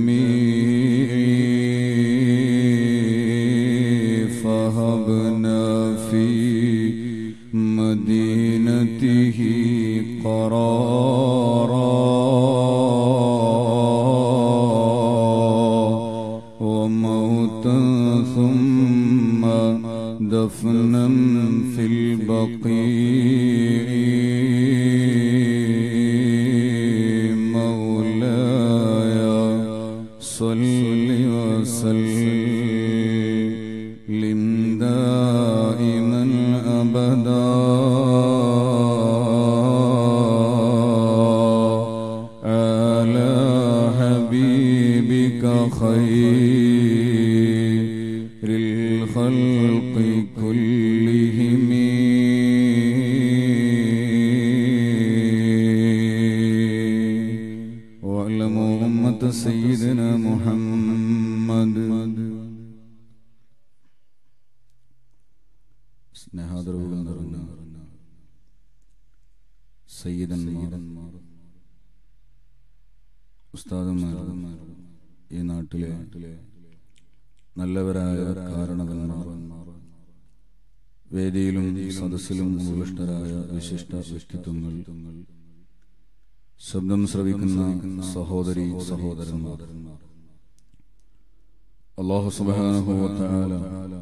فهبنا في مدينته قرارا وموتا ثم دفنا في البقيع مولاي صل وسلم دائما ابدا على حبيبك خير الخلق كلهم واعلموا أمة سيدنا محمد സ്നേഹാദരവുകൾ നിറഞ്ഞ സയ്യിദന്മാർ ഉസ്താദന്മാർ ഈ നാട്ടിലെ നല്ലവരായ കാരണവന്മാർ വേദിയിലും സദസ്സിലും ഉപവിഷ്ടരായ വിശിഷ്ട വ്യക്തിത്വങ്ങൾ ശബ്ദം ശ്രവിക്കുന്ന സഹോദരി സഹോദരന്മാർ അള്ളാഹു സുബ്ഹാനഹു വ തആല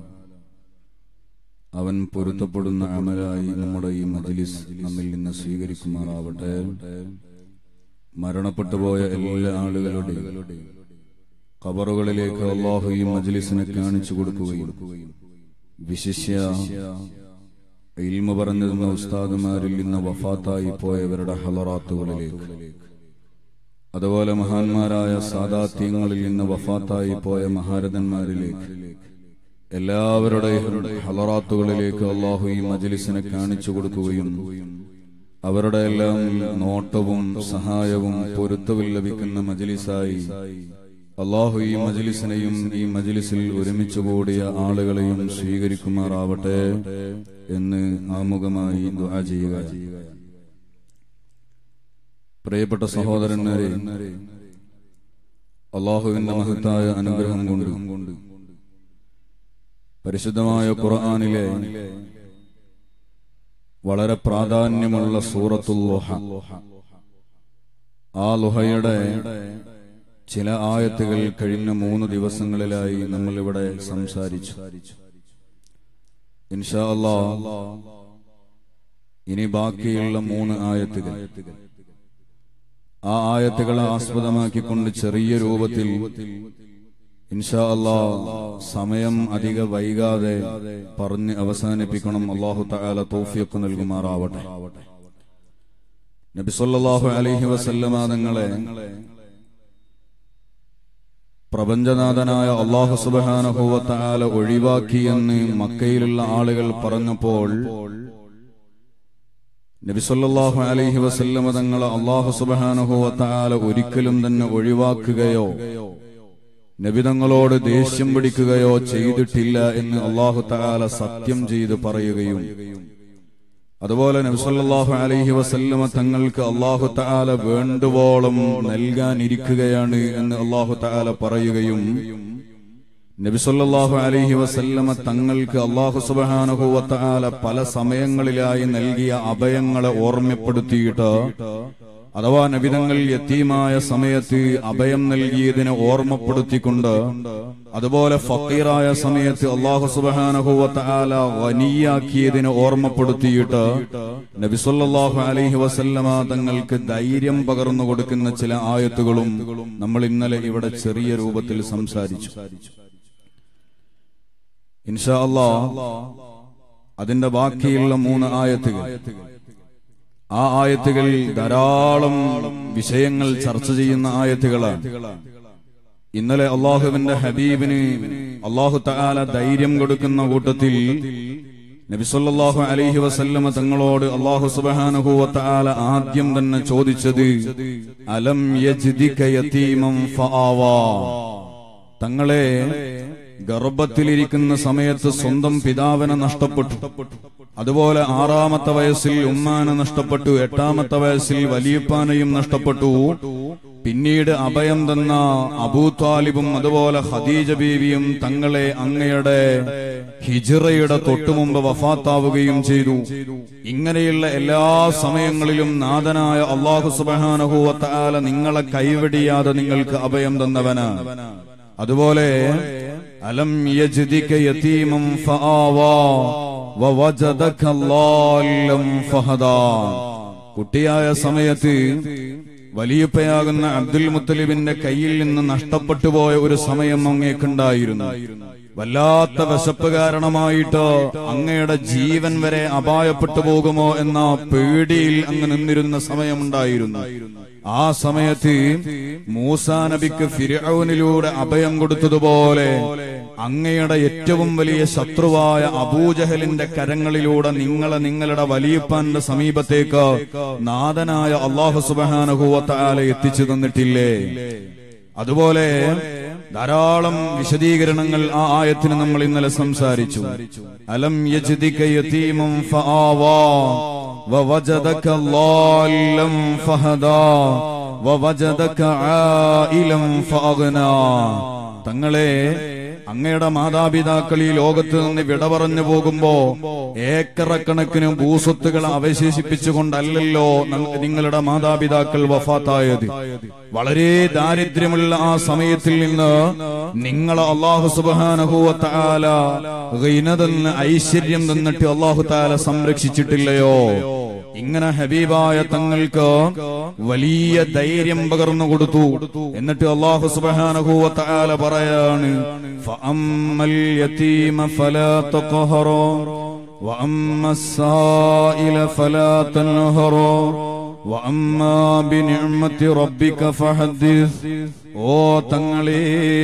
അവൻ പൊരുത്തപ്പെടുന്ന അമലായി നമ്മുടെ ഈ മജ്ലിസ് നമ്മിൽ നിന്ന് സ്വീകരിക്കുമാറാവട്ടെ മരണപ്പെട്ടു പോയ എല്ലാ ആളുകളുടെയും ഖബറുകളിലേക്ക് അള്ളാഹു ഈ മജ്ലിസിനെ കാണിച്ചു കൊടുക്കുകയും വിശിഷ്യ ഇൽമ പറഞ്ഞിരുന്ന ഉസ്താദുമാരിൽ നിന്ന് വഫാത്തായി പോയവരുടെ ഹലറാത്തുകളിലേക്ക് അതുപോലെ മഹാന്മാരായ സാദാത്യങ്ങളിൽ നിന്ന് വഫാത്തായി പോയ മഹാരഥന്മാരിലേക്ക് എല്ലാവരുടെയും ഹലറാത്തുകളിലേക്ക് അള്ളാഹു ഈ മജ്ലിസിനെ കാണിച്ചു കൊടുക്കുകയും അവരുടെ എല്ലാം നോട്ടവും സഹായവും പൊരുത്തവും ലഭിക്കുന്ന മജ്ലിസായി അള്ളാഹു ഈ മജ്ലിസിനെയും ഈ മജ്ലിസിൽ ഒരുമിച്ച് കൂടിയ ആളുകളെയും സ്വീകരിക്കുമാറാവട്ടെ എന്ന് ആമുഖമായി ദുആ ചെയ്യുക പ്രിയപ്പെട്ട സഹോദരന്മാരെ അള്ളാഹുവിന്റെ മഹത്തായ അനുഗ്രഹം കൊണ്ട് പരിശുദ്ധമായ ഖുർആനിലെ വളരെ പ്രാധാന്യമുള്ള സൂറത്തുൽ ലുഹ ആ ലുഹയുടെ ചില ആയത്തുകൾ കഴിഞ്ഞ മൂന്ന് ദിവസങ്ങളിലായി നമ്മൾ ഇവിടെ സംസാരിച്ചു ഇൻഷാ അല്ലാ ഇനി ബാക്കിയുള്ള മൂന്ന് ആയത്തുകൾ ആ ആയത്തുകളെ ആസ്പദമാക്കിക്കൊണ്ട് ചെറിയ രൂപത്തിൽ ഇൻഷാ അല്ലാ സമയം അധിക വൈകാതെ പറഞ്ഞ് അവസാനിപ്പിക്കണം അള്ളാഹു തആല തൗഫീഖ് നൽകുമാറാവട്ടെ നബി സല്ലല്ലാഹു അലൈഹി വസല്ലമ തങ്ങളെ പ്രപഞ്ചനാഥനായ അള്ളാഹു സുബ്ഹാനഹു വ തആല ഒഴിവാക്കിയെന്ന് മക്കയിലുള്ള ആളുകൾ പറഞ്ഞപ്പോൾ നബി സല്ലല്ലാഹു അലൈഹി വസല്ലമ തങ്ങളെ അള്ളാഹു സുബ്ഹാനഹു വ തആല ഒരിക്കലും തന്നെ ഒഴിവാക്കുകയോ നബിതങ്ങളോട് ദേഷ്യം പിടിക്കുകയോ ചെയ്തിട്ടില്ല എന്ന് അള്ളാഹു തആല സത്യം ചെയ്ത് പറയുകയും അതുപോലെ നബിസല്ലാഹു അലൈഹി വസല്ലമ തങ്ങൾക്ക് അള്ളാഹു തആല വേണ്ടുവോളം നൽകാനിരിക്കുകയാണ് എന്ന് അള്ളാഹു തആല പറയുകയും നബിസല്ലാഹു അലൈഹി വസല്ലമ തങ്ങൾക്ക് അള്ളാഹു സുബ്ഹാനഹു വ തആല പല സമയങ്ങളിലായി നൽകിയ അഭയങ്ങളെ ഓർമ്മപ്പെടുത്തിയിട്ട് അഥവാ നബിതങ്ങൾ യത്തീമായ സമയത്ത് അഭയം നൽകിയതിനെ ഓർമ്മപ്പെടുത്തിക്കൊണ്ട് അതുപോലെ ഫക്കീറായ സമയത്ത് അള്ളാഹു സുബാനഹുവ തആല വനിയാക്കിയതിനെ ഓർമ്മപ്പെടുത്തിയിട്ട് നബിസൊല്ലാഹു അലൈഹി വസല്ലമ തങ്ങൾക്ക് ധൈര്യം പകർന്നു കൊടുക്കുന്ന ചില ആയത്തുകളും നമ്മൾ ഇന്നലെ ഇവിടെ ചെറിയ രൂപത്തിൽ സംസാരിച്ചു ഇൻഷാ അല്ലാ അതിന്റെ ബാക്കിയുള്ള മൂന്ന് ആയത്തുകൾ ആ ആയത്തുകൾ ധാരാളം വിഷയങ്ങൾ ചർച്ച ചെയ്യുന്ന ആയത്തുകളാണ് ഇന്നലെ അള്ളാഹുവിന്റെ ഹബീബിന് അള്ളാഹു തആല ധൈര്യം കൊടുക്കുന്ന കൂട്ടത്തിൽ നബിസല്ലാഹു അലൈഹി വസല്ലമ തങ്ങളോട് അള്ളാഹു സുബ്ഹാനഹു വ തആല ആദ്യം തന്നെ ചോദിച്ചത് അലം യജ്ദിക യതീമം ഫആവാ തങ്ങളെ ഗർഭത്തിലിരിക്കുന്ന സമയത്ത് സ്വന്തം പിതാവിനെ നഷ്ടപ്പെട്ടു അതുപോലെ ആറാമത്തെ വയസ്സിൽ ഉമ്മാനെ നഷ്ടപ്പെട്ടു എട്ടാമത്തെ വയസ്സിൽ വലിയപ്പാനെയും നഷ്ടപ്പെട്ടു പിന്നീട് അഭയം തന്ന അബൂ താലിബും അതുപോലെ ഖദീജ ബീവിയും തങ്ങളെ അങ്ങയുടെ ഹിജിറയുടെ തൊട്ടുമുമ്പ് വഫാത്താവുകയും ചെയ്തു ഇങ്ങനെയുള്ള എല്ലാ സമയങ്ങളിലും നാഥനായ അള്ളാഹു സുബാനഹുവത്താല നിങ്ങളെ കൈവെടിയാതെ നിങ്ങൾക്ക് അഭയം തന്നവന് അതുപോലെ അലം യജ്ദിക യതീമം ഫആവാ വവജദക ളാല്ലം ഫഹദാ കുട്ടിയായ സമയത്ത് വലിയപ്പയാകുന്ന അബ്ദുൽ മുത്തലിബിന്റെ കയ്യിൽ നിന്ന് നഷ്ടപ്പെട്ടു പോയ ഒരു സമയം അങ്ങേക്കുണ്ടായിരുന്നു വല്ലാത്ത വിശപ്പ് കാരണമായിട്ട് അങ്ങയുടെ ജീവൻ വരെ അപായപ്പെട്ടു പോകുമോ എന്ന പേടിയിൽ അങ്ങ് നിന്നിരുന്ന സമയമുണ്ടായിരുന്നു ആ സമയത്ത് മൂസാ നബിക്ക് ഫിരൌനിലൂടെ അഭയം കൊടുത്തതുപോലെ അങ്ങയുടെ ഏറ്റവും വലിയ ശത്രുവായ അബൂജഹലിന്റെ കരങ്ങളിലൂടെ നിങ്ങളെ നിങ്ങളുടെ വലിയപ്പാന്റെ സമീപത്തേക്ക് നാഥനായ അള്ളാഹു സുബാനഹുവത്താല എത്തിച്ചു തന്നിട്ടില്ലേ അതുപോലെ ധാരാളം വിശദീകരണങ്ങൾ ആ ആയത്തിന് നമ്മൾ ഇന്നലെ സംസാരിച്ചു അലം യജ്ദിക യതീമം ഫആവാ വവജദക ളാല്ലം ഫഹദാ വവജദക ആയിലം ഫഅഗ്നാ തങ്ങളെ അങ്ങയുടെ മാതാപിതാക്കൾ ഈ ലോകത്ത് നിന്ന് വിട പറഞ്ഞു പോകുമ്പോ ഏക്കറക്കണക്കിന് ഭൂസ്വത്തുകൾ അവശേഷിപ്പിച്ചുകൊണ്ടല്ലല്ലോ ന- നിങ്ങളുടെ മാതാപിതാക്കൾ വഫാത്തായത് വളരെ ദാരിദ്ര്യമുള്ള ആ സമയത്തിൽ നിന്ന് നിങ്ങളെ അള്ളാഹു സുബാനഹുവത്താല ഗൈനതെന്ന് ഐശ്വര്യം തന്നിട്ട് അള്ളാഹു താല സംരക്ഷിച്ചിട്ടില്ലയോ ഇങ്ങനെ ഹബീബായ തങ്ങൾക്ക് വലിയ ധൈര്യം പകർന്നു കൊടുത്തു എന്നിട്ട് അള്ളാഹു സുബാനഹുവത്താല പറയാണ് ഫഅമ്മൽ യതീമ ഫലാ തഖഹറൂ وأما السائل فلا تنهروا وأما بنعمة ربك فحدث ഓ തങ്ങളെ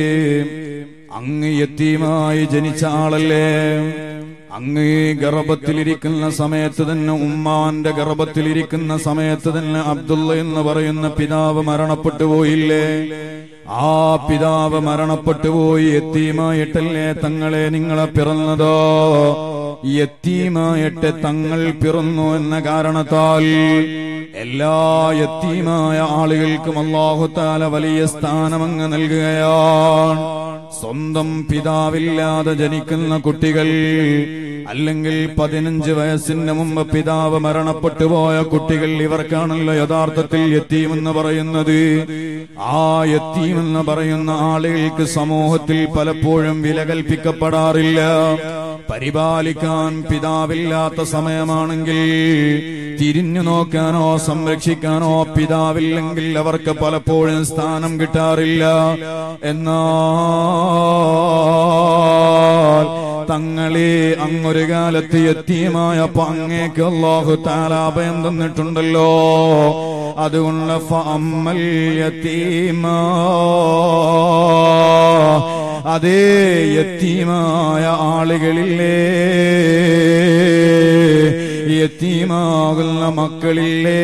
അങ്ങ് യത്തീമായി ജനിച്ച ആളല്ലേ അങ്ങ് ഗർഭത്തിലിരിക്കുന്ന സമയത്ത് തന്നെ ഉമ്മാന്റെ ഗർഭത്തിലിരിക്കുന്ന സമയത്ത് തന്നെ അബ്ദുള്ള എന്ന് പറയുന്ന പിതാവ് മരണപ്പെട്ടു പോയില്ലേ ആ പിതാവ് മരണപ്പെട്ടു പോയി എത്തീമായിട്ടല്ലേ തങ്ങളെ നിങ്ങളെ പിറന്നതോ യത്തീമായിട്ട് തങ്ങൾ പിറന്നു എന്ന കാരണത്താൽ എല്ലാ യത്തീമായ ആളുകൾക്കും അള്ളാഹുത്താല വലിയ സ്ഥാനമങ്ങ് നൽകുകയാണ് സ്വന്തം പിതാവില്ലാതെ ജനിക്കുന്ന കുട്ടികൾ അല്ലെങ്കിൽ പതിനഞ്ച് വയസ്സിന് മുമ്പ് പിതാവ് മരണപ്പെട്ടു പോയ കുട്ടികൾ ഇവർക്കാണല്ലോ യഥാർത്ഥത്തിൽ യത്തീമെന്ന് പറയുന്നത് ആ യത്തീമെന്ന് പറയുന്ന ആളുകൾക്ക് സമൂഹത്തിൽ പലപ്പോഴും വില കൽപ്പിക്കപ്പെടാറില്ല പരിപാലിക്കാൻ പിതാവില്ലാത്ത സമയമാണെങ്കിൽ തിരിഞ്ഞു നോക്കാനോ സംരക്ഷിക്കാനോ പിതാവില്ലെങ്കിൽ അവർക്ക് പലപ്പോഴും സ്ഥാനം കിട്ടാറില്ല എന്നാൽ തങ്ങളെ അങ്ങൊരു കാലത്ത് എത്തിയമായപ്പോ അങ്ങേക്ക് അള്ളാഹു താലാഭയം തന്നിട്ടുണ്ടല്ലോ അതുകൊണ്ട് ഫഅമ്മൽ യതീമാ അതേ യത്തീമായ ആളുകളില്ലേ യത്തീമാകുന്ന മക്കളില്ലേ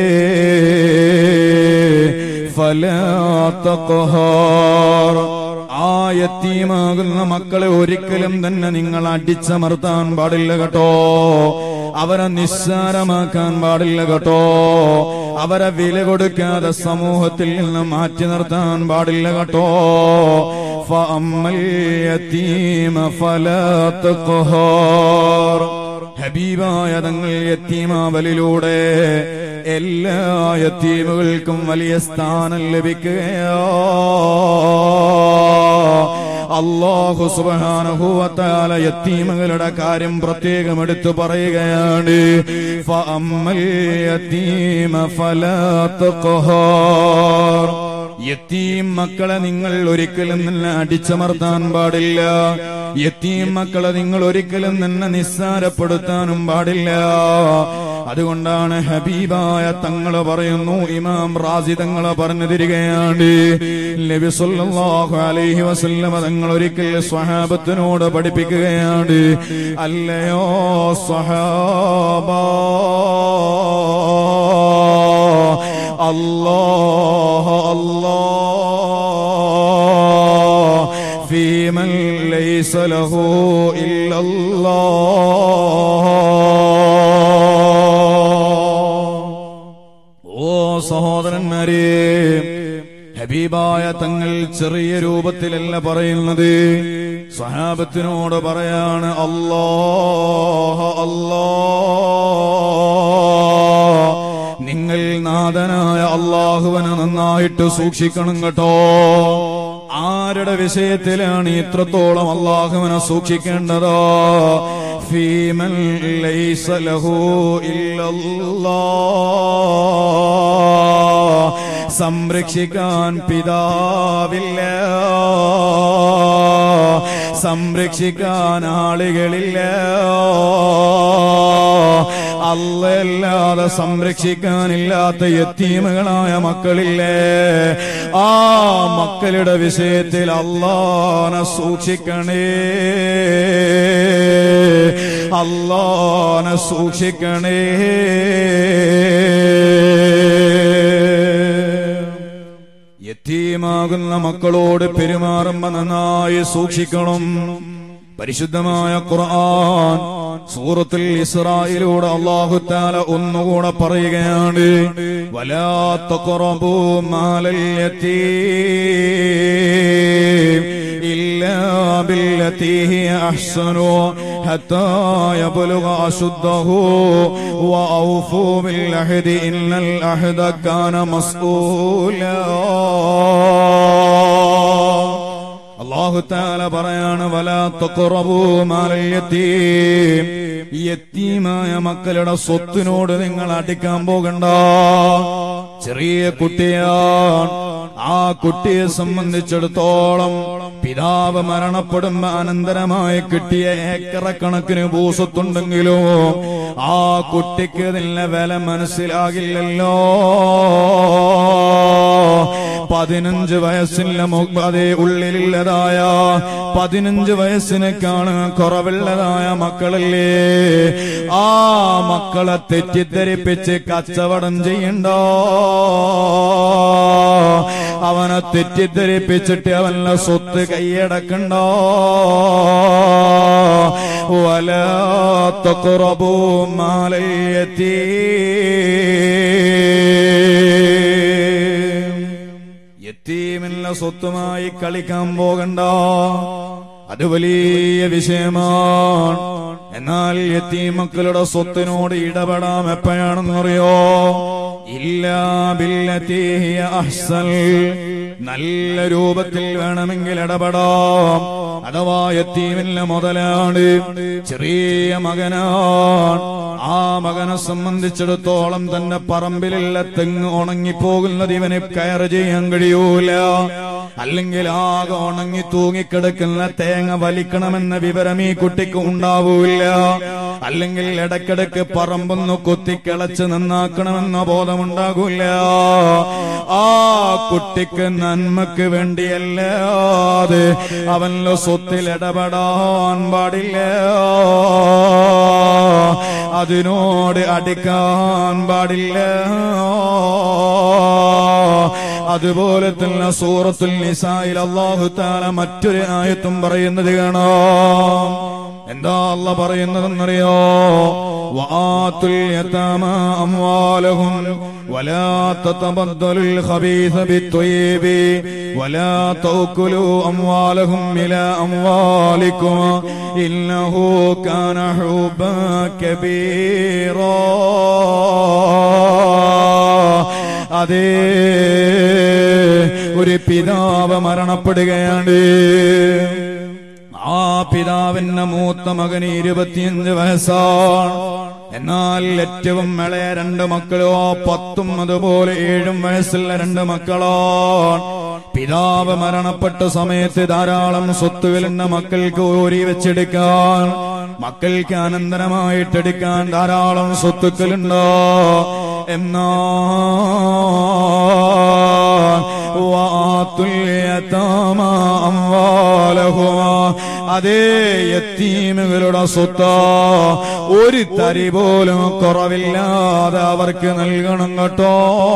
ഫലാത്തഖഹാർ ആ യത്തീമാകുന്ന മക്കളെ ഒരിക്കലും തന്നെ നിങ്ങൾ അടിച്ചമർത്താൻ പാടില്ല കേട്ടോ അവരെ നിസ്സാരമാക്കാൻ പാടില്ല കേട്ടോ അവരെ വില കൊടുക്കാതെ സമൂഹത്തിൽ നിന്ന് മാറ്റി നിർത്താൻ പാടില്ല കേട്ടോ فأما اليتيم فلا تقهر ഹബീബായ തങ്ങൾ യത്തീമാവലിലൂടെ എല്ലാ യത്തീമുകൾക്കും വലിയ സ്ഥാനം ലഭിക്കുകയോ അള്ളാഹു സുബാനുഭൂവത്താല യത്തീമുകളുടെ കാര്യം പ്രത്യേകം എടുത്തു പറയുകയാണ് ഫഅമ്മൽ യതീമ ഫലാ തഖഹാർ യത്തീം മക്കളെ നിങ്ങൾ ഒരിക്കലും തന്നെ അടിച്ചമർത്താൻ പാടില്ല യത്തീം മക്കളെ നിങ്ങൾ ഒരിക്കലും തന്നെ നിസ്സാരപ്പെടുത്താനും പാടില്ല അതുകൊണ്ടാണ് ഹബീബായ തങ്ങള് പറയുന്നു ഇമാം റാസി തങ്ങളെ പറഞ്ഞു തരികയാണ് നബി സല്ലല്ലാഹു അലൈഹി വസല്ലമ തങ്ങൾ ഒരിക്കൽ സ്വഹാബത്തിനോട് പഠിപ്പിക്കുകയാണ് അല്ലയോ സ്വഹാബ الله الله في من ليس له إلا الله ചെറിയ രൂപത്തിലല്ല പറയുന്നത് സ്വഹാബത്തിനോട് പറയാണ് അല്ലാഹ അല്ലാ നിങ്ങൾ നാഥനായ അള്ളാഹുവിനെ നന്നായിട്ട് സൂക്ഷിക്കണം കേട്ടോ ആരുടെ വിഷയത്തിലാണ് ഇത്രത്തോളം അള്ളാഹുവിനെ സൂക്ഷിക്കേണ്ടതോ ഫീമൻ ലൈസ ലഹു ഇല്ലല്ലാ സംരക്ഷിക്കാൻ പിതാവില്ല സംരക്ഷിക്കാൻ ആളുകളില്ല അല്ലല്ലാതെ സംരക്ഷിക്കാനില്ലാത്ത യത്തീമുകളായ മക്കളില്ലേ ആ മക്കളുടെ വിഷയത്തിൽ അള്ളാനെ സൂക്ഷിക്കണേ അള്ളാനെ സൂക്ഷിക്കണേ യത്തീമാകുന്ന മക്കളോട് പെരുമാറുമ്പോ നന്നായി സൂക്ഷിക്കണം പരിശുദ്ധമായ ഖുർആൻ സൂറത്തുൽ ഇസ്രായിലൂടെ അല്ലാഹു തആല ഒന്നുകൂടെ പറയുകയാണ് വലാ തഖറബൂ മാലൽ യതീം ഇല്ലാ ബില്ലതി ഹിയ അഹ്സനു ഹത്താ യബ്ലുഗ അശുദ്ധഹു വഔഫൂ ബിൽ അഹ്ദി ഇന്നൽ അഹ്ദ കാന മസ്ഊലാ അള്ളാഹു താല പറയാണ് വലാത്തക്കുറവൂ മാലയത്തീം യത്തീമായ മക്കളുടെ സ്വത്തിനോട് നിങ്ങൾ അടിക്കാൻ പോകണ്ട ചെറിയ കുട്ടിയാണ് ആ കുട്ടിയെ സംബന്ധിച്ചിടത്തോളം പിതാവ് മരണപ്പെടുമ്പോ അനന്തരമായി കിട്ടിയ ഏക്കറക്കണക്കിന് ഭൂസത്തുണ്ടെങ്കിലോ ആ കുട്ടിക്ക് ഇതിന്റെ വില മനസ്സിലാകില്ലല്ലോ പതിനഞ്ച് വയസ്സിന്റെ മുമ്പ് അതേ ഉള്ളിലുള്ളതായ പതിനഞ്ച് വയസ്സിനേക്കാണ് കുറവുള്ളതായ മക്കളല്ലേ ആ മക്കളെ തെറ്റിദ്ധരിപ്പിച്ച് കച്ചവടം ചെയ്യണ്ടോ അവനെ തെറ്റിദ്ധരിപ്പിച്ചിട്ട് അവന്റെ സ്വത്ത് കൈയടക്കണ്ടോ വലാത്ത കുറബൂ മാലയത്തീ യത്തീമില്ല സ്വത്തുമായി കളിക്കാൻ പോകണ്ട അത് വലിയ വിഷയമാണ് എന്നാൽ യത്തീം മക്കളുടെ സ്വത്തിനോട് ഇടപെടാം എപ്പോഴാണെന്നറിയോ ഇല്ലാ ബില്ലത്തി ഹിയ അഹ്സൻ നല്ല രൂപത്തിൽ വേണമെങ്കിൽ ഇടപെടാം അഥവാ യത്തീമില്ല മുതലാണ് ചെറിയ മകനാണ് ആ മകനെ സംബന്ധിച്ചിടത്തോളം തന്റെ പറമ്പിലുള്ള തെങ്ങ് ഉണങ്ങിപ്പോകുന്നത് ഇവന് കയർ ചെയ്യാൻ കഴിയൂല അല്ലെങ്കിൽ ആകെ ഉണങ്ങി തൂങ്ങിക്കിടക്കുന്ന തേങ്ങ വലിക്കണമെന്ന വിവരം ഈ കുട്ടിക്ക് ഉണ്ടാവൂല അല്ലെങ്കിൽ ഇടക്കിടക്ക് പറമ്പൊന്ന് കുത്തിക്കിളച്ച് നന്നാക്കണമെന്ന ബോധമുണ്ടാകൂല ആ കുട്ടിക്ക് നന്മക്ക് വേണ്ടിയല്ലാതെ അവന്റെ സ്വത്തിൽ ഇടപെടാൻ പാടില്ല അതിനോട് അടിക്കാൻ പാടില്ല അതുപോലെ തന്നെ സൂറത്തുൽ നിസായിൽ അള്ളാഹു താല മറ്റൊരു ആയത്തും പറയുന്നത് കാണാം എന്താ അല്ല പറയുന്നതെന്നറിയോ وآتوا اليتامى أموالهم ولا تتبدلوا الخبيث بالطيب ولا تأكلوا أموالهم إلى أموالكم إنه كان حبا كبيرا അതേ ഒരു പിതാവ് മരണപ്പെടുകയാണ് ആ പിതാവിന്റെ മൂത്ത മകന് ഇരുപത്തിയഞ്ച് വയസ്സാണ് എന്നാൽ ഏറ്റവും ഇളയ രണ്ട് മക്കളോ പത്തും അതുപോലെ ഏഴും വയസ്സുള്ള രണ്ട് മക്കളാണ് പിതാവ് മരണപ്പെട്ട സമയത്ത് ധാരാളം സ്വത്തുകളുണ്ട് മക്കൾക്ക് ഓരി വെച്ചെടുക്കാൻ മക്കൾക്ക് അനന്തരമായിട്ടെടുക്കാൻ ധാരാളം സ്വത്തുക്കളുണ്ടോ എന്നാ അതേ യത്തീമുകളുടെ സ്വത്ത് ഒരു തരി പോലും കുറവില്ലാതെ അവർക്ക് നൽകണം കേട്ടോ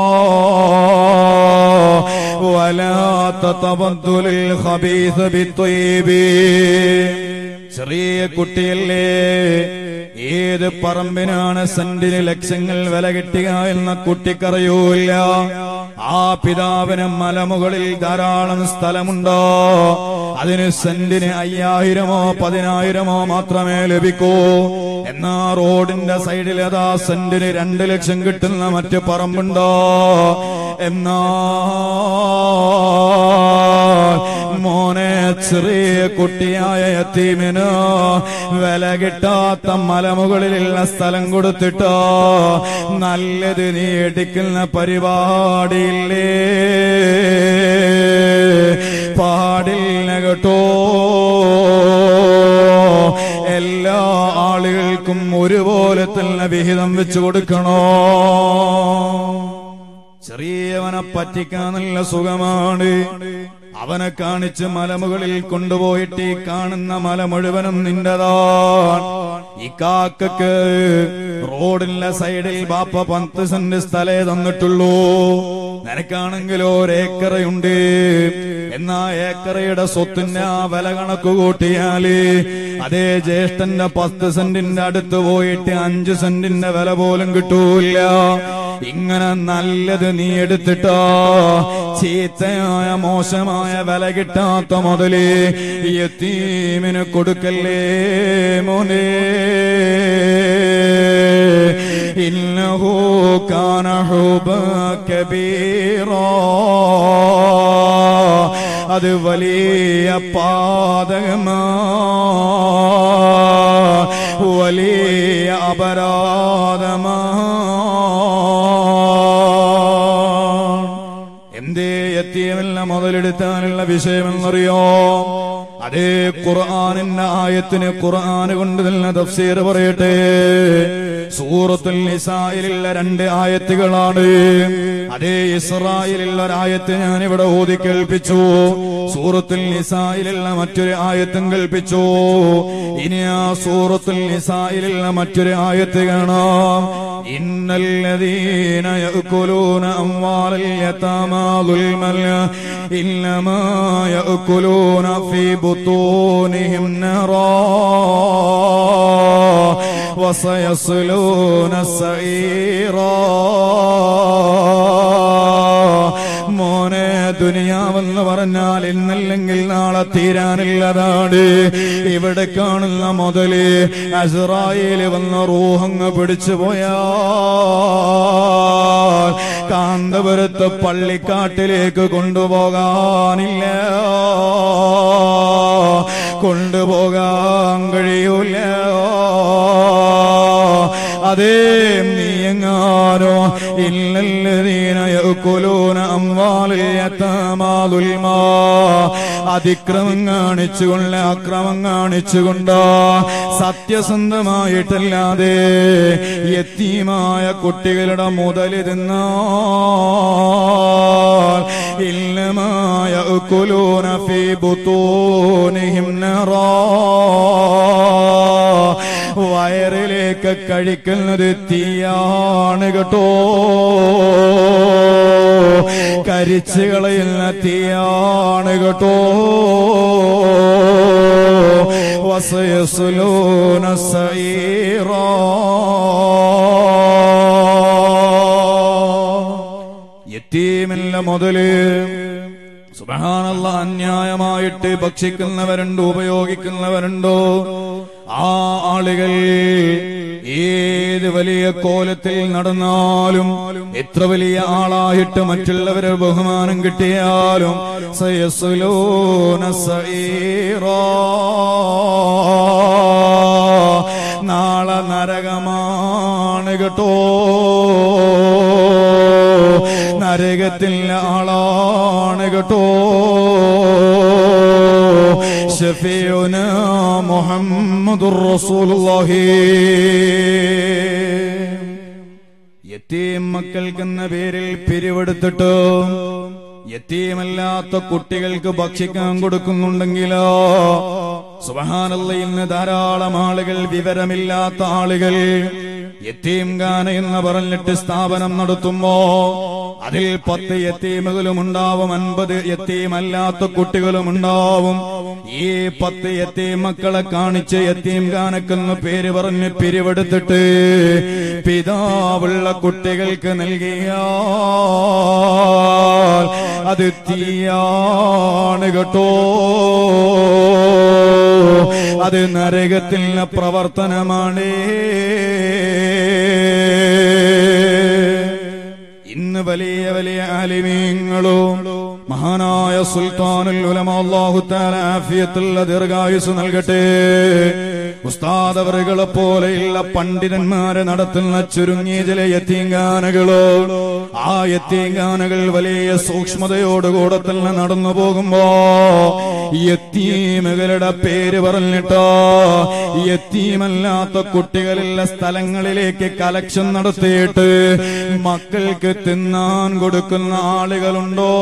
വലാത്ത തബദ്ദുലിൽ ഖബീസ ബിത്വയ്യിബി ചെറിയ കുട്ടിയല്ലേ ഏത് പറമ്പിനാണ് സെന്റിന് ലക്ഷങ്ങൾ വില കിട്ടുക എന്ന കുട്ടിക്കറിയൂല ആ പിതാവിന് മലമുകളിൽ ധാരാളം സ്ഥലമുണ്ടോ അതിന് സെന്റിന് അയ്യായിരമോ പതിനായിരമോ മാത്രമേ ലഭിക്കൂ എന്നാ റോഡിന്റെ സൈഡിൽ അതാ സെന്റിന് രണ്ട് ലക്ഷം കിട്ടുന്ന മറ്റ് പറമ്പുണ്ടോ എന്നാ മോനെ ചെറിയ കുട്ടിയായ യത്തീമിന് വില കിട്ടാത്ത മലമുകളിലുള്ള സ്ഥലം കൊടുത്തിട്ടോ നല്ലത് നീ എടുക്കുന്ന പരിപാടിയില്ലേ പാടില്ല കേട്ടോ എല്ലാ ആളുകൾക്കും ഒരുപോലെ തന്നെ വിഹിതം വെച്ചു കൊടുക്കണോ ചെറിയവനെ പറ്റിക്കാൻ നല്ല സുഖമാണ് അവനെ കാണിച്ച് മലമുകളിൽ കൊണ്ടുപോയിട്ട് ഈ കാണുന്ന മല മുഴുവനും നിന്റതാണ് ഈ കാക്കക്ക് റോഡിന്റെ സൈഡിൽ ബാപ്പ പത്ത് സെന്റ് സ്ഥലേ തന്നിട്ടുള്ളൂ നിനക്കാണെങ്കിലോ ഒരേക്കറയുണ്ട് എന്നാ ഏക്കറയുടെ സ്വത്തിന്റെ ആ വില കണക്ക് കൂട്ടിയാല് അതേ ജ്യേഷ്ഠന്റെ പത്ത് സെന്റിന്റെ അടുത്ത് പോയിട്ട് അഞ്ച് സെന്റിന്റെ വില പോലും കിട്ടൂല ഇങ്ങനെ നല്ലത് നീ എടുത്തിട്ടോ ചീത്തയായ മോശമായ വില കിട്ടാത്ത മുതല് യത്തീമിന് കൊടുക്കല്ലേ മോനെ ഇന്നഹു കാന ഹുബ കബീറാ അത് വലിയ പാതകമാ വലിയ അപരാധമാ എന്തേ എത്തിയമില്ല മുതലെടുത്താനുള്ള വിഷയമെന്നറിയോ അതേ ഖുർആാനിന്റെ ആയത്തിന് ഖുർആൻ കൊണ്ട് തന്നെ തഫ്സീർ പറയട്ടെ സൂറത്തുൽ നിസായിലുള്ള രണ്ട് ആയത്തുകളാണ് അതേ ഇസ്രായേലുള്ള ഒരായത്ത് ഞാൻ ഇവിടെ ഓതി കേൾപ്പിച്ചു സൂറത്തുൽ നിസായിലുള്ള മറ്റൊരു ആയത്തും കേൾപ്പിച്ചു ഇനി ആ സൂറത്തുൽ നിസായിലുള്ള മറ്റൊരു ആയത്ത് കാണാം ഇന്നല്ലദീന യഅ്കുലൂന അംവാലൽ യതാമാ ظلما إنما يأكلون في بطونهم نارا وسيصلون سعيرا മോനെ ദുനിയാവെന്ന് പറഞ്ഞാൽ ഇന്നല്ലെങ്കിൽ നാളെ തീരാനുള്ളതാണ് ഇവിടെ കാണുന്ന മുതല് അസറായിൽ വന്ന റൂഹങ്ങ് പിടിച്ചു പോയാ കാന്തപുരത്ത് പള്ളിക്കാട്ടിലേക്ക് കൊണ്ടുപോകാനില്ല കൊണ്ടുപോകാൻ കഴിയൂല അതേ നീ എങ്ങാനോ ഇല്ലല്ലതീന യഅ്കുലൂന അംവാലിൽ യതാമാ ദുൽമാ അതിക്രമം കാണിച്ചുകൊണ്ട് അക്രമം കാണിച്ചുകൊണ്ട് സത്യസന്ധമായിട്ടല്ലാതെ യത്തീമായ കുട്ടികളുടെ മുതല് തിന്നാ ഇല്ലമായ യഅ്കുലൂന ഫീ ബുത്തൂനിഹിം നറാ വയറിലേക്ക് കഴിക്കുന്നത് തീയാണ് കേട്ടോ കരിച്ചു കളയുന്ന തീയാണ് കേട്ടോ വസയസുലോന സൈറാ യത്തീമില്ല മുതല് സുബഹാനല്ല അന്യായമായിട്ട് ഭക്ഷിക്കുന്നവരുണ്ടോ ഉപയോഗിക്കുന്നവരുണ്ടോ ആ ആളുകൾ ഏത് വലിയ കോലത്തിൽ നടന്നാലും എത്ര വലിയ ആളായിട്ട് മറ്റുള്ളവരെ ബഹുമാനം കിട്ടിയാലും സയസ്സുലോന സഈറാ. നാളെ നരകമാണ് കേട്ടോ നരകത്തിൽ ആളാണ് കേട്ടോ ഷഫീഉന മുഹമ്മദുർ റസൂലുള്ളാഹി യത്തീം മക്കൾക്കെന്ന പേരിൽ പിരിവെടുത്തിട്ട് യത്തീമല്ലാത്ത കുട്ടികൾക്ക് ഭക്ഷിക്കാൻ കൊടുക്കുന്നുണ്ടെങ്കിലോ സുബഹാനല്ല ഇന്ന് ധാരാളം ആളുകൾ വിവരമില്ലാത്ത ആളുകൾ യത്തീം ഖാന എന്ന് പറഞ്ഞിട്ട് സ്ഥാപനം നടത്തുമ്പോ അതിൽ പത്ത് യത്തീമുകളും ഉണ്ടാവും അൻപത് യത്തീമല്ലാത്ത കുട്ടികളും ഉണ്ടാവും ഈ പത്ത് യത്തീം മക്കളെ കാണിച്ച് യത്തീം കാനക്കെന്ന് പേര് പറഞ്ഞ് പിരിവെടുത്തിട്ട് പിതാവുള്ള കുട്ടികൾക്ക് നൽകിയ അത് തീയാണ് കേട്ടോ അത് നരകത്തിലെ പ്രവർത്തനമാണ് ഇന്ന് വലിയ വലിയ ആലിമീങ്ങളും മഹാനായ സുൽത്താനുൽ ഉലമ അല്ലാഹു തആല ആഫിയത്തുള്ള ദീർഘായുസ് നൽകട്ടെ ഉസ്താദ് അവറുകളെ പോലെയുള്ള പണ്ഡിതന്മാരെ നടത്തുന്ന ചുരുങ്ങിയ ചില യത്തീങ്കാനകളോ ആ യത്തീങ്കാനകൾ വലിയ സൂക്ഷ്മതയോടുകൂടെ തന്നെ നടന്നു പോകുമ്പോ യത്തീമുകളുടെ പേര് പറഞ്ഞിട്ടോ യത്തീമല്ലാത്ത കുട്ടികളുള്ള സ്ഥലങ്ങളിലേക്ക് കലക്ഷൻ നടത്തിയിട്ട് മക്കൾക്ക് തിന്നാൻ കൊടുക്കുന്ന ആളുകളുണ്ടോ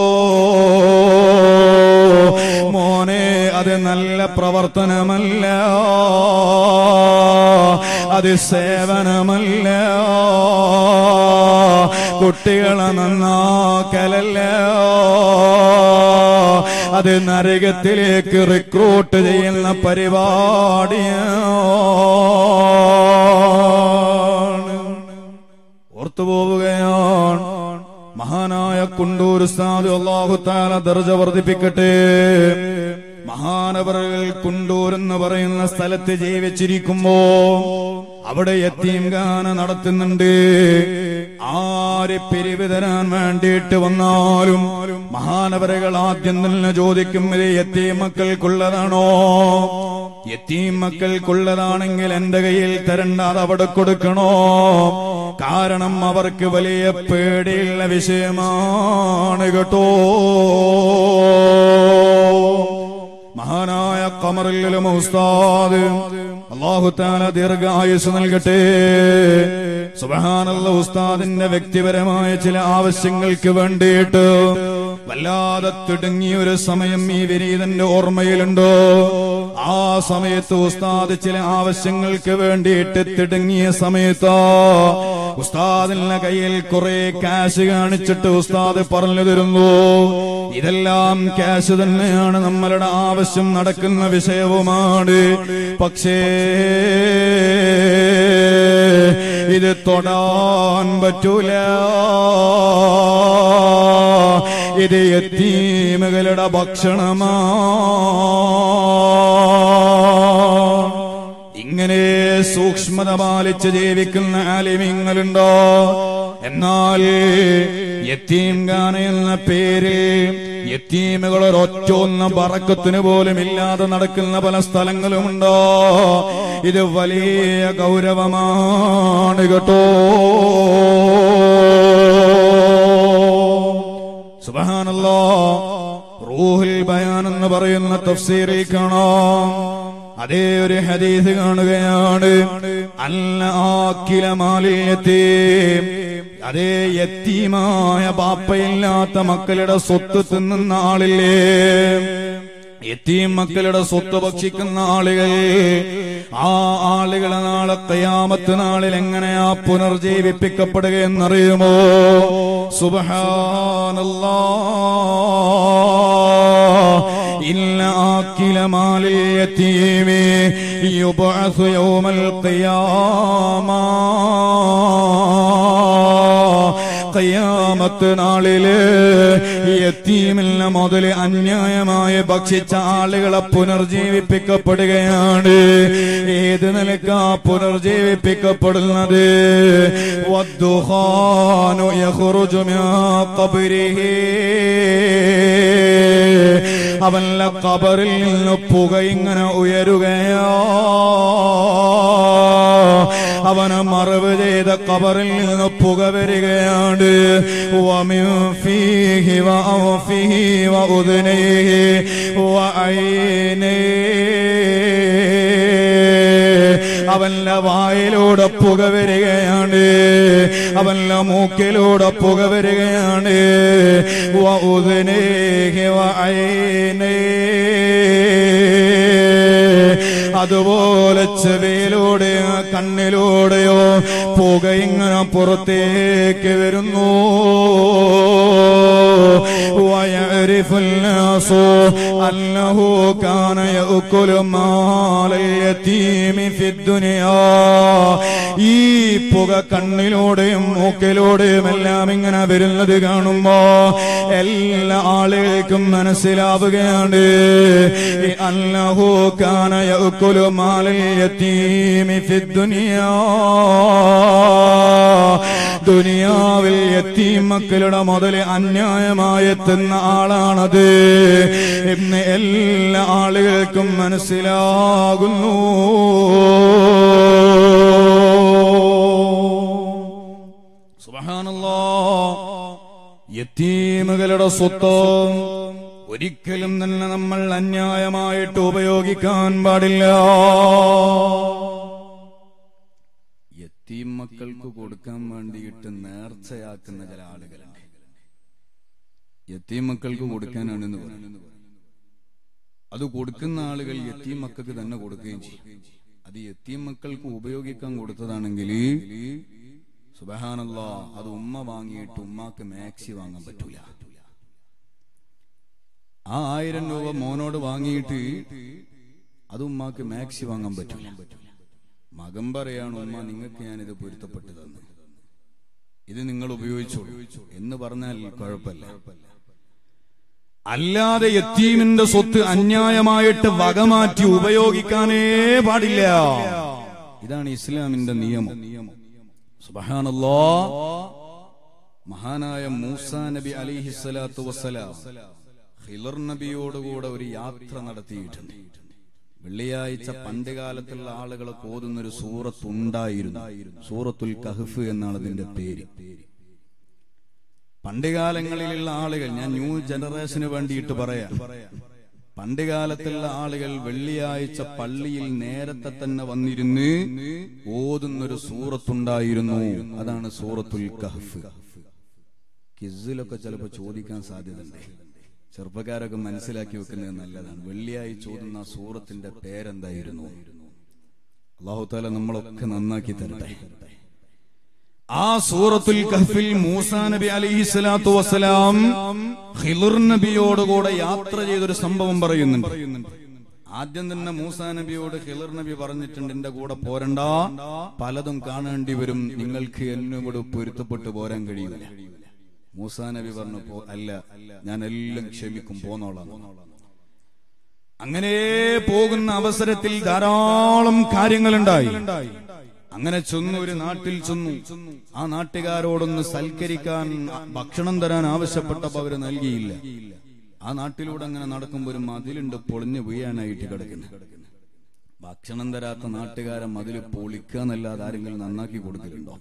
മോനെ അത് നല്ല പ്രവർത്തനമല്ല അത് സേവനമല്ല കുട്ടികളെ നന്നാക്കലല്ല അത് നരകത്തിലേക്ക് റിക്രൂട്ട് ചെയ്യുന്ന പരിപാടിയാണ് ഓർത്തുപോവുകയാണ് മഹാനായ കുണ്ടൂർ സാധു അള്ളാഹു താല ദർജ വർദ്ധിപ്പിക്കട്ടെ മഹാനവറുകൾ കുണ്ടൂർ എന്ന് പറയുന്ന സ്ഥലത്ത് ജീവിച്ചിരിക്കുമ്പോ അവിടെ യത്തീംഖാന നടത്തുന്നുണ്ട് ആര് പിരിവ് തരാൻ വേണ്ടിയിട്ട് വന്നാലും മഹാനവറുകൾ ആദ്യം തന്നെ ചോദിക്കും ഇത് യത്തീം മക്കൾക്കുള്ളതാണോ യത്തീം മക്കൾക്കുള്ളതാണെങ്കിൽ എന്റെ കയ്യിൽ തരണ്ട അത് അവിടെ കൊടുക്കണോ കാരണം അവർക്ക് വലിയ പേടിയുള്ള വിഷയമാണ് കേട്ടോ മഹാനായ കമറിലും ഉസ്താദ് അള്ളാഹു താല ദീർഘായുസ് നൽകട്ടെ സുബഹാനല്ല ഉസ്താദിന്റെ വ്യക്തിപരമായ ചില ആവശ്യങ്ങൾക്ക് വേണ്ടിയിട്ട് വല്ലാതെ തിടുങ്ങിയ ഒരു സമയം ഈ വിനീതന്റെ ഓർമ്മയിലുണ്ടോ ആ സമയത്ത് ഉസ്താദ് ചില ആവശ്യങ്ങൾക്ക് വേണ്ടിയിട്ട് തിടുങ്ങിയ സമയത്ത് ഉസ്താദിന്റെ കയ്യിൽ കുറെ കാശ് കാണിച്ചിട്ട് ഉസ്താദ് പറഞ്ഞു തരുന്നു ഇതെല്ലാം ക്യാഷ് തന്നെയാണ് നമ്മളുടെ ആവശ്യം നടക്കുന്ന വിഷയവുമാണ് പക്ഷേ ഇത് തൊടാൻ പറ്റൂല ഇത് എത്തീമുകളുടെ ഭക്ഷണമാ ഇങ്ങനെ സൂക്ഷ്മത പാലിച്ച് ജീവിക്കുന്ന ആലിമ്യങ്ങളുണ്ടോ എന്നാൽ യത്തീം ഖാന എന്ന പേരിൽ യത്തീമുകൾ ഒരൊറ്റൊന്ന പറക്കത്തിന് പോലും ഇല്ലാതെ നടക്കുന്ന പല സ്ഥലങ്ങളുമുണ്ടോ ഇത് വലിയ ഗൗരവമാണ് കേട്ടോ സുബഹാനല്ലോ റൂഹുൽ ബയാൻ എന്ന് പറയുന്ന തഫ്സീറിൽ കാണാം അതേ ഒരു ഹദീസ് കാണുകയാണ് അല്ല ആക്കില മാലിന്യത്തെയും അതേ യത്തീമായ ബാപ്പയില്ലാത്ത മക്കളുടെ സ്വത്ത് തിന്നുന്ന ആളില്ലേ യത്തീം മക്കളുടെ സ്വത്ത് ഭക്ഷിക്കുന്ന ആളുകൾ ആ ആളുകളെ നാളെ കയാമത്ത് നാളിൽ എങ്ങനെയാ പുനർജീവിപ്പിക്കപ്പെടുക എന്നറിയുമോ സുബഹാനല്ലാ ഇല്ല ആക്കില മാലിൽ യത്തീമി യുബഅസു യൗമൽ ഖിയാമ ഖിയാമത്ത് നാളില് യത്തീമില്ല മുതല് അന്യായമായ ഭക്ഷിച്ച ആളുകളെ പുനർജീവിപ്പിക്കപ്പെടുകയാണ് ഏത് നിലക്കാ പുനർജീവിപ്പിക്കപ്പെടുന്നത് വദ്ദുഖാനു യഖ്റുജു മിൻ ഖബ്രിഹി അവന്റെ കബറിൽ നിന്ന് പുക ഇങ്ങനെ ഉയരുകയോ അവന് മറവ് ചെയ്ത കബറിൽ നിന്ന് പുക വരികയാണ് ومن فيه وأنفه وأذنيه وعينيه അവന്റെ വായിലൂടെ പുക വരികയാണ് അവന്റെ മൂക്കിലൂടെ പുക വരികയാണ് وأذنيه وعينيه അതുപോലെ ചെവിയിലൂടെയോ കണ്ണിലൂടെയോ പുക ഇങ്ങനെ പുറത്തേക്ക് വരുന്നു ويعرف الناس أنه كان يأكل مال اليتيم في الدنيا ഈ പുക കണ്ണിലൂടെയും മൂക്കിലൂടെയും എല്ലാം ഇങ്ങനെ വരുന്നത് കാണുമ്പോ എല്ലാ ആളുകൾക്കും മനസ്സിലാവുകയാണ് ഈ അന്നഹു കാന യഅ്കുലു മാലൽ യതീമി ഫിദ്ദുനിയാ ദുനിയാവിൽ യത്തീം മക്കളുടെ മുതൽ അന്യായമായി എത്തുന്ന ആളാണത് എന്ന് എല്ലാ ആളുകൾക്കും മനസ്സിലാകുന്നു സുബ്ഹാനല്ലാ യത്തീമുകളുടെ സ്വത്ത് ഒരിക്കലും തന്നെ നമ്മൾ അന്യായമായിട്ട് ഉപയോഗിക്കാൻ പാടില്ല യത്തീം മക്കൾക്ക് കൊടുക്കാൻ വേണ്ടിയിട്ട് നേർച്ചയാക്കുന്ന ചില ആളുകളുണ്ട് യത്തീം മക്കൾക്ക് കൊടുക്കാനാണെന്ന് പറയുന്നത് അത് കൊടുക്കുന്ന ആളുകൾ യത്തീം മക്കൾക്ക് തന്നെ കൊടുക്കുകയും ചെയ്യും അത് യത്തീം മക്കൾക്ക് ഉപയോഗിക്കാൻ കൊടുത്തതാണെങ്കിൽ സുബഹാനല്ലാ അത് ഉമ്മ വാങ്ങിയിട്ട് ഉമ്മാക്ക് മാക്സി വാങ്ങാൻ പറ്റൂല ആ ആയിരം രൂപ മോനോട് വാങ്ങിയിട്ട് അത് ഉമ്മാക്ക് മാക്സി വാങ്ങാൻ പറ്റൂല മകൻ പറയാണ് ഉമ്മ നിങ്ങൾക്ക് ഞാനിത് പൊരുത്തപ്പെട്ടു തന്നു ഇത് നിങ്ങൾ ഉപയോഗിച്ചോളൂ എന്ന് പറഞ്ഞാൽ കുഴപ്പമില്ല അല്ലാതെ യത്തീമിന്റെ സ്വത്ത് അന്യായമായിട്ട് വകമാറ്റി ഉപയോഗിക്കാനേ പാടില്ല ഇതാണ് ഇസ്ലാമിന്റെ നിയമം സുബഹാനല്ലോ മഹാനായ മൂസ നബി അലിഹിസ്സലാത്തു വസ്സലാം ഹിലർ നബിയോടുകൂടെ ഒരു യാത്ര നടത്തിയിട്ടുണ്ട് വെള്ളിയാഴ്ച പണ്ടുകാലത്തുള്ള ആളുകൾ കോതുന്ന ഒരു സൂറത്ത് ഉണ്ടായിരുന്നു സൂറത്തുൽ കഹഫ് എന്നാണ് അതിന്റെ പേര് പണ്ടുകാലങ്ങളിലുള്ള ആളുകൾ ഞാൻ ന്യൂ ജനറേഷന് വേണ്ടിയിട്ട് പറയാം പണ്ടുകാലത്തുള്ള ആളുകൾ വെള്ളിയാഴ്ച പള്ളിയിൽ നേരത്തെ തന്നെ വന്നിരുന്ന് ഓതുന്നൊരു സൂറത്തുണ്ടായിരുന്നു അതാണ് സൂറത്തുൽ കഹഫ് കിസിലൊക്കെ ചിലപ്പോ ചോദിക്കാൻ സാധ്യതയുണ്ട് ചെറുപ്പക്കാരൊക്കെ മനസ്സിലാക്കി വെക്കുന്നത് നല്ലതാണ് വെള്ളിയാഴ്ച ഓതുന്ന ആ സൂറത്തിന്റെ പേരെന്തായിരുന്നു അള്ളാഹുത്താല നമ്മളൊക്കെ നന്നാക്കി തരട്ടെ ആ സൂറത്തുൽ കഹ്ഫിൽ മൂസാ നബി അലൈഹി സ്വലാത്തു വസ്സലാം ഖിലുർ നബിയോടുകൂടെ യാത്ര ചെയ്തൊരു സംഭവം പറയുന്നുണ്ട് ആദ്യം തന്നെ മൂസാ നബിയോട് ഖിലർ നബി പറഞ്ഞിട്ടുണ്ട് എന്റെ കൂടെ പോരണ്ട പലതും കാണേണ്ടി വരും നിങ്ങൾക്ക് എന്നോട് പൊരുത്തപ്പെട്ട് പോരാൻ കഴിയില്ല മൂസാ നബി പറഞ്ഞു പോ അല്ല ഞാൻ എല്ലാം ക്ഷമിക്കും പോന്നോളാം അങ്ങനെ പോകുന്ന അവസരത്തിൽ ധാരാളം കാര്യങ്ങളുണ്ടായി അങ്ങനെ ചെന്നു ഒരു നാട്ടിൽ ചെന്നു ആ നാട്ടുകാരോടൊന്ന് സൽക്കരിക്കാൻ ഭക്ഷണം തരാൻ ആവശ്യപ്പെട്ടപ്പോ അവര് നൽകിയില്ല ആ നാട്ടിലൂടെ അങ്ങനെ നടക്കുമ്പോൾ ഒരു മതിലുണ്ട് പൊളിഞ്ഞു വീഴാനായിട്ട് കിടക്കുന്നു ഭക്ഷണം തരാത്ത നാട്ടുകാരെ മതില് പൊളിക്കുക എന്നല്ലാതെ ആരെങ്കിലും നന്നാക്കി കൊടുക്കലുണ്ടോ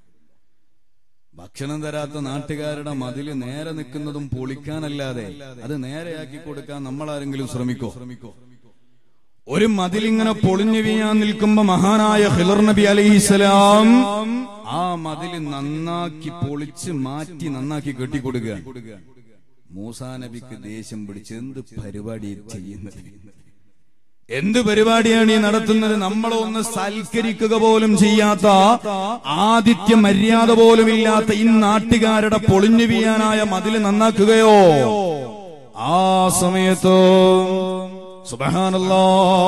ഭക്ഷണം തരാത്ത നാട്ടുകാരുടെ മതില് നേരെ നിൽക്കുന്നതും പൊളിക്കാനല്ലാതെ അത് നേരെയാക്കി കൊടുക്കാൻ നമ്മൾ ആരെങ്കിലും ശ്രമിക്കോ ശ്രമിക്കോ ഒരു മതിലിങ്ങനെ പൊളിഞ്ഞു വീഴാൻ നിൽക്കുമ്പോ മഹാനായ ഹിലർ നബി അലൈഹിസ്സലാം ആ മതില് നന്നാക്കി പൊളിച്ച് മാറ്റി നന്നാക്കി കെട്ടിക്കൊടുക്കുക മൂസാ നബിക്ക് ദേഷ്യം പിടിച്ച് എന്ത് പരിപാടി ചെയ്യുന്നത് എന്ത് പരിപാടിയാണ് ഈ നടത്തുന്നത് നമ്മളൊന്ന് സൽക്കരിക്കുക പോലും ചെയ്യാത്ത ആദിത്യ മര്യാദ പോലും ഇല്ലാത്ത ഈ നാട്ടുകാരുടെ പൊളിഞ്ഞു വീഴാനായ മതില് നന്നാക്കുകയോ ആ സമയത്ത് സുബഹാനല്ലോ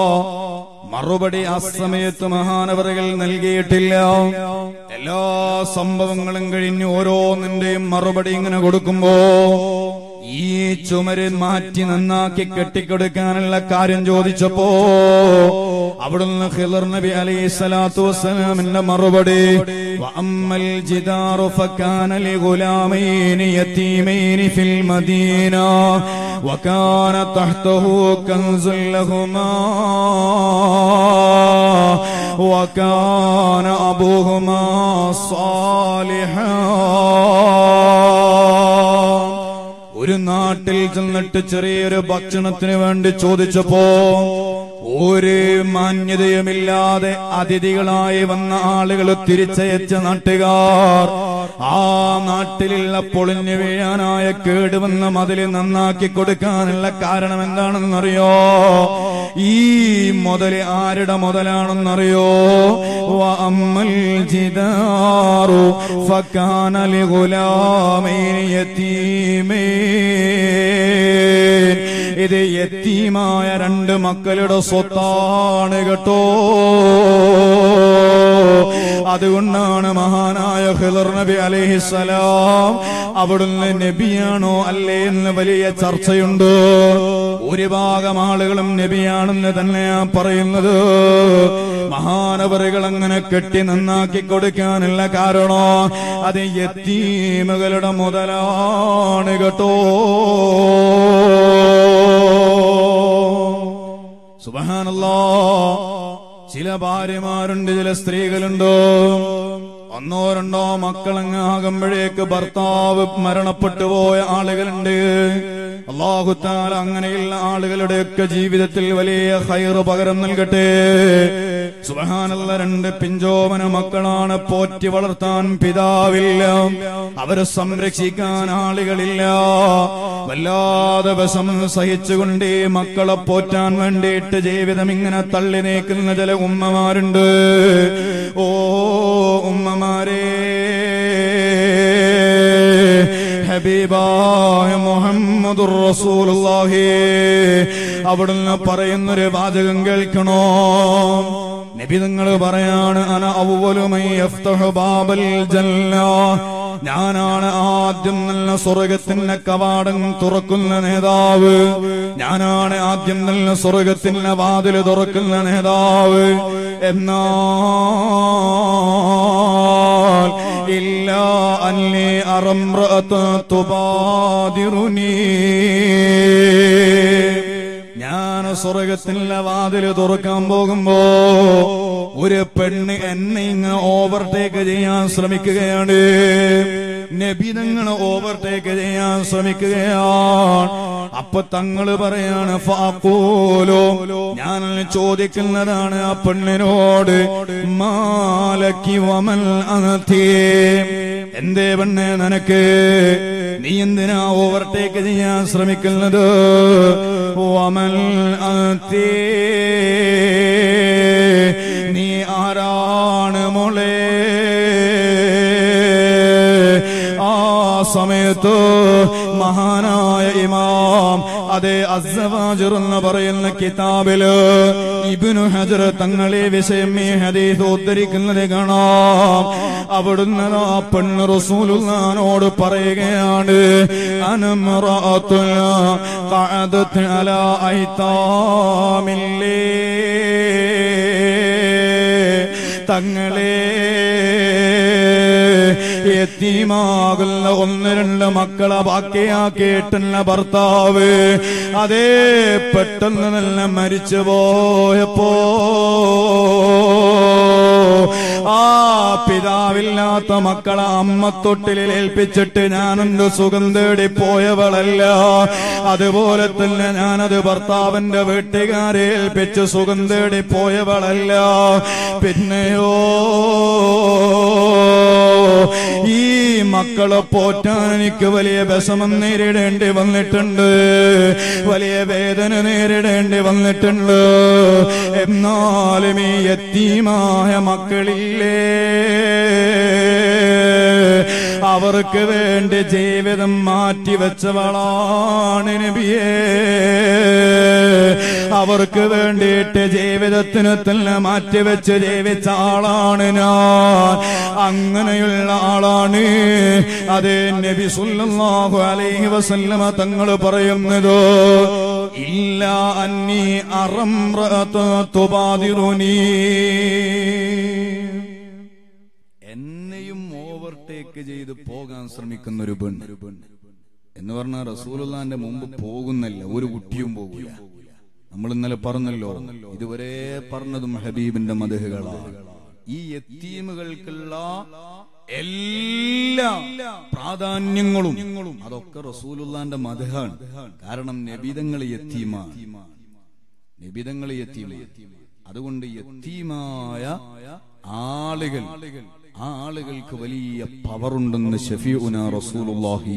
മറുപടി ആ സമയത്ത് മഹാനവറുകൾ നൽകിയിട്ടില്ല എല്ലാ സംഭവങ്ങളും കഴിഞ്ഞ് ഓരോന്നിന്റെയും മറുപടി ഇങ്ങനെ കൊടുക്കുമ്പോ ഈ ചുമര് മാറ്റി നന്നാക്കി കെട്ടിക്കൊടുക്കാനുള്ള കാര്യം ചോദിച്ചപ്പോ അവിടുന്ന് ഖിളർ നബി അലൈഹി സ്വലാത്തു വസ്സലാമിന്റെ മറുപടി വഅമ്മൽ ജിദാറു ഫകാന ലിഗുലാമൈനി യതീമൈനി ഫിൽ മദീന وكان تحته كنز لهما وكان أبوهما صالحا ഒരു നാട്ടിൽ ചെന്നിട്ട് ചെറിയൊരു ഭക്ഷണത്തിന് വേണ്ടി ചോദിച്ചപ്പോ ഒരു മാന്യതയുമില്ലാതെ അതിഥികളായി വന്ന ആളുകൾ തിരിച്ചയച്ച നാട്ടുകാർ ആ നാട്ടിലുള്ള പൊളിഞ്ഞു വീഴാനായ കേടുവന്ന മതില് നന്നാക്കി കൊടുക്കാനുള്ള കാരണം എന്താണെന്നറിയോ ഈ മുതല് ആരുടെ മുതലാണെന്നറിയോ വഅമ്മൽ ജിദാറു ഫകാന ലിഗുലാമൈനി യതീമൈൻ ഇത് യത്തീമായ രണ്ട് മക്കളുടെ സ്വത്താണ് കേട്ടോ അതുകൊണ്ടാണ് മഹാനായ ഹിദർ നബി അലൈഹിസലാം അവിടുന്ന് നബിയാണോ അല്ലേ എന്ന് വലിയ ചർച്ചയുണ്ട് ഭൂരിഭാഗം ആളുകളും നബിയാണെന്ന് തന്നെയാ പറയുന്നത് മഹാനവറുകൾ അങ്ങനെ കെട്ടി നന്നാക്കി കൊടുക്കാനുള്ള കാരണോ അത് യത്തീമുകളുടെ മുതലാണ് കേട്ടോ സുബഹാനല്ലോ ചില ഭാര്യമാരുണ്ട് ചില സ്ത്രീകളുണ്ട് ഒന്നോ രണ്ടോ മക്കളങ്ങ് ആകുമ്പോഴേക്ക് ഭർത്താവ് മരണപ്പെട്ടു പോയ ആളുകളുണ്ട് അള്ളാഹുത്താല അങ്ങനെയുള്ള ആളുകളുടെയൊക്കെ ജീവിതത്തിൽ വലിയ ഹൈറ് പകരം നൽകട്ടെ സുബഹാനല്ല രണ്ട് പിഞ്ചോമന മക്കളാണ് പോറ്റി വളർത്താൻ പിതാവില്ല അവരെ സംരക്ഷിക്കാൻ ആളുകളില്ല വല്ലാതെ വിഷം സഹിച്ചുകൊണ്ട് ഈ മക്കളെ പോറ്റാൻ വേണ്ടിയിട്ട് ജീവിതം ഇങ്ങനെ തള്ളി നീക്കുന്ന ചില ഉമ്മമാരുണ്ട് ഓ ഉമ്മമാരേ ഹബീബായ മുഹമ്മദുർ റസൂലുള്ളാഹി അവിടുന്ന് പറയുന്നൊരു വാചകം കേൾക്കണോ നബി നിങ്ങൾ പറയാണ് അന അവലുമൈ യഫ്തഹു ബാബൽ ജന്ന ഞാനാണ് ആദ്യം നല്ല സ്വർഗത്തിന്റെ കവാടം തുറക്കുന്ന നേതാവ് ഞാനാണ് ആദ്യം നല്ല സ്വർഗത്തിന്റെ വാതില് തുറക്കുന്ന നേതാവ് എന്നാൽ ഇല്ല അല്ലേ അറമ്രത്ത് തുപാതിറുനീ ഞാൻ സ്വർഗത്തിന്റെ വാതില് തുറക്കാൻ പോകുമ്പോ ഒരു പെണ്ണ് എന്നെ ഇങ്ങനെ ഓവർടേക്ക് ചെയ്യാൻ ശ്രമിക്കുകയാണ് നബിതങ്ങൾ ഓവർടേക്ക് ചെയ്യാൻ ശ്രമിക്കുകയാണ് അപ്പൊ തങ്ങള് പറയാണ് ഫാക്കൂലോ ഞാൻ ചോദിക്കുന്നതാണ് ആ പെണ്ണിനോട് മാലക്കി വമൽ അനത്തിയേ എന്തേ പെണ്ണെ നിനക്ക് നീ എന്തിനാ ഓവർടേക്ക് ചെയ്യാൻ ശ്രമിക്കുന്നത് വമൽ അനത്തിയേ നീ ആരാണ് മോളെ ആ സമയത്ത് മഹാനായ ഇമാം അതേ അസവാജർ എന്ന് പറയുന്ന കിതാബില് ഇബിനു ഹജർ തങ്ങളെ വിഷയം ഈ ഹദീസ് ഉദ്ധരിക്കുന്നത് കാണാം അവിടുന്ന് ആ പെണ്ണ് റസൂലുള്ളാനോട് പറയുകയാണ് അനമ്രാത്തുൽ ഖഅദത്ത് അലാ ഐതാമില്ലേ തങ്ങളെ എത്തിമാകുന്ന ഒന്ന് രണ്ട് മക്കളെ ബാക്കിയാക്കിയിട്ടുള്ള ഭർത്താവ് അതേ പെട്ടെന്ന് നല്ല മരിച്ചു പോയപ്പോ ആ പിതാവില്ലാത്ത മക്കളെ അമ്മത്തൊട്ടിലിൽ ഏൽപ്പിച്ചിട്ട് ഞാനെന്റെ സുഖം തേടി പോയവളല്ല അതുപോലെ തന്നെ ഞാനത് ഭർത്താവിന്റെ വീട്ടുകാരെ ഏൽപ്പിച്ച് സുഖം തേടി പോയവളല്ല പിന്നെയോ ഈ മക്കളെ പോറ്റാൻ എനിക്ക് വലിയ വിഷമം നേരിടേണ്ടി വന്നിട്ടുണ്ട് വലിയ വേദന നേരിടേണ്ടി വന്നിട്ടുണ്ട് എന്നാലും ഈ എത്തീമായ മക്കളില്ലേ അവർക്ക് വേണ്ടി ജീവിതം മാറ്റിവെച്ചവളാണ് നബിയേ അവർക്ക് വേണ്ടിയിട്ട് ജീവിതത്തിന് തന്നെ മാറ്റിവെച്ച് ജീവിച്ച ആളാണ് ഞാൻ അങ്ങനെയുള്ള ആളാണ് അതേ നബി സുല്ലല്ലാഹു അലൈഹി വസല്ലമ തങ്ങൾ പറയുന്നത് ഇല്ല അന്നി അറംറഅത തുബാദിറുനീ എന്നെയും ഓവർടേക്ക് ചെയ്ത് പോകാൻ ശ്രമിക്കുന്ന ഒരു പെണ്ണ് എന്ന് പറഞ്ഞാൽ റസൂലുള്ളാന്റെ മുമ്പ് പോകുന്നില്ല ഒരു കുട്ടിയും പോകില്ല നമ്മൾ ഇന്നലെ പറഞ്ഞല്ലോ ഇതുവരെ പറഞ്ഞതും ഹബീബിന്റെ മതഹുകളാണ് ഈ എത്തീമുകൾക്കുള്ള എല്ലാ പ്രാധാന്യങ്ങളും അതൊക്കെ റസൂലുള്ളാന്റെ മതഹാണ് കാരണം നബിതങ്ങൾ എത്തീമാണ് നബിതങ്ങൾ എത്തീമ അതുകൊണ്ട് എത്തീമായ ആളുകൾ ആ ആളുകൾക്ക് വലിയ പവറുണ്ടെന്ന് ഷഫീഉന റസൂലുള്ളാഹി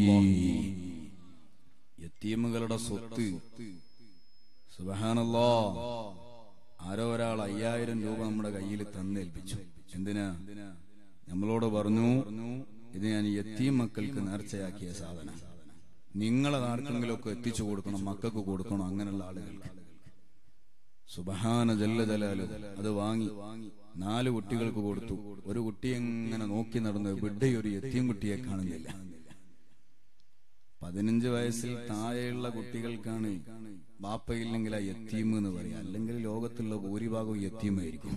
യത്തീമുകളുടെ സ്വത്ത് സുബഹാനല്ലാ ആരോ ഒരാൾ അയ്യായിരം രൂപ നമ്മുടെ കയ്യിൽ തന്നേൽപ്പിച്ചു എന്തിനാ നമ്മളോട് പറഞ്ഞു ഇത് ഞാൻ യത്തീം മക്കൾക്ക് നേർച്ചയാക്കിയ സാധനം നിങ്ങളെ ആർക്കെങ്കിലുമൊക്കെ എത്തിച്ചു കൊടുക്കണം മക്കൾക്ക് കൊടുക്കണം അങ്ങനെയുള്ള ആളുകൾക്ക് സുബഹാന ജല്ല ജലാലു അത് വാങ്ങി നാല് കുട്ടികൾക്ക് കൊടുത്തു ഒരു കുട്ടി എങ്ങനെ നോക്കി നടന്ന് ഇവിടെ ഒരു എത്തിയും കുട്ടിയെ കാണുന്നില്ല പതിനഞ്ച് വയസ്സിൽ താഴെയുള്ള കുട്ടികൾക്കാണ് ബാപ്പയില്ലെങ്കിൽ ആ യത്തീം എന്ന് പറയാം അല്ലെങ്കിൽ ലോകത്തുള്ള ഭൂരിഭാഗവും യത്തീമായിരിക്കും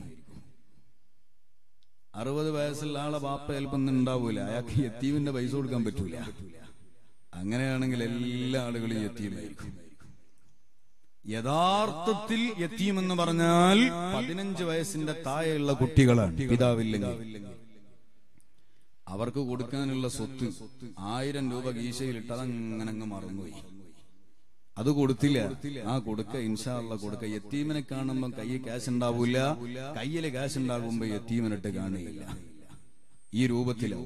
അറുപത് വയസ്സുള്ള ആളെ ബാപ്പ ചിലപ്പം ഉണ്ടാവൂല അയാൾക്ക് യത്തീമിന്റെ പൈസ കൊടുക്കാൻ പറ്റൂല അങ്ങനെയാണെങ്കിൽ എല്ലാ ആളുകളും യത്തീമായിരിക്കും യഥാർത്ഥത്തിൽ യത്തീം എന്ന് പറഞ്ഞാൽ പതിനഞ്ച് വയസ്സിന്റെ താഴെയുള്ള കുട്ടികളാണ് പിതാവില്ലെങ്കിൽ അവർക്ക് കൊടുക്കാനുള്ള സ്വത്ത് ആയിരം രൂപ ഗീശയിലിട്ട് അതങ്ങനെ അങ്ങ് മറന്നുപോയി അത് കൊടുത്തില്ല ആ കൊടുക്ക ഇൻഷാള്ള കൊടുക്ക യത്തീമിനെ കാണുമ്പോ കയ്യിൽ ക്യാഷ് ഉണ്ടാവൂല കയ്യില് ക്യാഷ് ഉണ്ടാകുമ്പോ യത്തീമിനിട്ട് കാണുകയില്ല ഈ രൂപത്തിലോ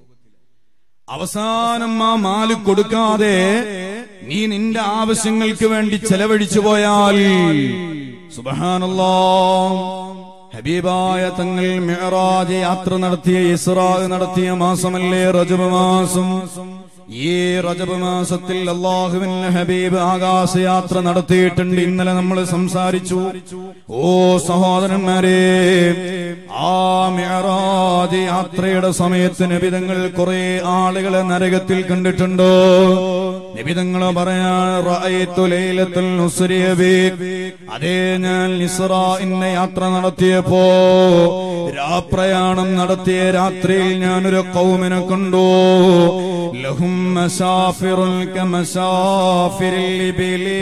അവസാനം ആ മാല് കൊടുക്കാതെ നീ നിന്റെ ആവശ്യങ്ങൾക്ക് വേണ്ടി ചെലവഴിച്ചു പോയാൽ സുബഹാനല്ലാ ഹബീബായ തങ്ങൾ മെഹറാജ് യാത്ര നടത്തിയ ഇസ്രാ നടത്തിയ മാസമല്ലേ റജബ് മാസം ഈ റജബ് മാസത്തിൽ അള്ളാഹുവിന്റെ ഹബീബ് ആകാശയാത്ര നടത്തിയിട്ടുണ്ട് ഇന്നലെ നമ്മൾ സംസാരിച്ചു ഓ സഹോദരന്മാരെ ആ മെഹറാജ് യാത്രയുടെ സമയത്ത് നബിതങ്ങൾ കുറെ ആളുകളെ നരകത്തിൽ കണ്ടിട്ടുണ്ടോ നിബിതങ്ങൾ പറയാൻ റഅയ്തു ലൈലത്തുൽ നുസ്രിയ ബി. അതേ ഞാൻ ഇസ്രാഇന്റെ യാത്ര നടത്തിയപ്പോ രാപ്രയാണം നടത്തിയ രാത്രിയിൽ ഞാനൊരു കൗമിനെ കണ്ടു ലഹും മസാഫിറുൽ കമസാഫിരിൽ ഇബിലി.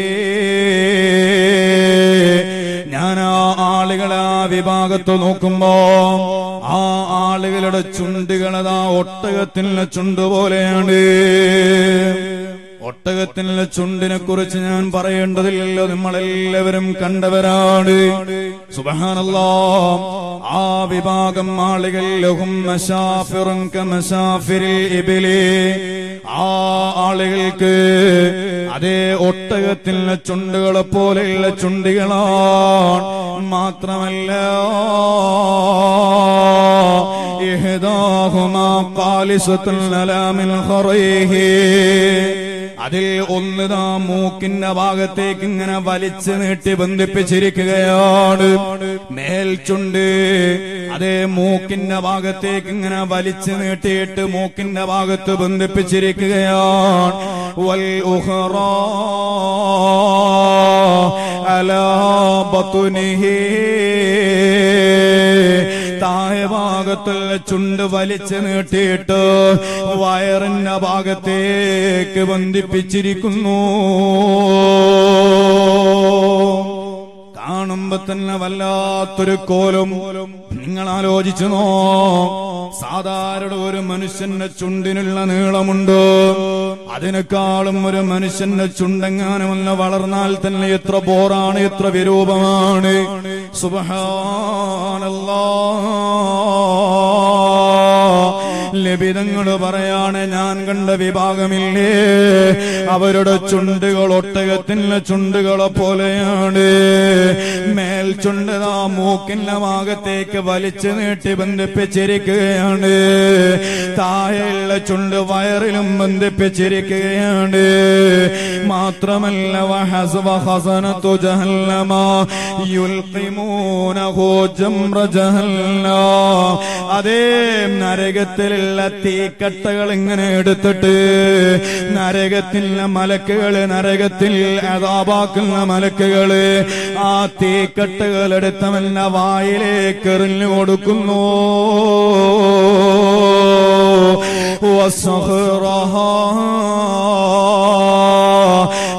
ഞാൻ ആ ആളുകളെ ആ വിഭാഗത്ത് നോക്കുമ്പോ ആ ആളുകളുടെ ചുണ്ടുകളതാ ഒട്ടകത്തിനുള്ള ചുണ്ട് പോലെയാണ് ഒട്ടകത്തിനുള്ള ചുണ്ടിനെ കുറിച്ച് ഞാൻ പറയേണ്ടതില്ലല്ലോ നമ്മളെല്ലാവരും കണ്ടവരാണ് സുബഹാനല്ലാ ആ വിഭാഗം ആളുകൾ ലഹും മശാഫിറുൻ കമശാഫിരിൽ ഇബിലി ആ ആളുകൾക്ക് അതേ ഒട്ടകത്തിനുള്ള ചുണ്ടുകളെ പോലെയുള്ള ചുണ്ടികളാണ് മാത്രമല്ല ഇഹ്ദാഹുമാ ഖാലിസത്തുൽ അലാമിൽ ഖറൈഹി അതിൽ ഒന്ന് താ മൂക്കിന്റെ ഭാഗത്തേക്ക് ഇങ്ങനെ വലിച്ചു നീട്ടി ബന്ധിപ്പിച്ചിരിക്കുകയാണ് മേൽചുണ്ട് അതേ മൂക്കിന്റെ ഭാഗത്തേക്ക് ഇങ്ങനെ വലിച്ചു നീട്ടിയിട്ട് മൂക്കിന്റെ ഭാഗത്ത് ബന്ധിപ്പിച്ചിരിക്കുകയാണ് വൽ ഉഖറാ അലാ ബത്തുനിഹി താഴെ ഭാഗത്തുള്ള ചുണ്ട് വലിച്ചു നീട്ടിയിട്ട് വയറിന്റെ ഭാഗത്തേക്ക് ബന്ധിപ്പിച്ചിരിക്കുന്നു കാണുമ്പോ തന്നെ വല്ലാത്തൊരു കോലും നിങ്ങൾ ആലോചിച്ചു നോ സാധാരണ ഒരു മനുഷ്യന്റെ ചുണ്ടിനുള്ള നീളമുണ്ട് അതിനേക്കാളും ഒരു മനുഷ്യന്റെ ചുണ്ടെങ്ങാനുമല്ല വളർന്നാൽ തന്നെ എത്ര ബോറാണ് എത്ര വിരൂപമാണ് സുബഹാനല്ലാ ലഭിതങ്ങൾ പറയാണ് ഞാൻ കണ്ട വിഭാഗമില്ലേ അവരുടെ ചുണ്ടുകൾ ഒട്ടകത്തിൻ്റെ ചുണ്ടുകളെ പോലെയാണ് മേൽ ചുണ്ടതാ മൂക്കിന്റെ ഭാഗത്തേക്ക് വലിച്ചു നീട്ടി ബന്ധിപ്പിച്ചിരിക്കുകയാണ് താഴെയുള്ള ചുണ്ട് വയറിലും ബന്ധിപ്പിച്ചിരിക്കുകയാണ് മാത്രമല്ല വഹസ്വ ഹസനത്തു ജഹന്നമ യുൽഖിമൂനഹു ജംറ ജഹന്ന അതേ നരകത്തിലുള്ള തീക്കട്ടകൾ ഇങ്ങനെ എടുത്തിട്ട് നരകത്തിലെ മലക്കുകള് നരകത്തിൽ അതാപാക്കുന്ന മലക്കുകള് ആ തീക്കട്ടകൾ എടുത്തവന്റെ വായിലേക്ക് എറിഞ്ഞു കൊടുക്കുന്നു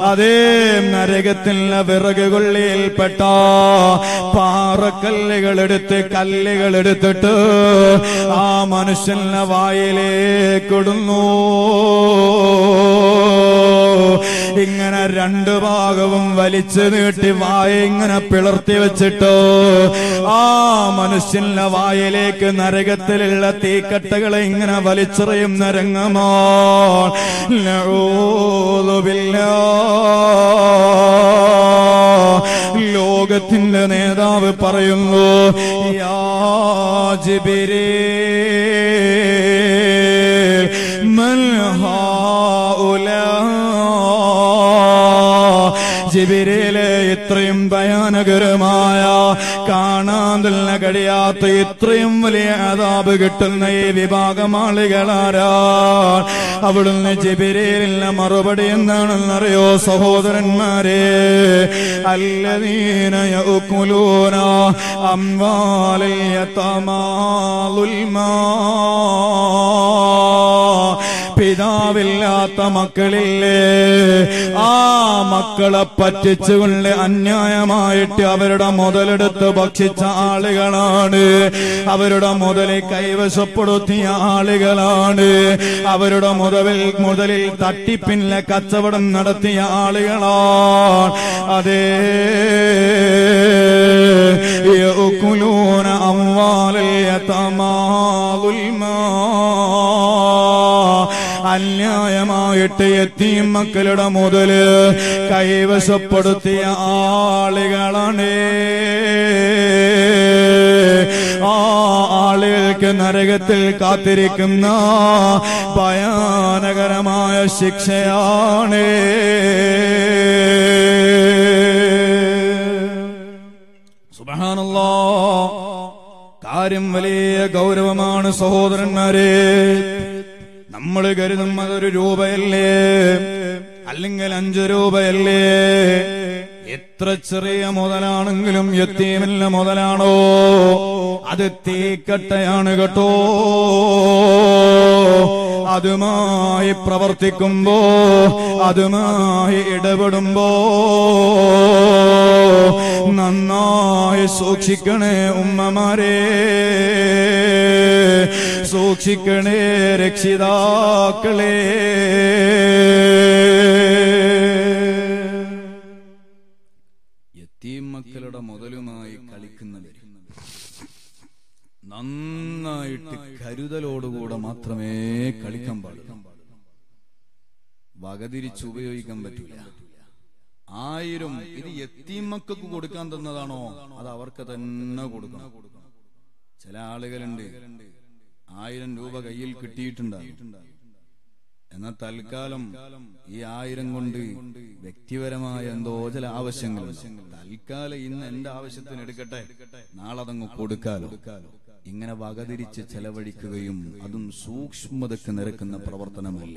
അതേ നരകത്തിലെ വിറക് കൊള്ളിയിൽപ്പെട്ട പാറക്കല്ലുകൾ എടുത്ത് കല്ലുകൾ എടുത്തിട്ട് ആ മനുഷ്യന്റെ വായിലേക്കിടുന്നു ഇങ്ങനെ രണ്ടു ഭാഗവും വലിച്ചു നീട്ടി വായ ഇങ്ങനെ പിളർത്തി വെച്ചിട്ട് ആ മനുഷ്യന്റെ വായിലേക്ക് നരകത്തിലുള്ള തീക്കട്ടകളെ ഇങ്ങനെ വലിച്ചെറിയുന്ന രംഗമോ ലോകത്തിന്റെ നേതാവ് പറയുന്നു യാ ജിബിരേ മൽ ഹാഉലാ ജിബിരിയിലെ ഇത്രയും ഭയാനകരമായ കാണാൻ തന്നെ കഴിയാത്ത ഇത്രയും വലിയ അതാപ് കിട്ടുന്ന ഈ വിഭാഗം ആളുകളാരാ അവിടുന്ന് ജിബിരിയിലിന്റെ മറുപടി എന്താണെന്നറിയോ സഹോദരന്മാരെ അല്ലദീന യഅ്കുലൂന അംവാലൽ യതമാ ളുൽമാ പിതാവില്ലാത്ത മക്കളില്ലേ ആ മക്കളെ പറ്റിച്ചുകൊണ്ട് അന്യായമായിട്ട് അവരുടെ മുതലെടുത്ത് ഭക്ഷിച്ച ആളുകളാണ് അവരുടെ മുതലെ കൈവശപ്പെടുത്തിയ ആളുകളാണ് അവരുടെ മുതലിൽ മുതലിൽ തട്ടിപ്പിന്നിലെ കച്ചവടം നടത്തിയ ആളുകളാണ് അതേ يأكلون أموال اليتامى ظلما അന്യായമായിട്ട് എത്തിയും മക്കളുടെ മുതല് കൈവശപ്പെടുത്തിയ ആളുകളാണ് ആ ആളുകൾക്ക് നരകത്തിൽ കാത്തിരിക്കുന്ന ഭയാനകരമായ ശിക്ഷയാണ് സുബഹാനല്ലാ കാര്യം വലിയ ഗൗരവമാണ് സഹോദരന്മാരെ നമ്മൾ കരുതും അതൊരു രൂപയല്ലേ അല്ലെങ്കിൽ അഞ്ചു രൂപയല്ലേ എത്ര ചെറിയ മുതലാണെങ്കിലും എത്തിയുമില്ല മുതലാണോ അത് തീക്കട്ടയാണ് കേട്ടോ അതുമായി പ്രവർത്തിക്കുമ്പോ അതുമായി ഇടപെടുമ്പോ നന്നായി സൂക്ഷിക്കണേ ഉമ്മമാരെ സൂക്ഷിക്കണേ രക്ഷിതാക്കളെ യത്തീം മക്കളുടെ മുതലുമായി കളിക്കുന്നവർ നന്നായിട്ട് കരുതലോടുകൂടെ മാത്രമേ കളിക്കാൻ പാടുള്ളൂ വകതിരിച്ച് ഉപയോഗിക്കാൻ പറ്റൂല ആയിരം ഇത് എത്തീം മക്കൾക്ക് കൊടുക്കാൻ തന്നതാണോ അത് അവർക്ക് തന്നെ കൊടുക്കണം ചില ആളുകളുണ്ട് ആയിരം രൂപ കയ്യിൽ കിട്ടിയിട്ടുണ്ടാകും എന്നാൽ തൽക്കാലം ഈ ആയിരം കൊണ്ട് വ്യക്തിപരമായ എന്തോ ചില ആവശ്യങ്ങൾ തൽക്കാലം ഇന്ന് എന്റെ ആവശ്യത്തിന് എടുക്കട്ടെ നാളെ അതങ്ങ് കൊടുക്കാലോ ഇങ്ങനെ വകതിരിച്ച് ചെലവഴിക്കുകയും അതും സൂക്ഷ്മതയ്ക്ക് നിരക്കുന്ന പ്രവർത്തനമല്ല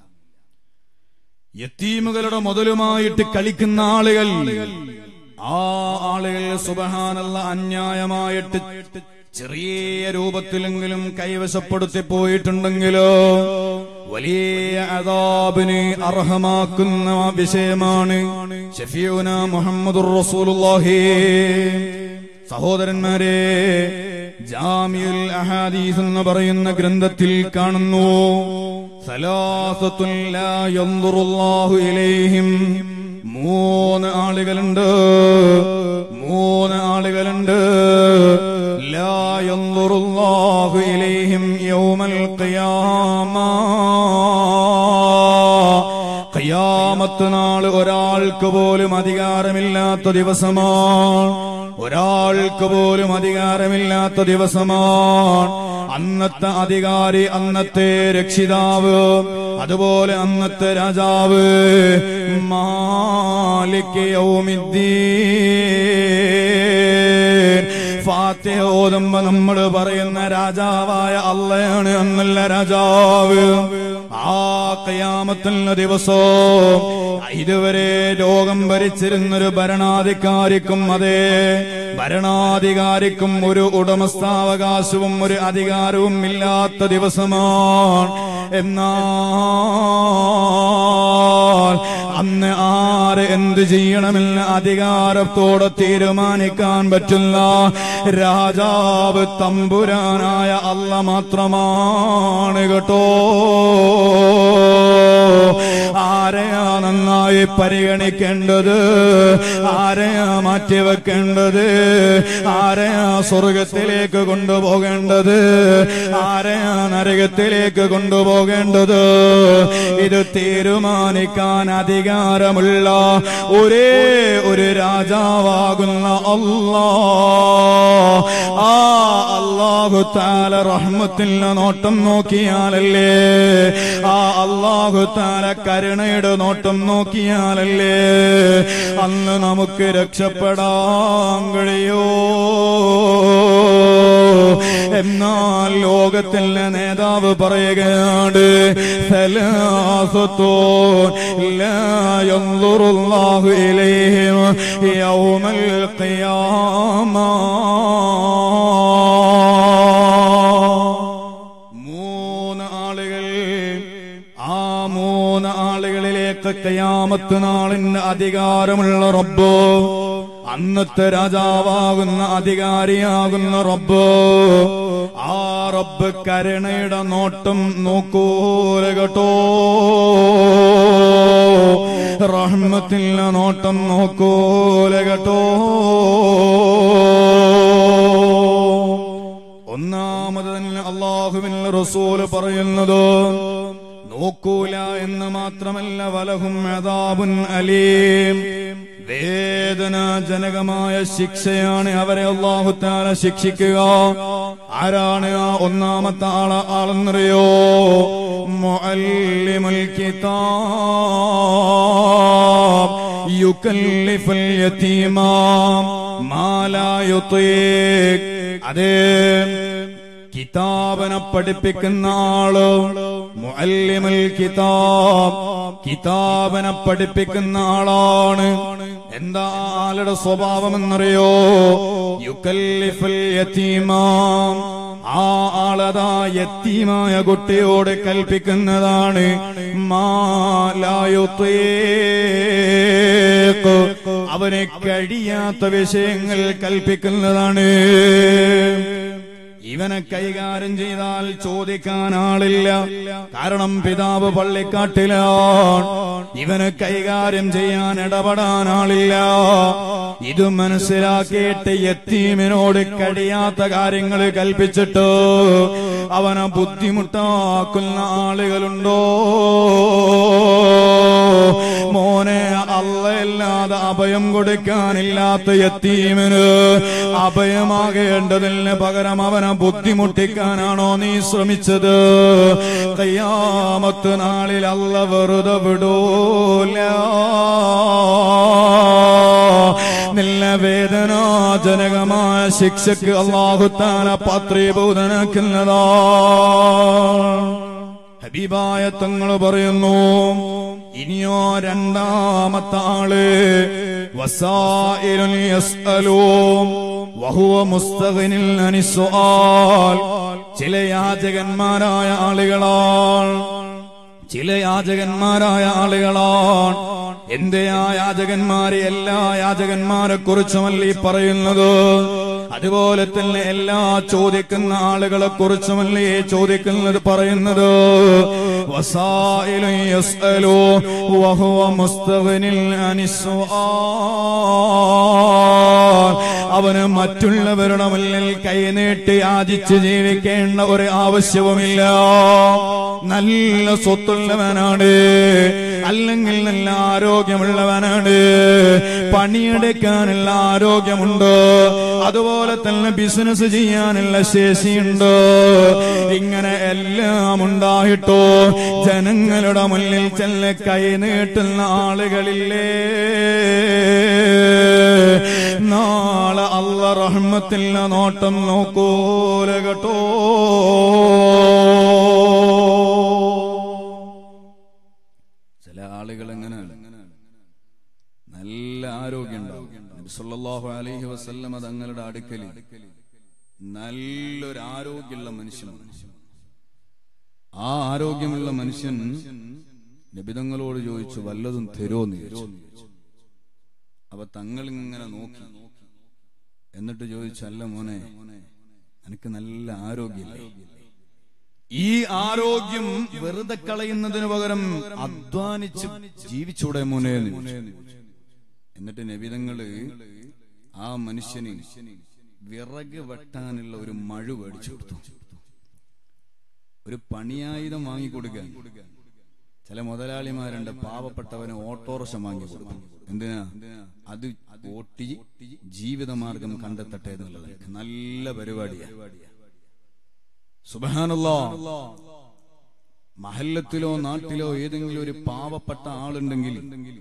യത്തീമുകളുടെ മുതലുമായിട്ട് കളിക്കുന്ന ആളുകൾ ആ ആളുകൾ സുബഹാനല്ല അന്യായമായിട്ട് ചെറിയ രൂപത്തിലെങ്കിലും കൈവശപ്പെടുത്തി പോയിട്ടുണ്ടെങ്കിലോ വലിയ അതാബിന് അർഹമാക്കുന്ന വിഷയമാണ് ഷഫീഉന മുഹമ്മദുർ റസൂലുള്ളാഹി സഹോദരന്മാരെ ജാമിയുൽ അഹാദീസ് എന്ന് പറയുന്ന ഗ്രന്ഥത്തിൽ കാണുന്നു സലാസത്തുൻ ലാ യൻദുറുല്ലാഹു ഇലൈഹിം മൂന്ന് ആളുകളുണ്ട് മൂന്ന് ആളുകളുണ്ട് ലാ യൻദുറുല്ലാഹു ഇലൈഹിം യൗമൽ ഖിയാമ ഖിയാമത്ത് നാൾ ഒരാൾക്ക് പോലും അധികാരമില്ലാത്ത ദിവസമാണ് ഒരാൾക്ക് പോലും അധികാരമില്ലാത്ത ദിവസമാണ് അന്നത്തെ അധികാരി അന്നത്തെ രക്ഷിതാവ് അതുപോലെ അന്നത്തെ രാജാവ് മാലിക് യൗമിദ്ദീൻ ഫാത്തിഹ ഓതുമ്പോ നമ്മൾ പറയുന്ന രാജാവായ അള്ളയാണ് എന്നല്ല രാജാവ് ആ കയാമത്തുള്ള ദിവസവും ഇതുവരെ ലോകം ഭരിച്ചിരുന്നൊരു ഭരണാധികാരിക്കും അതെ ഭരണാധികാരിക്കും ഒരു ഉടമസ്ഥാവകാശവും ഒരു അധികാരവും ഇല്ലാത്ത ദിവസമാണ് എന്നാൽ അന്ന് ആര് എന്ത് ചെയ്യണമെന്ന് അധികാരത്തോടെ തീരുമാനിക്കാൻ പറ്റുന്ന രാജാവ് തമ്പുരാനായ അല്ല മാത്രമാണ് കേട്ടോ ആരെയാ നന്നായി പരിഗണിക്കേണ്ടത് ആരെയാ മാറ്റിവെക്കേണ്ടത് ആരെയാ സ്വർഗത്തിലേക്ക് കൊണ്ടുപോകേണ്ടത് ആരെയാ നരകത്തിലേക്ക് കൊണ്ടുപോകേണ്ടത് ഇത് തീരുമാനിക്കാൻ അധികാരമുള്ള ഒരേ ഒരു രാജാവാകുന്ന അല്ലാ ആ അള്ളാഹു താല റഹ്മത്തിൽ നോട്ടം നോക്കിയാലല്ലേ ആ അള്ളാഹു താല കരുണയുടെ നോട്ടം നോക്കിയാലല്ലേ അന്ന് നമുക്ക് രക്ഷപ്പെടാൻ കഴിയോ എന്നാൽ ലോകത്തിന്റെ നേതാവ് പറയുകയാണ് ثلاثة لا ينظر الله إليهم يوم القيامة മൂന്ന് ആളുകൾ ആ മൂന്ന് ആളുകളിലേക്ക് കയാമത്ത് നാളിന് അധികാരമുള്ള റബ്ബ് അന്നത്തെ രാജാവാകുന്ന അധികാരിയാകുന്ന റബ്ബ് ആ റബ്ബ് കരുണയുടെ നോട്ടം നോക്കൂല കേട്ടോ റഹ്മത്തിന്റെ നോട്ടം നോക്കൂല കേട്ടോ ഒന്നാമത് തന്നെ അള്ളാഹുവിൻ റസൂല് പറയുന്നത് നോക്കൂല എന്ന് മാത്രമല്ല വലഹും അദാബുൻ അലീം വേദനാജനകമായ ശിക്ഷയാണ് അവരെ അള്ളാഹുത്താല ശിക്ഷിക്കുക ആരാണ് ആ ഒന്നാമത്തെ ആള ആളെന്നറിയോ മുഅല്ലിമുൽ കിതാബ് യുകല്ലിഫുൽ യതീമ മാ ലാ യുതീഖ് അതേ കിതാബനെ പഠിപ്പിക്കുന്ന ആള് മുഅല്ലിമുൽ കിതാബ് കിതാബനെ പഠിപ്പിക്കുന്ന ആളാണ് എന്താ ആ ആളുടെ സ്വഭാവം എന്നറിയോ യുക്കല്ലിഫുൽ യതീമാം ആ ആളതാ യത്തീമായ കുട്ടിയോട് കൽപ്പിക്കുന്നതാണ് മാലായുത്തീഖ് അവനെ കഴിയാത്ത വിഷയങ്ങൾ കൽപ്പിക്കുന്നതാണ് ഇവനെ കൈകാര്യം ചെയ്താൽ ചോദിക്കാൻ ആളില്ല കാരണം പിതാവ് പള്ളിക്കാട്ടിലാണ് ഇവന് കൈകാര്യം ചെയ്യാൻ ഇടപെടാൻ ആളില്ല ഇത് മനസ്സിലാക്കിയിട്ട് യത്തീമിനോട് കഴിയാത്ത കാര്യങ്ങൾ കൽപ്പിച്ചിട്ട് അവനെ ബുദ്ധിമുട്ടാക്കുന്ന ആളുകളുണ്ടോ മോനെ അല്ലല്ലാതെ അഭയം കൊടുക്കാനില്ലാത്ത യത്തീമിന് അഭയമാകേണ്ടതിന് പകരം അവനെ ബുദ്ധിമുട്ടിക്കാനാണോ നീ ശ്രമിച്ചത് കയ്യാമത്ത് നാളിൽ അല്ല വെറുതെ വിടൂല നില്ല വേദനാജനകമായ ശിക്ഷക്ക് അള്ളാഹുത്താല പാത്രീഭൂതനാക്കുന്നതാ ഹബീബായ തങ്ങൾ പറയുന്നു ഇനിയോ രണ്ടാമത്തെ ആള് വസായിലുൽ യസ്അലൂം വഹുവ മുസ്തഗ്നിൽ അനിസ്സുആൽ ചില യാചകന്മാരായ ആളുകളാണ് ചില യാചകന്മാരായ ആളുകളാണ് എന്തേ ആ യാചകന്മാരെ എല്ലാ യാചകന്മാരെ കുറിച്ചുമല്ല ഈ പറയുന്നത് അതുപോലെ തന്നെ എല്ലാ ചോദിക്കുന്ന ആളുകളെ കുറിച്ചുമല്ല ഈ ചോദിക്കുന്നത് പറയുന്നത് വസായിലു യസ്അലു വഹുവ മുസ്തഗ്നിൽ അനിസ്സുആൽ അവന് മറ്റുള്ളവരുടെ മുന്നിൽ കൈനീട്ടി യാചിച്ച് ജീവിക്കേണ്ട ഒരു ആവശ്യവുമില്ല നല്ല സ്വത്തുള്ളവനാണ് അല്ലെങ്കിൽ നല്ല ആരോഗ്യമുള്ളവനാണ് പണിയെടുക്കാനുള്ള ആരോഗ്യമുണ്ട് അതുപോലെ തന്നെ ബിസിനസ് ചെയ്യാനുള്ള ശേഷിയുണ്ട് ഇങ്ങനെ എല്ലാം ഉണ്ടായിട്ടോ ജനങ്ങളുടെ മുന്നിൽ ചെല്ല കൈ നീട്ടുന്ന ആളുകളില്ലേ നാളെ അല്ല റഹ്മത്തില്ല നോട്ടം നോക്കൂല കേട്ടോ ചില ആളുകൾ എങ്ങനെയാണ് നല്ല ആരോഗ്യം ഉണ്ടാവും നബി സല്ലല്ലാഹു അലൈഹി വസല്ലമ തങ്ങളുടെ അടുക്കൽ നല്ലൊരു ആരോഗ്യമുള്ള മനുഷ്യൻ ആ ആരോഗ്യമുള്ള മനുഷ്യൻ നബിതങ്ങളോട് ചോദിച്ചു വല്ലതും തരുമോന്ന് ചോദിച്ചു അപ്പൊ തങ്ങൾ ഇങ്ങനെ നോക്കി എന്നിട്ട് ചോദിച്ചു അല്ല മോനെ എനിക്ക് നല്ല ആരോഗ്യമില്ലേ ഈ ആരോഗ്യം വെറുതെ കളയുന്നതിന് പകരം അധ്വാനിച്ച് ജീവിച്ചൂടെ മോനെ എന്ന് ചോദിച്ചു. എന്നിട്ട് നബിതങ്ങള് ആ മനുഷ്യന് വിറക് വെട്ടാനുള്ള ഒരു മഴ മേടിച്ചു കൊടുത്തു ഒരു പണിയായുധം വാങ്ങിക്കൊടുക്കാൻ ചില മുതലാളിമാരുണ്ട് പാവപ്പെട്ടവന് ഓട്ടോറിക്ഷ വാങ്ങി കൊടുക്കും എന്തിനാ അത് ഓട്ടി ജീവിതമാർഗം കണ്ടെത്തട്ടെ എന്നുള്ളത് നല്ല പരിപാടിയാ സുബഹാനല്ലോ മഹല്ലത്തിലോ നാട്ടിലോ ഏതെങ്കിലും ഒരു പാവപ്പെട്ട ആളുണ്ടെങ്കിൽ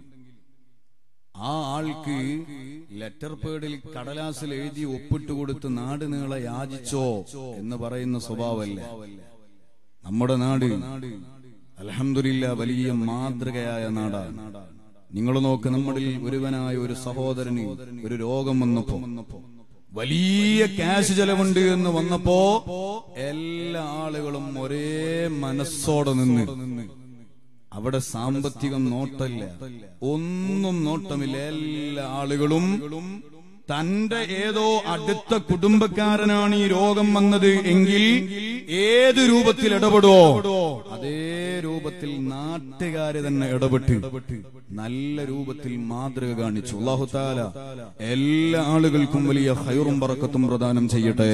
ആ ആൾക്ക് ലെറ്റർ പേഡിൽ കടലാസിൽ എഴുതി ഒപ്പിട്ട് കൊടുത്ത് നാട് നീളെ യാചിച്ചോ എന്ന് പറയുന്ന സ്വഭാവമല്ല നമ്മുടെ നാട് അലഹമില്ല വലിയ മാതൃകയായ നാടാണ് നിങ്ങൾ നോക്ക് നമ്മളിൽ ഒരുവനായ ഒരു സഹോദരന് ഒരു രോഗം വന്നപ്പോ വലിയ ക്യാഷ് ചെലവുണ്ട് എന്ന് വന്നപ്പോ എല്ലാ ആളുകളും ഒരേ മനസ്സോടെ നിന്ന് അവിടെ സാമ്പത്തികം നോട്ടല്ല ഒന്നും നോട്ടമില്ല എല്ലാ ആളുകളും തന്റെ ഏതോ അടുത്ത കുടുംബക്കാരനാണ് ഈ രോഗം വന്നത് എങ്കിൽ ഏത് രൂപത്തിൽ ഇടപെടുവോ അതേ രൂപത്തിൽ നാട്ടുകാര് തന്നെ ഇടപെട്ട് നല്ല രൂപത്തിൽ മാതൃക കാണിച്ചു അള്ളാഹു താല എല്ലാ ആളുകൾക്കും വലിയ ഹൈറും പറക്കത്തും പ്രദാനം ചെയ്യട്ടെ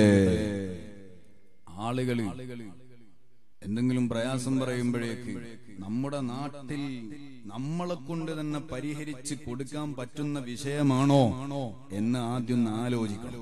ആളുകള് എന്തെങ്കിലും പ്രയാസം പറയുമ്പോഴേക്ക് നമ്മുടെ നാട്ടിൽ നമ്മളെ കൊണ്ട് തന്നെ പരിഹരിച്ച് കൊടുക്കാൻ പറ്റുന്ന വിഷയമാണോ എന്ന് ആദ്യം ഒന്ന് ആലോചിക്കണം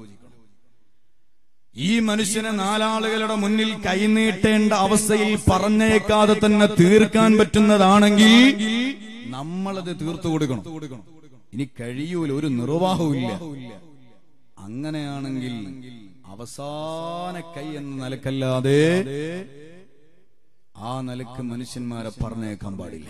ഈ മനുഷ്യനെ നാലാളുകളുടെ മുന്നിൽ കൈനീട്ടേണ്ട അവസ്ഥയിൽ പറഞ്ഞേക്കാതെ തന്നെ തീർക്കാൻ പറ്റുന്നതാണെങ്കിൽ നമ്മളത് തീർത്തു കൊടുക്കണം ഇനി കഴിയൂല ഒരു നിർവാഹവുമില്ല അങ്ങനെയാണെങ്കിൽ അവസാന കൈ എന്ന നിലക്കല്ലാതെ ആ നിലക്ക് മനുഷ്യന്മാരെ പറഞ്ഞേക്കാൻ പാടില്ല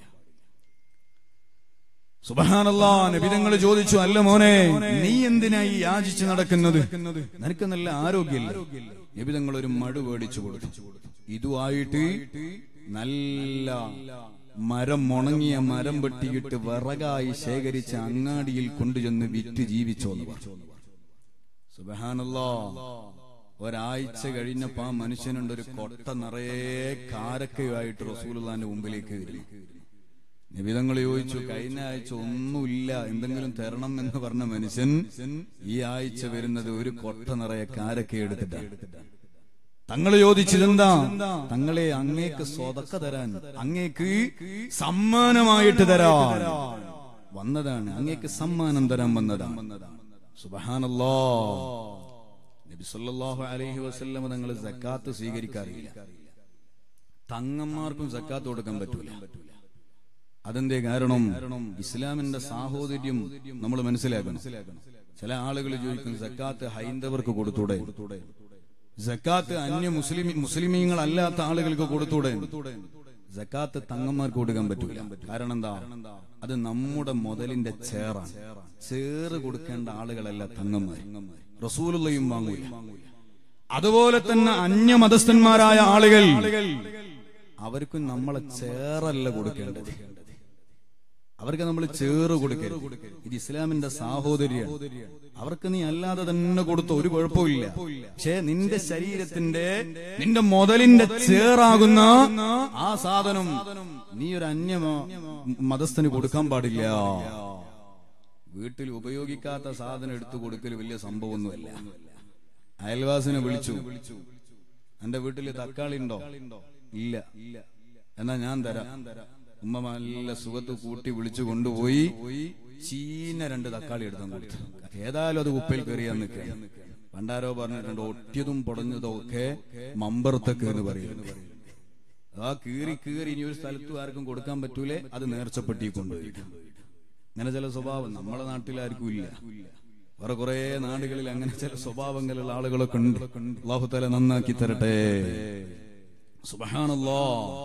സുബഹാനല്ലാ നബിതങ്ങൾ ചോദിച്ചു അല്ല മോനെ നീ എന്തിനായി യാചിച്ച് നടക്കുന്നത് നിനക്ക് നല്ല ആരോഗ്യമില്ല നബിതങ്ങൾ ഒരു മഴ മേടിച്ചു കൊടുത്തു ഇതുമായിട്ട് നല്ല മരം ഉണങ്ങിയ മരം വെട്ടിയിട്ട് വിറകായി ശേഖരിച്ച അങ്ങാടിയിൽ കൊണ്ടുചെന്ന് വിറ്റ് ജീവിച്ചോന്ന് പറഞ്ഞു സുബഹാനല്ലാ ഒരാഴ്ച കഴിഞ്ഞപ്പോ ആ മനുഷ്യനുണ്ട് ഒരു കൊട്ട നിറയെ കാരക്കയുമായിട്ട് റസൂലുള്ളാന്റെ മുമ്പിലേക്ക് വരുന്നു നിബിതങ്ങൾ ചോദിച്ചു കഴിഞ്ഞ ആഴ്ച ഒന്നുമില്ല എന്തെങ്കിലും തരണം എന്ന് പറഞ്ഞ മനുഷ്യൻ ഈ ആഴ്ച വരുന്നത് ഒരു കൊട്ട നിറയെ കാരക്ക എടുത്തിട്ടാണ് തങ്ങൾ ചോദിച്ചതെന്താ തങ്ങളെ അങ്ങേക്ക് സ്വതക്ക തരാൻ അങ്ങേക്ക് സമ്മാനമായിട്ട് തരാൻ വന്നതാണ് അങ്ങേക്ക് സമ്മാനം തരാൻ വന്നതാണ് സുബഹാനല്ലോ നബി സല്ലല്ലാഹു അലൈഹി വസല്ലം തങ്ങൾ സക്കാത്ത് സ്വീകരിക്കാറില്ല തങ്ങന്മാർക്കും സക്കാത്ത് കൊടുക്കാൻ പറ്റൂല അതെന്തേ കാരണം ഇസ്ലാമിന്റെ സാഹോദര്യം നമ്മൾ മനസ്സിലാക്കണം ചില ആളുകൾ ചോദിക്കും സക്കാത്ത് ഹൈന്ദവർക്ക് കൊടുത്തൂടെ സക്കാത്ത് അന്യ മുസ്ലിം മുസ്ലിമീങ്ങളല്ലാത്ത ആളുകൾക്ക് കൊടുത്തൂടെ സക്കാത്ത് തങ്ങന്മാർക്ക് കൊടുക്കാൻ പറ്റൂല കാരണം എന്താ അത് നമ്മുടെ മുതലിന്റെ ചേറാണ് ചേറ് കൊടുക്കേണ്ട ആളുകളല്ല തങ്ങന്മാർ റസൂലുള്ളയും വാങ്ങൂല അതുപോലെ തന്നെ അന്യമതസ്ഥന്മാരായ ആളുകൾ അവർക്കും നമ്മളെ ചേറല്ല കൊടുക്കേണ്ടത് അവർക്ക് നമ്മൾ ചേറ് കൊടുക്കരുത് ഇത് ഇസ്ലാമിന്റെ സാഹോദര്യമാണ് അവർക്ക് നീ അല്ലാതെ തന്നെ കൊടുത്ത ഒരു കുഴപ്പമില്ല പക്ഷേ നിന്റെ ശരീരത്തിന്റെ നിന്റെ മുതലിന്റെ ചേറാകുന്ന ആ സാധനം നീ ഒരു അന്യ മതസ്ഥന് കൊടുക്കാൻ പാടില്ല വീട്ടിൽ ഉപയോഗിക്കാത്ത സാധനം എടുത്തു കൊടുക്കൽ വലിയ സംഭവമൊന്നുമല്ല അയൽവാസിനെ വിളിച്ചു എന്റെ വീട്ടിൽ തക്കാളി ഉണ്ടോ ഇല്ല എന്നാ ഞാൻ തരാം ഉമ്മ നല്ല സുഖത്ത് കൂട്ടി വിളിച്ചു കൊണ്ടുപോയി ചീന രണ്ട് തക്കാളി എടുത്താൻ കൊടുത്തു ഏതായാലും അത് ഉപ്പയിൽ കയറിയാൻ നിൽക്കുക പണ്ടാരോ പറഞ്ഞിട്ടുണ്ട് ഒട്ടിയതും പൊടഞ്ഞതും ഒക്കെ മമ്പറത്തൊക്കെ എന്ന് പറയുന്നു ആ കീറി കീറി ഇനി ഒരു സ്ഥലത്തും ആർക്കും കൊടുക്കാൻ പറ്റൂലേ അത് നേർച്ചപ്പെട്ടി കൊണ്ടുപോയി അങ്ങനെ ചില സ്വഭാവം നമ്മളെ നാട്ടിലാർക്കും ഇല്ല വേറെ കുറെ നാടുകളിൽ അങ്ങനെ ചില സ്വഭാവങ്ങളുള്ള ആളുകളൊക്കെ ഉണ്ട് അള്ളാഹുത്തല നന്നാക്കി തരട്ടെ സുബഹാനല്ലോ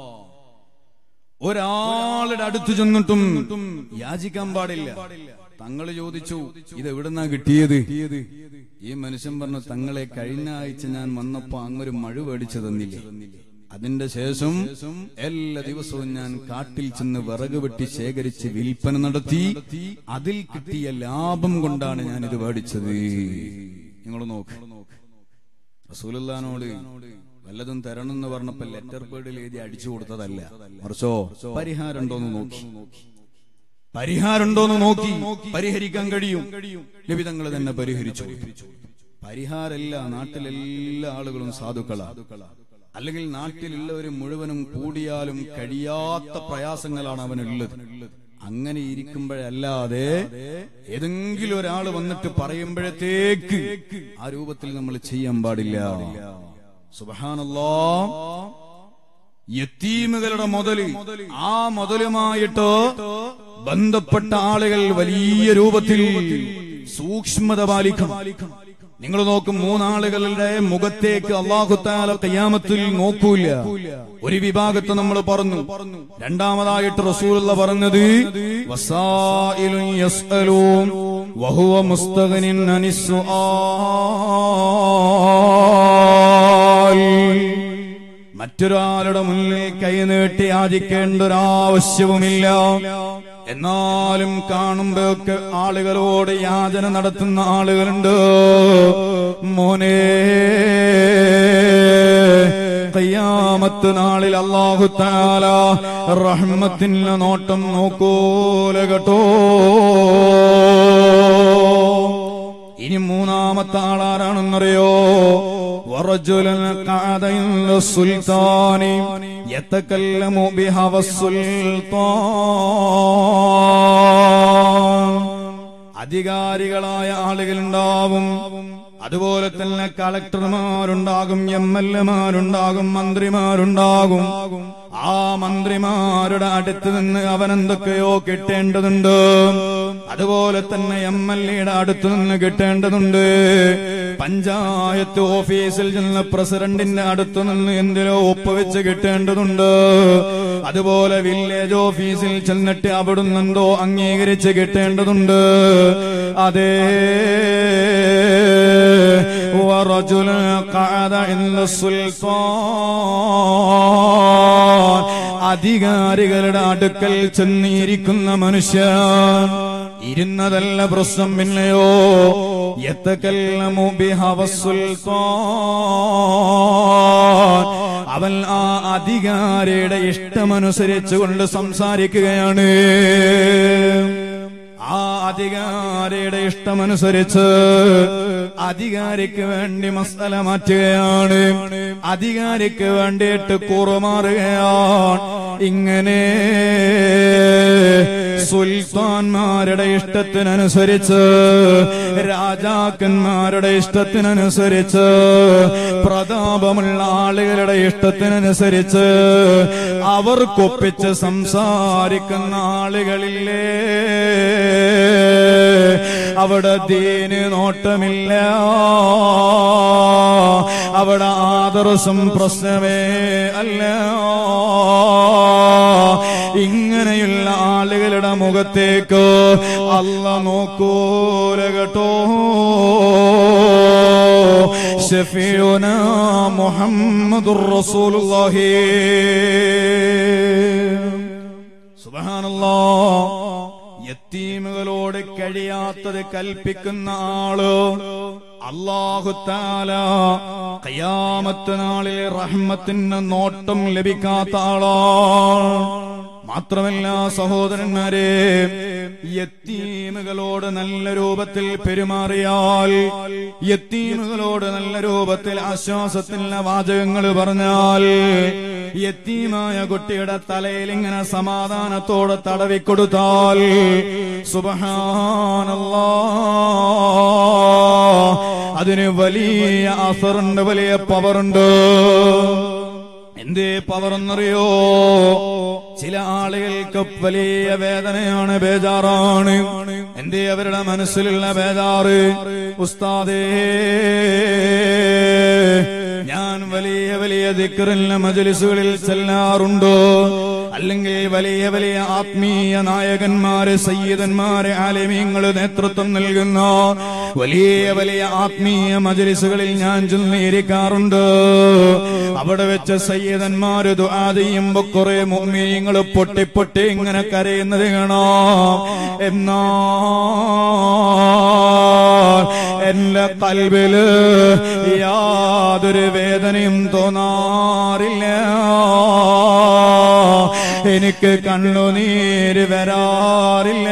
ഒരാളുടെ അടുത്ത് ചെന്നിട്ടും യാചിക്കാൻ പാടില്ല തങ്ങള് ചോദിച്ചു ഇത് എവിടുന്നാ കിട്ടിയത് ഈ മനുഷ്യൻ പറഞ്ഞു തങ്ങളെ കഴിഞ്ഞ ആഴ്ച ഞാൻ വന്നപ്പോ അങ്ങൊരു മഴ മേടിച്ചു തന്നില്ലേ അതിന്റെ ശേഷം എല്ലാ ദിവസവും ഞാൻ കാട്ടിൽ ചെന്ന് വിറക് വെട്ടി ശേഖരിച്ച് വിൽപ്പന നടത്തി അതിൽ കിട്ടിയ ലാഭം കൊണ്ടാണ് ഞാൻ ഇത് മേടിച്ചത് നിങ്ങൾ നോക്ക് റസൂലുള്ളാനോട് വല്ലതും തരണം എന്ന് പറഞ്ഞപ്പോ ലെറ്റർ പേഡിൽ എഴുതി അടിച്ചു കൊടുത്തതല്ല മറിച്ചോ പരിഹാരം ഉണ്ടോന്ന് നോക്കി പരിഹാരമുണ്ടോന്ന് നോക്കി പരിഹരിക്കാൻ കഴിയും ലഭിതങ്ങൾ തന്നെ പരിഹരിച്ചു പരിഹാരമല്ല നാട്ടിലെല്ലാ ആളുകളും സാധുക്കളാണ് അല്ലെങ്കിൽ നാട്ടിലുള്ളവര് മുഴുവനും കൂടിയാലും കഴിയാത്ത പ്രയാസങ്ങളാണ് അവനുള്ളത് അങ്ങനെ ഇരിക്കുമ്പോഴല്ലാതെ ഏതെങ്കിലും ഒരാൾ വന്നിട്ട് പറയുമ്പോഴത്തേക്ക് ആ രൂപത്തിൽ നമ്മൾ ചെയ്യാൻ പാടില്ല സുബഹാനല്ലോ യത്തീമുകളുടെ മുതല് ആ മുതലുമായിട്ട് ബന്ധപ്പെട്ട ആളുകൾ വലിയ രൂപത്തിൽ സൂക്ഷ്മത പാലിക്കണം നിങ്ങൾ നോക്കും മൂന്നാളുകളുടെ മുഖത്തേക്ക് അള്ളാഹുത്താല കയ്യാമത്തിൽ നോക്കൂല ഒരു വിഭാഗത്തെ നമ്മൾ പറഞ്ഞു രണ്ടാമതായിട്ട് റസൂലുള്ള പറഞ്ഞത് വസായിലുൻ യസ്അലൂൻ വഹുവ മുസ്തഗ്നിൻ അനിസ്സുആൽ മറ്റൊരാളുടെ മുന്നിൽ കൈനീട്ടി യാചിക്കേണ്ട ഒരാവശ്യവുമില്ല എന്നാലും കാണുമ്പോഴൊക്കെ ആളുകളോട് യാചന നടത്തുന്ന ആളുകളുണ്ട് മോനെ കയ്യാമത്ത് നാളിൽ അള്ളാഹു താല റഹ്മത്തിന് നോട്ടം നോക്കൂല കേട്ടോ ഇനി മൂന്നാമത്തെ ആളാരാണെന്നറിയോ ورجلا قعد عند السلطان يتكلم بهوى السلطان അധികാരികളായ ആളുകളുണ്ടാവും അതുപോലെ തന്നെ കളക്ടർമാരുണ്ടാകും എം എൽ എമാരുണ്ടാകും മന്ത്രിമാരുണ്ടാകും ആ മന്ത്രിമാരുടെ അടുത്ത് നിന്ന് അവൻ എന്തൊക്കെയോ കിട്ടേണ്ടതുണ്ട് അതുപോലെ തന്നെ എം എൽ എയുടെ അടുത്ത് നിന്ന് കിട്ടേണ്ടതുണ്ട് പഞ്ചായത്ത് ഓഫീസിൽ ചെന്ന് പ്രസിഡന്റിന്റെ അടുത്ത് നിന്ന് എന്തിനോ ഒപ്പുവെച്ച് കിട്ടേണ്ടതുണ്ട് അതുപോലെ വില്ലേജ് ഓഫീസിൽ ചെന്നിട്ട് അവിടുന്ന് എന്തോ അംഗീകരിച്ച് കിട്ടേണ്ടതുണ്ട് അതേ ورجل قعد عند السلطان അധികാരികളുടെ അടുക്കൽ ചെന്നിരിക്കുന്ന മനുഷ്യൻ ഇരുന്നതല്ല പ്രശ്നം പിന്നെയോ യത്തക്കല്ലമു ബിഹവസുൽത്താൻ അവൻ ആ അധികാരിയുടെ ഇഷ്ടമനുസരിച്ചുകൊണ്ട് സംസാരിക്കുകയാണ് ആ അധികാരിയുടെ ഇഷ്ടമനുസരിച്ച് അധികാരിക്ക് വേണ്ടി മസല മാറ്റുകയാണ് അധികാരിക്ക് വേണ്ടിയിട്ട് കൂറുമാറുകയാണ് ഇങ്ങനെ സുൽത്താൻമാരുടെ ഇഷ്ടത്തിനനുസരിച്ച് രാജാക്കന്മാരുടെ ഇഷ്ടത്തിനനുസരിച്ച് പ്രതാപമുള്ള ആളുകളുടെ ഇഷ്ടത്തിനനുസരിച്ച് അവർക്കൊപ്പിച്ച് സംസാരിക്കുന്ന ആളുകളില്ലേ അവിടെ ദീന് നോട്ടമില്ല അവിടെ ആദർശം പ്രശ്നമേ അല്ല ഇങ്ങനെയുള്ള ആളുകളുടെ മുഖത്തേക്ക് അല്ല നോക്കൂല കേട്ടോ ഷഫീന മുഹമ്മദുർ റസൂലുള്ളാഹി സുബ്ഹാനല്ലാ യത്തീമുകളോട് കഴിയാത്തത് കൽപ്പിക്കുന്ന ആള് അള്ളാഹുത്താല കയാമത്ത് നാളിൽ റഹ്മത്തിന് നോട്ടം ലഭിക്കാത്ത ആളാണ് മാത്രമല്ല സഹോദരന്മാരെ യത്തീമുകളോട് നല്ല രൂപത്തിൽ പെരുമാറിയാൽ യത്തീമുകളോട് നല്ല രൂപത്തിൽ ആശ്വാസത്തിനുള്ള വാചകങ്ങൾ പറഞ്ഞാൽ യത്തീമായ കുട്ടിയുടെ തലയിൽ ഇങ്ങനെ സമാധാനത്തോടെ തടവിക്കൊടുത്താൽ സുബഹാനല്ലാ അതിന് വലിയ അസറുണ്ട് വലിയ പവറുണ്ട് എന്തേ പവർ എന്നറിയോ ചില ആളുകൾക്ക് വലിയ വേദനയാണ് ബേജാറാണ് എന്തേ അവരുടെ മനസ്സിലുള്ള ബേജാറ് ഉസ്താദേ ഞാൻ വലിയ വലിയ ദിക്കറില്ല മജലിസുകളിൽ ചെല്ലാറുണ്ടോ അല്ലെങ്കിൽ വലിയ വലിയ ആത്മീയ നായകന്മാര് സയ്യിദന്മാരെ ആലമീങ്ങൾ നേതൃത്വം നൽകുന്ന വലിയ വലിയ ആത്മീയ മജലിസുകളിൽ ഞാൻ ചെന്നിരിക്കാറുണ്ട് അവിടെ വെച്ച് സയ്യിദന്മാര് ദുആ ചെയ്യുമ്പോ കുറെ മുഅ്മിനീങ്ങൾ പൊട്ടി പൊട്ടി ഇങ്ങനെ കരയുന്നത് കാണാം എന്നാ എന്റെ കൽവില് യാതൊരു വേദനയും തോന്നാറില്ല എനിക്ക് കണ്ണുനീര് വരാറില്ല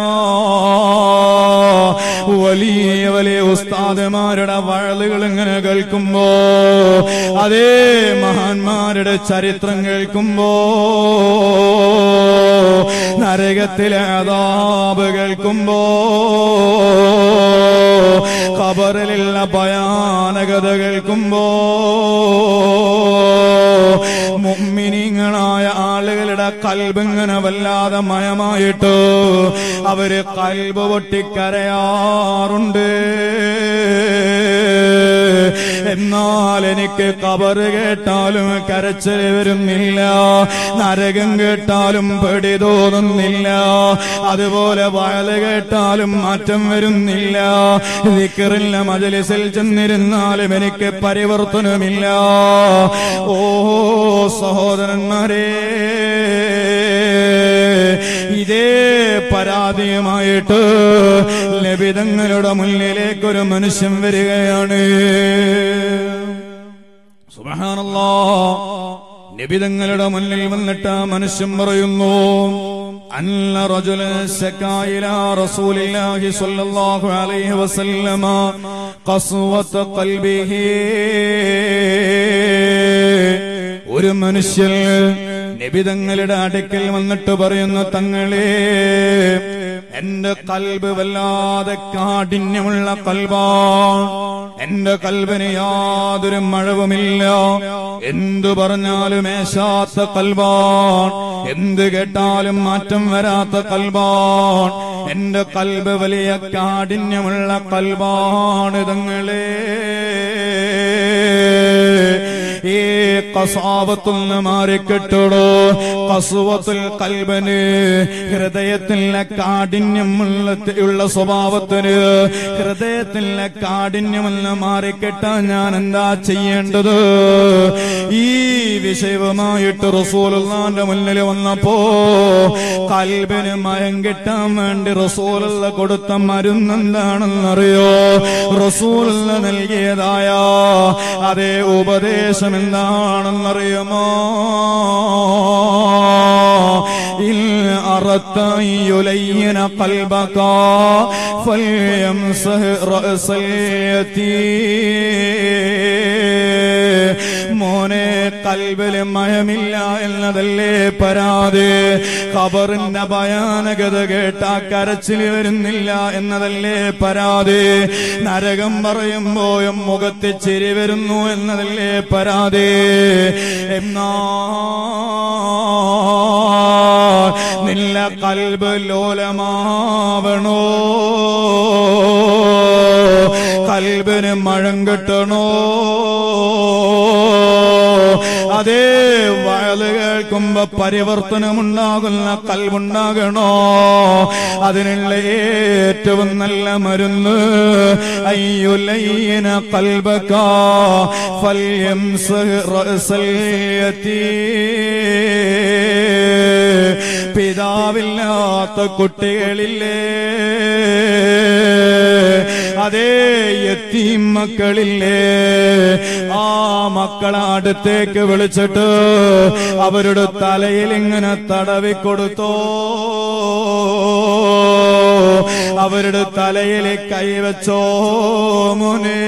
വലിയ വലിയ ഉസ്താദുമാരുടെ വഴലുകൾ ഇങ്ങനെ കേൾക്കുമ്പോ അതേ മഹാന്മാരുടെ ചരിത്രം കേൾക്കുമ്പോ നരകത്തിലെ അതാപ് കേൾക്കുമ്പോ ഖബറിലുള്ള ഭയാനകത കേൾക്കുമ്പോ മുമ്മിനിങ്ങളായ ആളുകളുടെ കൽബിങ്ങനെ വല്ലാതെ മയമായിട്ട് അവര് കൽബ് പൊട്ടിക്കരയാറുണ്ട് എന്നാൽ എനിക്ക് കബറ് കേട്ടാലും കരച്ചിൽ വരുന്നില്ല നരകം കേട്ടാലും പേടി തോന്നുന്നില്ല അതുപോലെ വയല് കേട്ടാലും മാറ്റം വരുന്നില്ല ദിക്കറില്ല മജലിസിൽ ചെന്നിരുന്നാലും എനിക്ക് പരിവർത്തനമില്ല ഓ സഹോദരന്മാരെ ഇതേ പരാതിയുമായിട്ട് ലഭിതങ്ങളുടെ മുന്നിലേക്കൊരു മനുഷ്യൻ വരികയാണ് സുബഹാനല്ലാ നിബിതങ്ങളുടെ മുന്നിൽ വന്നിട്ട് ആ മനുഷ്യൻ പറയുന്നു അന്ന റജുല ശകായില റസൂലില്ലാഹി സ്വല്ലല്ലാഹു അലൈഹി വസല്ലമ ഖസ്വത ഖൽബിഹി ഒരു മനുഷ്യൻ നിബിതങ്ങളുടെ അടുക്കൽ വന്നിട്ട് പറയുന്നു തങ്ങളെ എന്റെ കൽബ് വല്ലാതെ കാഠിന്യമുള്ള കൽബാണ് എന്റെ കൽബിന് യാതൊരു മഴവുമില്ല എന്തു പറഞ്ഞാലും ഏശാത്ത കൽബാൻ എന്ത് കേട്ടാലും മാറ്റം വരാത്ത കൽബാൻ എന്റെ കൽബ് വലിയ കാഠിന്യമുള്ള കൽബാണ് തങ്ങളെ ഈ കസാവത്തുനിന്ന് മാറിക്കിട്ടോടോ കസുവത്തുൽ കൽബന് ഹൃദയത്തിലെ കാഠിന്യമുള്ള ഉള്ള സ്വഭാവത്തിന് ഹൃദയത്തിലെ കാഠിന്യമെന്ന് മാറിക്കിട്ടാൻ ഞാൻ എന്താ ചെയ്യേണ്ടത് ഈ വിഷയവുമായിട്ട് റസൂലുള്ളാന്റെ മുന്നിൽ വന്നപ്പോ കൽബിന് മയം കിട്ടാൻ വേണ്ടി റസൂലുള്ള കൊടുത്ത മരുന്നെന്താണെന്നറിയോ റസൂലുള്ള നൽകിയതായ അതേ ഉപദേശം എന്താണെന്നറിയുമോ ഇൽ അറത്തയുലയ്യന കൽബക ഫൽയംസഹ് റഅസൽ മോനെ കൽബില് മയമില്ല എന്നതല്ലേ പരാതി ഖബറിന്റെ ഭയാനകത കേട്ട കരച്ചിൽ വരുന്നില്ല എന്നതല്ലേ പരാതി നരകം പറയുമ്പോഴും മുഖത്ത് ചിരി വരുന്നു എന്നതല്ലേ പരാതി എന്നാ നില്ല കൽബ് ലോലമാവണോ കൽബിന് മഴം കിട്ടണോ അതേ വയല് കേൾക്കുമ്പോ പരിവർത്തനമുണ്ടാകുന്ന കൽവുണ്ടാകണോ അതിനുള്ള ഏറ്റവും നല്ല മരുന്ന് അയ്യുലയ്യന കൽബക ഫൽയംസഹ് റഅസൽ പിതാവില്ലാത്ത കുട്ടികളില്ലേ അതേ എത്തീം മക്കളില്ലേ ആ മക്കളെ അടുത്തേക്ക് വിളിച്ചിട്ട് അവരുടെ തലയിൽ ഇങ്ങനെ തടവി കൊടുത്തോ അവരുടെ തലയിൽ കൈവച്ചോ മുനേ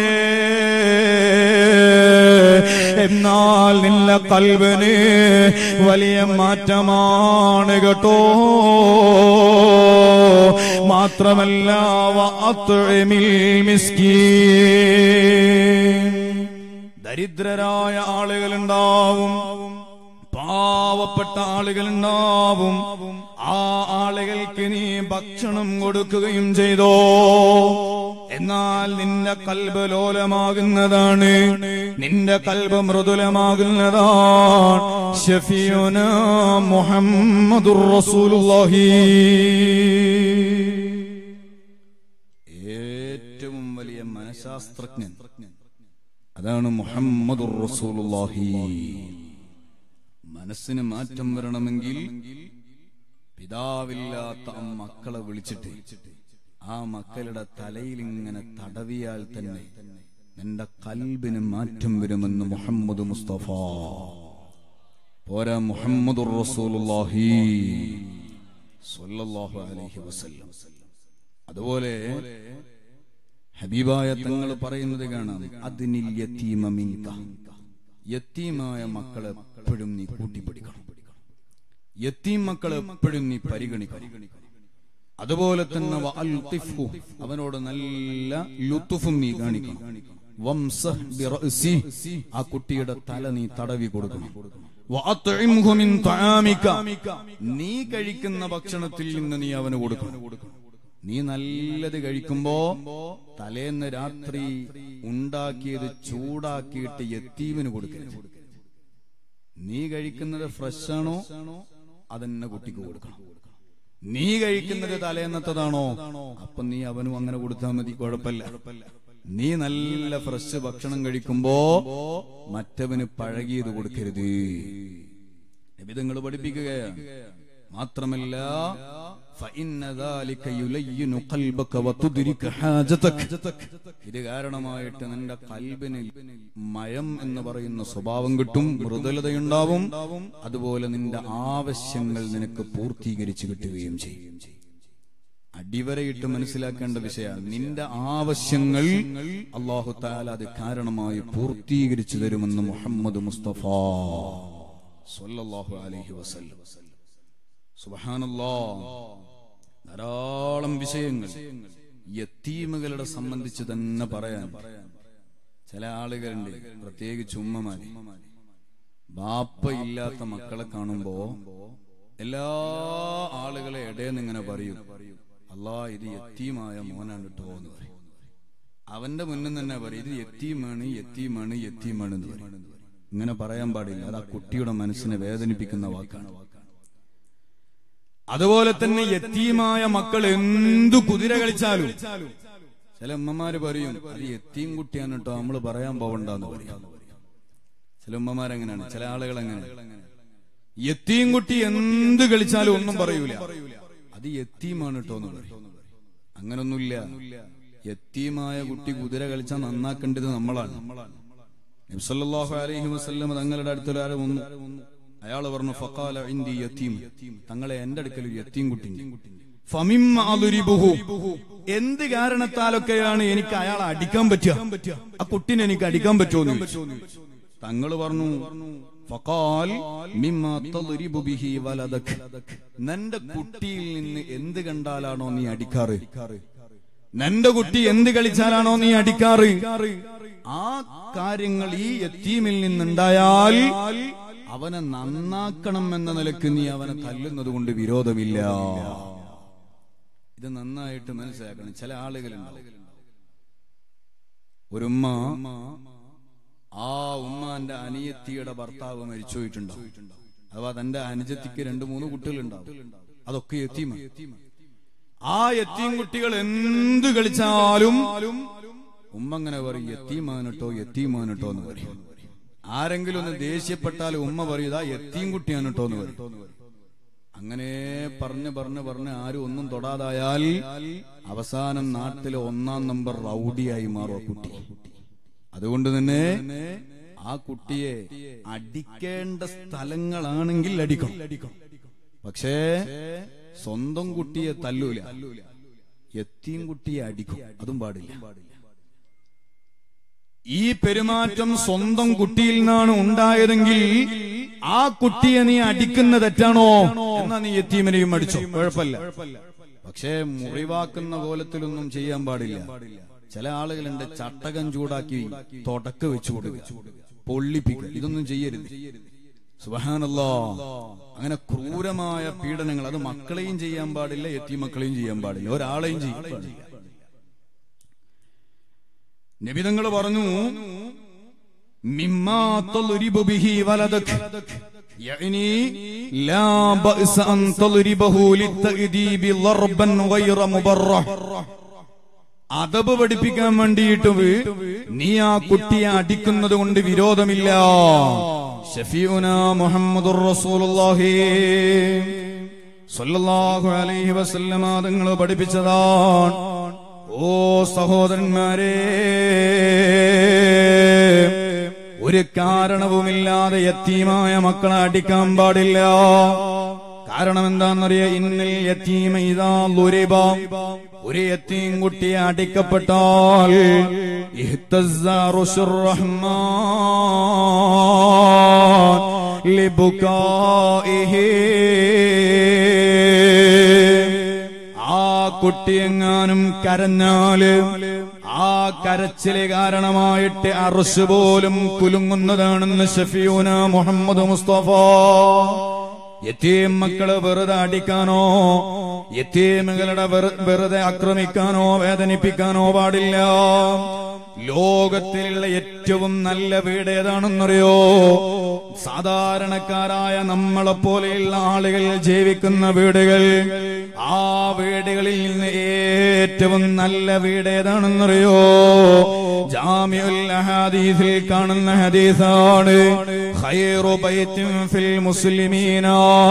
എന്നാൽ നിന്ന കൽവിന് വലിയ മാറ്റമാണ് കേട്ടോ മാത്രമല്ല വഅത്ഇമിൽ മിസ്കീൻ ദരിദ്രരായ ആളുകളുണ്ടാവും പാവപ്പെട്ട ആളുകളുണ്ടാവും ആ ആളുകൾക്ക് നീ ഭക്ഷണം കൊടുക്കുകയും ചെയ്തോ എന്നാൽ നിന്റെ കൽബ് ലോലമാകുന്നതാണ് നിന്റെ കൽബ് മൃദുലമാകുന്നതാണ് ഷഫീഉനാ മുഹമ്മദുർ റസൂലുള്ളാഹി ഏറ്റവും വലിയ മനഃശാസ്ത്രജ്ഞൻ അതാണ് മുഹമ്മദുർ റസൂലുള്ളാഹി മനസ്സിന് മാറ്റം വരണമെങ്കിൽ പിതാവില്ലാത്ത ആ മക്കളെ വിളിച്ചിട്ട് ആ മക്കളുടെ തലയിൽ ഇങ്ങനെ തടവിയാൽ തന്നെ നിന്റെ കൽബിന് മാറ്റം വരുമെന്ന് മുഹമ്മദ് മുസ്തഫ പോരാ മുഹമ്മദുർ റസൂലുള്ളാഹി സ്വല്ലല്ലാഹു അലൈഹി വസല്ലം അതുപോലെ ഹബീബായ തങ്ങൾ പറയുന്നത് കാണാം അതിനിൽ യത്തീമ മിൻക യത്തീമായ മക്കളെ എപ്പോഴും നീ കൂട്ടിപ്പിടിക്കണം യത്തീം മക്കളെ എപ്പോഴും നീ പരിഗണിക്കണം അതുപോലെ തന്നെ വഅൽതിഫ്ഹു, അവനോട് നല്ല ലുത്തുഫും നീ കാണിക്കണം വംസഹ് ബിറഅസി, ആ കുട്ടിയുടെ തല നീ തടവി കൊടുക്കണം വഅത്ഇംഹു മിൻ തആമിക, നീ കഴിക്കുന്ന ഭക്ഷണത്തിൽ നിന്ന് നീ അവന് കൊടുക്കണം നീ നല്ലത് കഴിക്കുമ്പോ തലേന്ന് രാത്രി ഉണ്ടാക്കിയത് ചൂടാക്കിയിട്ട് യത്തീമിന് കൊടുക്കരുത് നീ കഴിക്കുന്നത് ഫ്രഷ് ആണോ അതെന്നെ കുട്ടിക്ക് കൊടുക്കണം നീ കഴിക്കുന്നത് തലേന്നത്തതാണോ അപ്പൊ നീ അവനും അങ്ങനെ കൊടുത്താൽ മതി കുഴപ്പമില്ല നീ നല്ല ഫ്രഷ് ഭക്ഷണം കഴിക്കുമ്പോ മറ്റവന് പഴകിയത് കൊടുക്കരുത് നിങ്ങൾ പഠിപ്പിക്കുകയാണ് മാത്രമല്ല فإن ذلك يلين قلبك وتدرك حاجتك. ഇത് കാരണമായിട്ട് നിന്റെ കൽബിന് മയം എന്ന് പറയുന്ന സ്വഭാവം കിട്ടും മൃദുലതയുണ്ടാവും അതുപോലെ നിന്റെ ആവശ്യങ്ങൾ നിനക്ക് പൂർത്തീകരിച്ചു കിട്ടുകയും ചെയ്യും അടിവരയിട്ട് മനസ്സിലാക്കേണ്ട വിഷയമാണ് നിന്റെ ആവശ്യങ്ങൾ അള്ളാഹു താല അത് കാരണമായി പൂർത്തീകരിച്ചു തരുമെന്ന് മുഹമ്മദ് മുസ്തഫ സല്ലല്ലാഹു അലൈഹി വസല്ലം സുബ്ഹാനല്ലാ ധാരാളം വിഷയങ്ങൾ യത്തീമുകളുടെ സംബന്ധിച്ച് തന്നെ പറയാൻ ചില ആളുകളുണ്ട് പ്രത്യേകിച്ച് ഉമ്മമാര് ബാപ്പ ഇല്ലാത്ത മക്കളെ കാണുമ്പോ എല്ലാ ആളുകളെ ഇടയെന്ന് ഇങ്ങനെ പറയും അല്ലാ ഇത് യത്തീമായ മോനാണ് കേട്ടോ എന്ന് പറയും അവന്റെ മുന്നിൽ തന്നെ പറയും ഇത് യത്തീമാണ് യത്തീമാണ് യത്തീമാണ് എന്ന് പറയും ഇങ്ങനെ പറയാൻ പാടില്ല അത് ആ കുട്ടിയുടെ മനസ്സിനെ വേദനിപ്പിക്കുന്ന വാക്കാണ് അതുപോലെ തന്നെ യത്തീമായ മക്കൾ എന്തു കുതിര കളിച്ചാലും ചില ഉമ്മമാര് പറയും അത് യത്തീം കുട്ടിയാണ് കേട്ടോ നമ്മള് പറയാൻ പോവണ്ടെന്ന് പറയും ചില ഉമ്മമാരെങ്ങനെയാണ് ചില ആളുകൾ എങ്ങനെ യത്തീം കുട്ടി എന്ത് കളിച്ചാലും ഒന്നും പറയൂല അത് യത്തീമാണ് കേട്ടോ എന്ന് പറയും അങ്ങനൊന്നുമില്ല യത്തീമായ കുട്ടി കുതിര കളിച്ചാൽ നന്നാക്കേണ്ടത് നമ്മളാണ് നബ്സല്ലാഹു അലൈഹി വസല്ലം തങ്ങളുടെ അടുത്തൊരാൾ വന്നു അയാൾ പറഞ്ഞു ഫക്കാല ഇന്ദി യത്തീം തങ്ങളെ എന്റെ അടുക്കൽ ഒരു യത്തീം കുട്ടി ഫമിമ്മ അദുരിബുഹു. എന്ത് കാരണത്താലൊക്കെയാണ് എനിക്ക് അയാളെ അടിക്കാൻ പറ്റുക ആ കുട്ടിനെ എനിക്ക് അടിക്കാൻ പറ്റുമോ എന്ന് ചോദിച്ചു തങ്ങൾ പറഞ്ഞു ഫഖാൽ മിമ്മ തദ്രിബു ബിഹി വലദക് നിന്റെ കുട്ടിയിൽ നിന്ന് എന്ത് കണ്ടാലാണോ നീ അടിക്കാറ് നിന്റെ കുട്ടി എന്ത് കളിച്ചാലാണോ നീ അടിക്കാറ് ആ കാര്യങ്ങൾ ഈ യത്തീമിൽ നിന്നുണ്ടായാൽ അവനെ നന്നാക്കണം എന്ന നിലക്ക് നീ അവനെ തല്ലുന്നത് കൊണ്ട് വിരോധമില്ല ഇത് നന്നായിട്ട് മനസ്സിലാക്കണം ചില ആളുകളുണ്ടാവും ഒരു ഉമ്മ ആ ഉമ്മാന്റെ അനിയത്തിയുടെ ഭർത്താവ് മരിച്ചുപോയിട്ടുണ്ടാവും അഥവാ തന്റെ അനുജത്തിക്ക് രണ്ട് മൂന്ന് കുട്ടികളുണ്ടാവും അതൊക്കെ എത്തിമ ആ എത്തിയും കുട്ടികൾ എന്ത് കളിച്ചാലും ഉമ്മ അങ്ങനെ പറയും എത്തീമാനട്ടോ എത്തീമാനട്ടോ എന്ന് പറയും ആരെങ്കിലും ഒന്ന് ദേഷ്യപ്പെട്ടാൽ ഉമ്മ പറയും ആ എത്തീം കുട്ടിയാണ് കേട്ടോ എന്ന് പറയും അങ്ങനെ പറഞ്ഞ് പറഞ്ഞ് പറഞ്ഞ് ആരും ഒന്നും തൊടാതായാൽ അവസാനം നാട്ടിലെ ഒന്നാം നമ്പർ റൗഡിയായി മാറും ആ കുട്ടി അതുകൊണ്ട് തന്നെ ആ കുട്ടിയെ അടിക്കേണ്ട സ്ഥലങ്ങളാണെങ്കിൽ അടിക്കണം പക്ഷേ സ്വന്തം കുട്ടിയെ തല്ലൂല എത്തിയും കുട്ടിയെ അടിക്കും അതും പാടില്ല ഈ പെരുമാറ്റം സ്വന്തം കുട്ടിയിൽ നിന്നാണ് ഉണ്ടായതെങ്കിൽ ആ കുട്ടിയെ നീ അടിക്കുന്ന തെറ്റാണോ എന്നാ നീ എത്തീമനെയും അടിച്ചോ കുഴപ്പമില്ല പക്ഷേ മുറിവാക്കുന്ന കോലത്തിലൊന്നും ചെയ്യാൻ പാടില്ല ചില ആളുകളുണ്ട് ചട്ടകം ചൂടാക്കി തുടക്ക വെച്ചു കൊടുക്കുക പൊള്ളിപ്പിക്കുക ഇതൊന്നും ചെയ്യരുത് സുബഹാനല്ലോ അങ്ങനെ ക്രൂരമായ പീഡനങ്ങൾ അത് മക്കളെയും ചെയ്യാൻ പാടില്ല എത്തി മക്കളെയും ചെയ്യാൻ പാടില്ല ഒരാളെയും ചെയ്യാൻ പാടില്ല നബിതങ്ങൾ പറഞ്ഞു മിമ്മാ തദ്രിബു ബിഹി വലദക്. يعني لا بأس أن تضربه للتأديب ضربا غير مبرح അതബ് പഠിപ്പിക്കാൻ വേണ്ടിയിട്ട് നീ ആ കുട്ടിയെ അടിക്കുന്നത് കൊണ്ട് വിരോധമില്ല ഷഫീഉന മുഹമ്മദുർ റസൂലുള്ളാഹി സല്ലല്ലാഹു അലൈഹി വസല്ലമ തങ്ങൾ പഠിപ്പിച്ചതാണ് ഓ സഹോദരന്മാരെ ഒരു കാരണവുമില്ലാതെ യത്തീമായ മക്കളെ അടിക്കാൻ പാടില്ല കാരണം എന്താണെന്നറിയ ഇന്നൽ യത്തീമ ഇതാ ലുരിബ ഒരു യത്തീം കുട്ടിയെ അടിക്കപ്പെട്ടാൽ ഇഹ്തസ്സ റുശുർ റഹ്മാൻ ലിബുകാഇഹി ആ കുട്ടിയെങ്ങാനും കരഞ്ഞാല് ആ കരച്ചില് കാരണമായിട്ട് അറുശ് പോലും കുലുങ്ങുന്നതാണെന്ന് ഷഫിയൂന മുഹമ്മദ് മുസ്തഫ യത്തീം മക്കള് വെറുതെ അടിക്കാനോ യത്തീമുകളുടെ വെറു- വെറുതെ ആക്രമിക്കാനോ വേദനിപ്പിക്കാനോ പാടില്ല ലോകത്തിലുള്ള ഏറ്റവും നല്ല വീട് ഏതാണെന്നറിയോ സാധാരണക്കാരായ നമ്മളെ പോലെയുള്ള ആളുകൾ ജീവിക്കുന്ന വീടുകൾ ആ വീടുകളിൽ നിന്ന് ഏറ്റവും നല്ല വീട് ഏതാണെന്നറിയോ ജാമ്യുൽ ഹദീസിൽ കാണുന്ന ഹദീസാണ് ഖൈറു ബൈത്തിൻ ഫിൽ മുസ്ലിമീന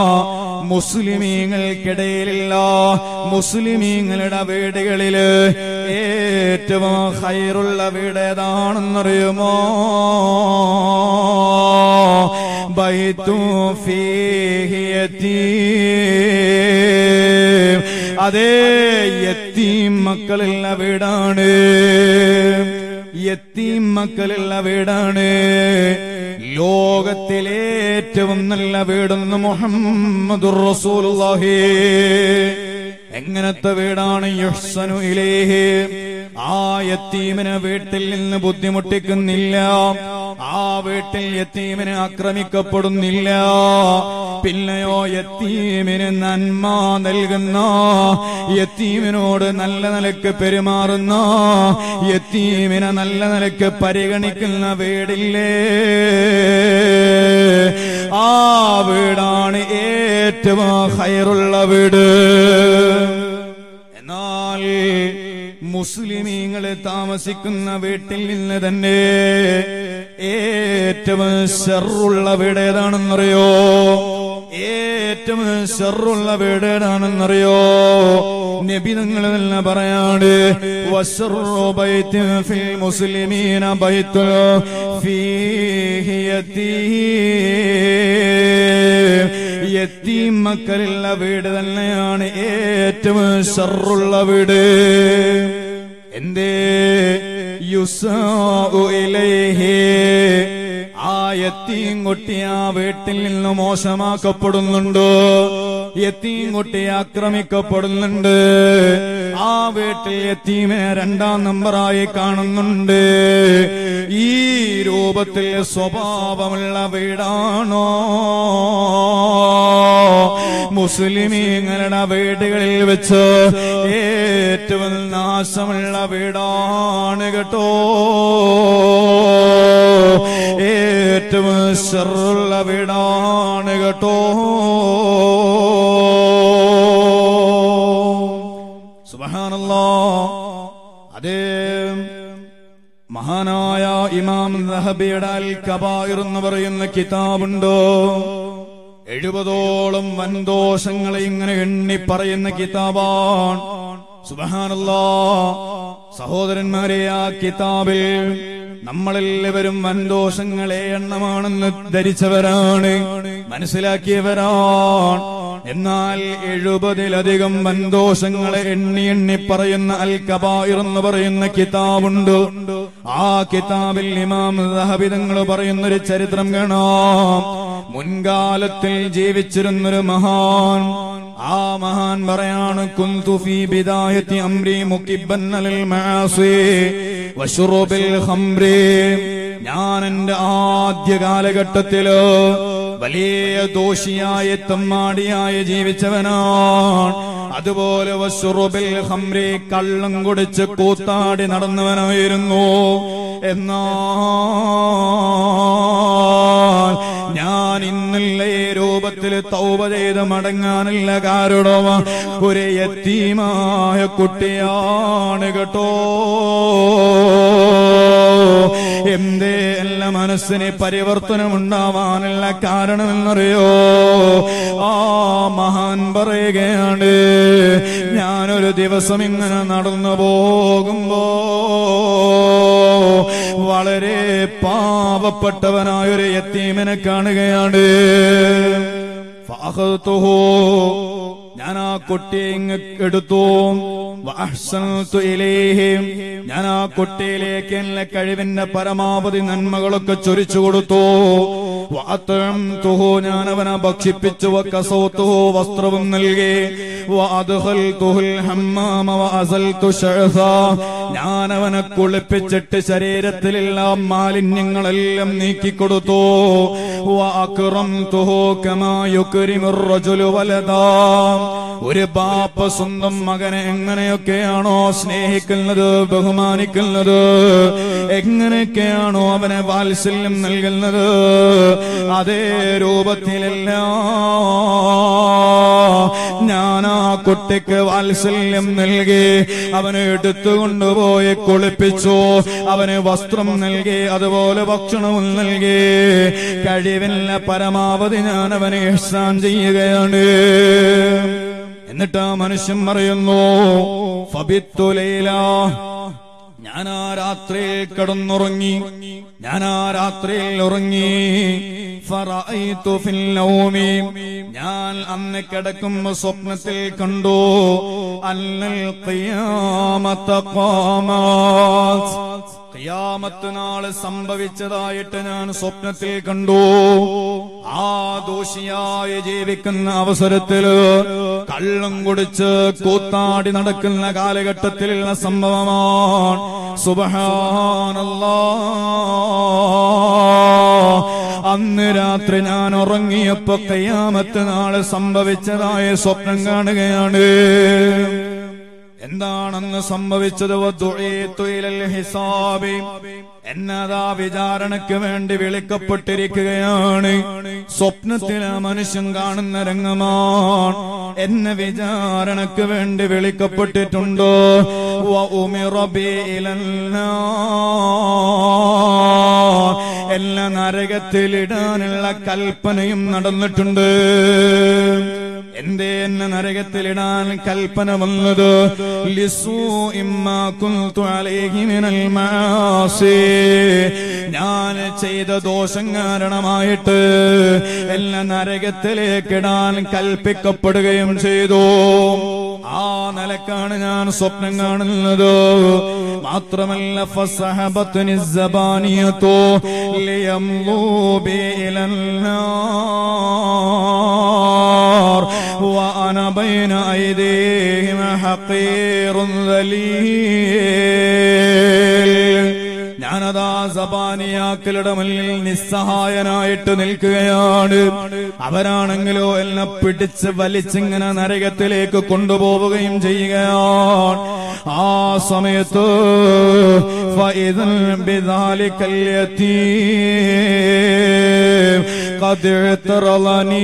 മുസ്ലിമീങ്ങൾക്കിടയിലുള്ള മുസ്ലിമീങ്ങളുടെ വീടുകളില് ഏറ്റവും ഹൈറുള്ള വീട് ഏതാണെന്നറിയുമോ ബൈത്തു ഫീഹി യതീം. അതേ യത്തീം മക്കളുള്ള വീടാണ് യത്തീം മക്കളുള്ള വീടാണ് ലോകത്തിലേറ്റവും നല്ല വീടെന്ന് മുഹമ്മദുർ റസൂലുള്ളാഹി എങ്ങനത്തെ വീടാണ് യുഹ്സനു ഇലേഹി ആ യത്തീമിനെ വീട്ടിൽ നിന്ന് ബുദ്ധിമുട്ടിക്കുന്നില്ല ആ വീട്ടിൽ യത്തീമിനെ ആക്രമിക്കപ്പെടുന്നില്ല പിന്നെയോ യത്തീമിന് നന്മ നൽകുന്ന യത്തീമിനോട് നല്ല നിലക്ക് പെരുമാറുന്ന യത്തീമിനെ നല്ല നിലക്ക് പരിഗണിക്കുന്ന വീടില്ലേ ആ വീടാണ് ഏറ്റവും ഹൈറുള്ള വീട് എന്നാൽ മുസ്ലിമീങ്ങള് താമസിക്കുന്ന വീട്ടിൽ നിന്ന് തന്നെ ഏറ്റവും ഷെറുള്ള വീട് ഏതാണെന്നറിയോ ഏറ്റവും ഷെറുള്ള വീട് ഏതാണെന്നറിയോ നബി നിങ്ങൾ തന്നെ പറയാണ് വശറു ബൈത്തിൻ ഫിൽ മുസ്ലിമീന ബൈത്തു ഫീഹി യതീം. യത്തീം മക്കളുള്ള വീട് തന്നെയാണ് ഏറ്റവും ഷറുള്ള വീട് എന്തേ യുസാഉ ഇലൈഹി ആ യത്തീം കുട്ടി ആ വീട്ടിൽ നിന്ന് മോശമാക്കപ്പെടുന്നുണ്ട് യത്തീം കുട്ടി ആക്രമിക്കപ്പെടുന്നുണ്ട് ആ വീട്ടിൽ യത്തീമിനെ രണ്ടാം നമ്പറായി കാണുന്നുണ്ട് ഈ രൂപത്തിൽ സ്വഭാവമുള്ള വീടാണോ മുസ്ലിമീങ്ങളുടെ വീടുകളിൽ വെച്ച് ഏറ്റവും നാശമുള്ള വീടാണ് കേട്ടോ ഏറ്റവും ഷറുള്ള വീടാണ് കേട്ടോ സുബഹാനല്ലോ അതേ മഹാനായ ഇമാം നഹബിയുടെ അൽ കബായിർ എന്ന് പറയുന്ന കിതാബുണ്ടോ എഴുപതോളം വൻദോഷങ്ങളെ ഇങ്ങനെ എണ്ണി പറയുന്ന കിതാബാണ് സുബഹാനല്ലാ സഹോദരന്മാരെ ആ കിതാബിൽ നമ്മളെല്ലാവരും വൻദോഷങ്ങളെ എണ്ണമാണെന്ന് ധരിച്ചവരാണ് മനസ്സിലാക്കിയവരാണ് എന്നാൽ എഴുപതിലധികം വൻദോഷങ്ങളെ എണ്ണി എണ്ണി പറയുന്ന അൽ കബായിർ എന്ന് പറയുന്ന കിതാബുണ്ട് ആ കിതാബിൽ ഇമാം ദഹബിതങ്ങൾ പറയുന്നൊരു ചരിത്രം കാണാം മുൻകാലത്തിൽ ജീവിച്ചിരുന്നൊരു മഹാൻ ആ മഹാൻ പറയാണ് കുന്തു ഫീ ബിദായത്തി അംരി മുക്കിബ്ബൻ അലൽ മആസി വശുറുബിൽ ഖംറി ഞാൻ എന്റെ ആദ്യ കാലഘട്ടത്തില് വലിയ ദോഷിയായ തമ്മാടിയായ ജീവിച്ചവനാണ് അതുപോലെ വശുറുബിൽ ഹംറി കള്ളം കുടിച്ച് കൂത്താടി നടന്നവനായിരുന്നു എന്നാൽ ഞാൻ ഇന്നല്ലേ സന്ദർഭത്തിൽ തൗബ ചെയ്ത് മടങ്ങാനുള്ള കാരണം ഒരു യത്തീമായ കുട്ടിയാണ് കേട്ടോ എന്തേ എല്ലാ മനസ്സിന് പരിവർത്തനം ഉണ്ടാവാനുള്ള കാരണമെന്നറിയോ ആ മഹാൻ പറയുകയാണ് ഞാനൊരു ദിവസം ഇങ്ങനെ നടന്നു പോകുമ്പോ വളരെ പാവപ്പെട്ടവനായൊരു യത്തീമിനെ കാണുകയാണ് ഫഅഖദ്തുഹു. ഞാൻ ആ കുട്ടിയെ ഇങ്ങ് എടുത്തു വഅഹ്സൻതു ഇലൈഹി. ഞാൻ ആ കുട്ടിയിലേക്ക് എന്നെ കഴിവിന്റെ പരമാവധി നന്മകളൊക്കെ ചൊരിച്ചു കൊടുത്തു വഅത്അംതുഹു. ഞാൻ അവനെ ഭക്ഷിപ്പിച്ചു വകസൗതുഹു. വസ്ത്രവും നൽകി വഅദ്ഖൽതുഹുൽ ഹമ്മാമ വഅസൽതു ശഅസ. ഞാൻ അവനെ കുളിപ്പിച്ചിട്ട് ശരീരത്തിലുള്ള മാലിന്യങ്ങളെല്ലാം നീക്കിക്കൊടുത്തു വഅക്റംതുഹു കമാ യുക്രിമുർ റജുലു വലദാ. ഒരു ബാപ്പ സ്വന്തം മകനെ എങ്ങനെയൊക്കെയാണോ സ്നേഹിക്കുന്നത് ബഹുമാനിക്കുന്നത് എങ്ങനെയൊക്കെയാണോ അവനെ വാത്സല്യം നൽകുന്നത് അതേ രൂപത്തിലല്ല ഞാൻ ആ കുട്ടിക്ക് വാത്സല്യം നൽകി അവനെ എടുത്തുകൊണ്ടുപോയി കുളിപ്പിച്ചു അവന് വസ്ത്രം നൽകി അതുപോലെ ഭക്ഷണവും നൽകി കഴിവില്ല പരമാവധി ഞാൻ അവനെ ഇഹ്സാൻ ചെയ്യുകയാണ് എന്നിട്ട് ആ മനുഷ്യൻ പറയുന്നു ഫബിത്തുലൈല ഞാൻ ആ രാത്രിയിൽ കിടന്നുറങ്ങി ഞാൻ ആ രാത്രിയിൽ ഉറങ്ങി ഫറഅയ്തു ഫിൽ നൗമി. ഞാൻ അന്ന് കിടക്കുമ്പോ സ്വപ്നത്തിൽ കണ്ടു അല്ലൽ ഖിയാമത്ത ഖാമത്ത്. ഖിയാമത്ത് നാള് സംഭവിച്ചതായിട്ട് ഞാൻ സ്വപ്നത്തിൽ കണ്ടു ആ ദോഷിയായി ജീവിക്കുന്ന അവസരത്തില് കള്ളം കുടിച്ച് കൂത്താടി നടക്കുന്ന കാലഘട്ടത്തിലുള്ള സംഭവമാണ് സുബഹാനല്ലാ അന്ന് രാത്രി ഞാൻ ഉറങ്ങിയപ്പോ കയ്യാമത്ത് നാളെ സംഭവിച്ചതായ സ്വപ്നം കാണുകയാണ് എന്താണെന്ന് സംഭവിച്ചത് വദ്ദുഈതു ഇലൽ ഹിസാബി. എന്നതാ വിചാരണയ്ക്ക് വേണ്ടി വിളിക്കപ്പെട്ടിരിക്കുകയാണ് സ്വപ്നത്തിൽ ആ മനുഷ്യൻ കാണുന്ന രംഗമാണ് എന്നെ വിചാരണയ്ക്ക് വേണ്ടി വിളിക്കപ്പെട്ടിട്ടുണ്ടോ വ ഉമിറ ബി ഇലൽ നാർ. എല്ലാ നരകത്തിലിടാനുള്ള കൽപ്പനയും നടന്നിട്ടുണ്ട് എന്തേ എന്നെ നരകത്തിലിടാൻ കൽപ്പന വന്നത് ലിസൂ ഇമ്മാ കുന്തു അലൈഹി മിനൽ മാസി. ഞാൻ ചെയ്ത ദോഷം കാരണമായിട്ട് എന്നെ നരകത്തിലേക്കിടാൻ കൽപ്പിക്കപ്പെടുകയും ചെയ്തു ആ നിലക്കാണ് ഞാൻ സ്വപ്നം കാണുന്നത് മാത്രമല്ല ഫസഹബത്തുനി الزبانية ليمضوا بي إلى النار وأنا بين أيديهم حقير ذليل ഞാനതാ സബാനിയാക്കളുടെ മുന്നിൽ നിസ്സഹായനായിട്ട് നിൽക്കുകയാണ് അവരാണെങ്കിലോ എന്നെ പിടിച്ച് വലിച്ചിങ്ങനെ നരകത്തിലേക്ക് കൊണ്ടുപോവുകയും ചെയ്യുകയാണ് ആ സമയത്ത് فإذا بذلك اليتيم قد اعترضني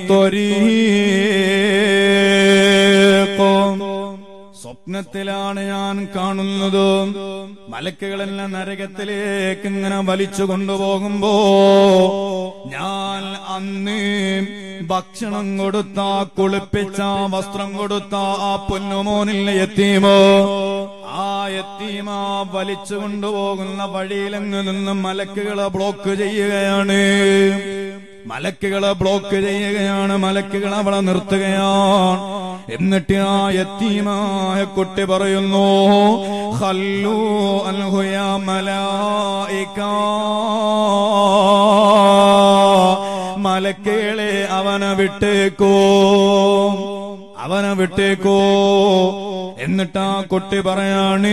بالطريق സ്വപ്നത്തിലാണ് ഞാൻ കാണുന്നത് മലക്കുകളെല്ലാം നരകത്തിലേക്ക് ഇങ്ങനെ വലിച്ചു കൊണ്ടുപോകുമ്പോ ഞാൻ അന്ന് ഭക്ഷണം കൊടുത്ത കുളിപ്പിച്ച വസ്ത്രം കൊടുത്ത ആ പൊന്നുമോനില്ല എത്തീമോ ആ എത്തീമ വലിച്ചു കൊണ്ടുപോകുന്ന വഴിയിലങ്ങ് നിന്ന് മലക്കുകളെ ബ്ലോക്ക് ചെയ്യുകയാണ് മലക്കുകളെ ബ്ലോക്ക് ചെയ്യുകയാണ് മലക്കുകൾ അവളെ നിർത്തുകയാണ് എന്നിട്ട് ആ യത്തീമായ കുട്ടി പറയുന്നു ഹല്ലു അൽഹുയ മലായിക മലക്കുകളെ അവനെ വിട്ടേക്കോ അവനെ വിട്ടേക്കോ എന്നിട്ട് ആ കുട്ടി പറയാണ്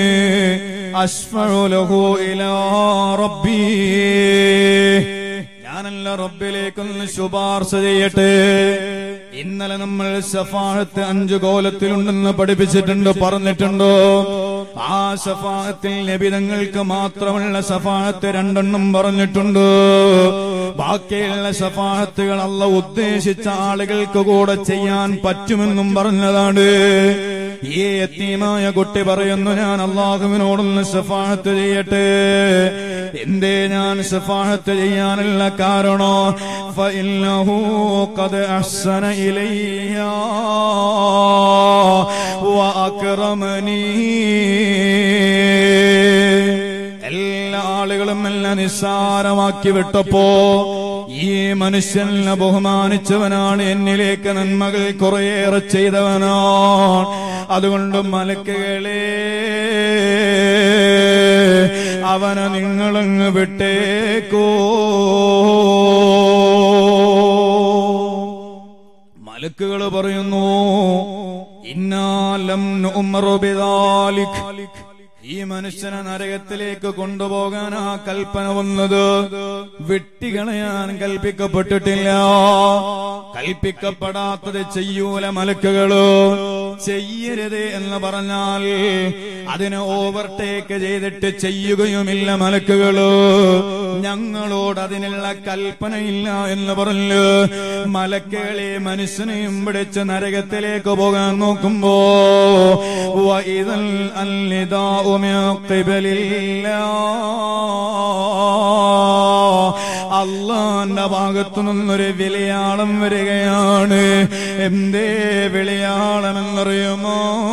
അശ്വലഹു ഇലാ റബ്ബീ ഞാനല്ല റബ്ബിലേക്കൊന്ന് ശുപാർശ ചെയ്യട്ടെ ഇന്നലെ നമ്മൾ ഷഫാഹത്ത് അഞ്ചു കോലത്തിലുണ്ടെന്ന് പഠിപ്പിച്ചിട്ടുണ്ട് പറഞ്ഞിട്ടുണ്ടോ ആ ഷഫാഹത്തിൽ നബിതങ്ങൾക്ക് മാത്രമുള്ള ഷഫാഹത്ത് രണ്ടെണ്ണം പറഞ്ഞിട്ടുണ്ട് ബാക്കിയുള്ള ഷഫാഹത്തുകൾ അല്ല ഉദ്ദേശിച്ച ആളുകൾക്ക് കൂടെ ചെയ്യാൻ പറ്റുമെന്നും പറഞ്ഞതാണ് ഈ എത്തീമായ കുട്ടി പറയുന്നു ഞാൻ അള്ളാഹുവിനോടൊന്ന് ഷഫാഹത്ത് ചെയ്യട്ടെ എന്തേ ഞാൻ ഷഫാഹത്ത് ചെയ്യാനുള്ള കാരണോ فإنه قد أحسن إلي وأكرمني എല്ലാ ആളുകളും എല്ലാം നിസ്സാരമാക്കി വിട്ടപ്പോ ഈ മനുഷ്യനെ ബഹുമാനിച്ചവനാണ് എന്നിലേക്ക് നന്മകൾ കുറേയേറെ ചെയ്തവനാണ് അതുകൊണ്ട് മലക്കുകളെ അവനെ നിങ്ങളങ്ങ് വിട്ടേക്കോ മലക്കുകൾ പറയുന്നു ഇന്നാലം നുഅ്മറു ബിദാലിക് ഈ മനുഷ്യനെ നരകത്തിലേക്ക് കൊണ്ടുപോകാൻ ആ കൽപ്പന വന്നത് വെട്ടികളയാൻ കൽപ്പിക്കപ്പെട്ടിട്ടില്ല കൽപ്പിക്കപ്പെടാത്തത് ചെയ്യൂല മലക്കുകള് ചെയ്യരുത് എന്ന് പറഞ്ഞാൽ അതിനെ ഓവർടേക്ക് ചെയ്തിട്ട് ചെയ്യുകയുമില്ല മലക്കുകള് ഞങ്ങളോട് അതിനുള്ള കൽപ്പനയില്ല എന്ന് പറഞ്ഞു മലക്കുകളെ മനുഷ്യനെയും പിടിച്ച് നരകത്തിലേക്ക് പോകാൻ നോക്കുമ്പോ വഇദൽ അൽനിദാഉ മിൻ ഖിബലില്ലാ അള്ളാന്റെ ഭാഗത്തു നിന്നൊരു വിളിയാളം വരികയാണ് എന്തേ വിളിയാളം എന്നറിയുമോ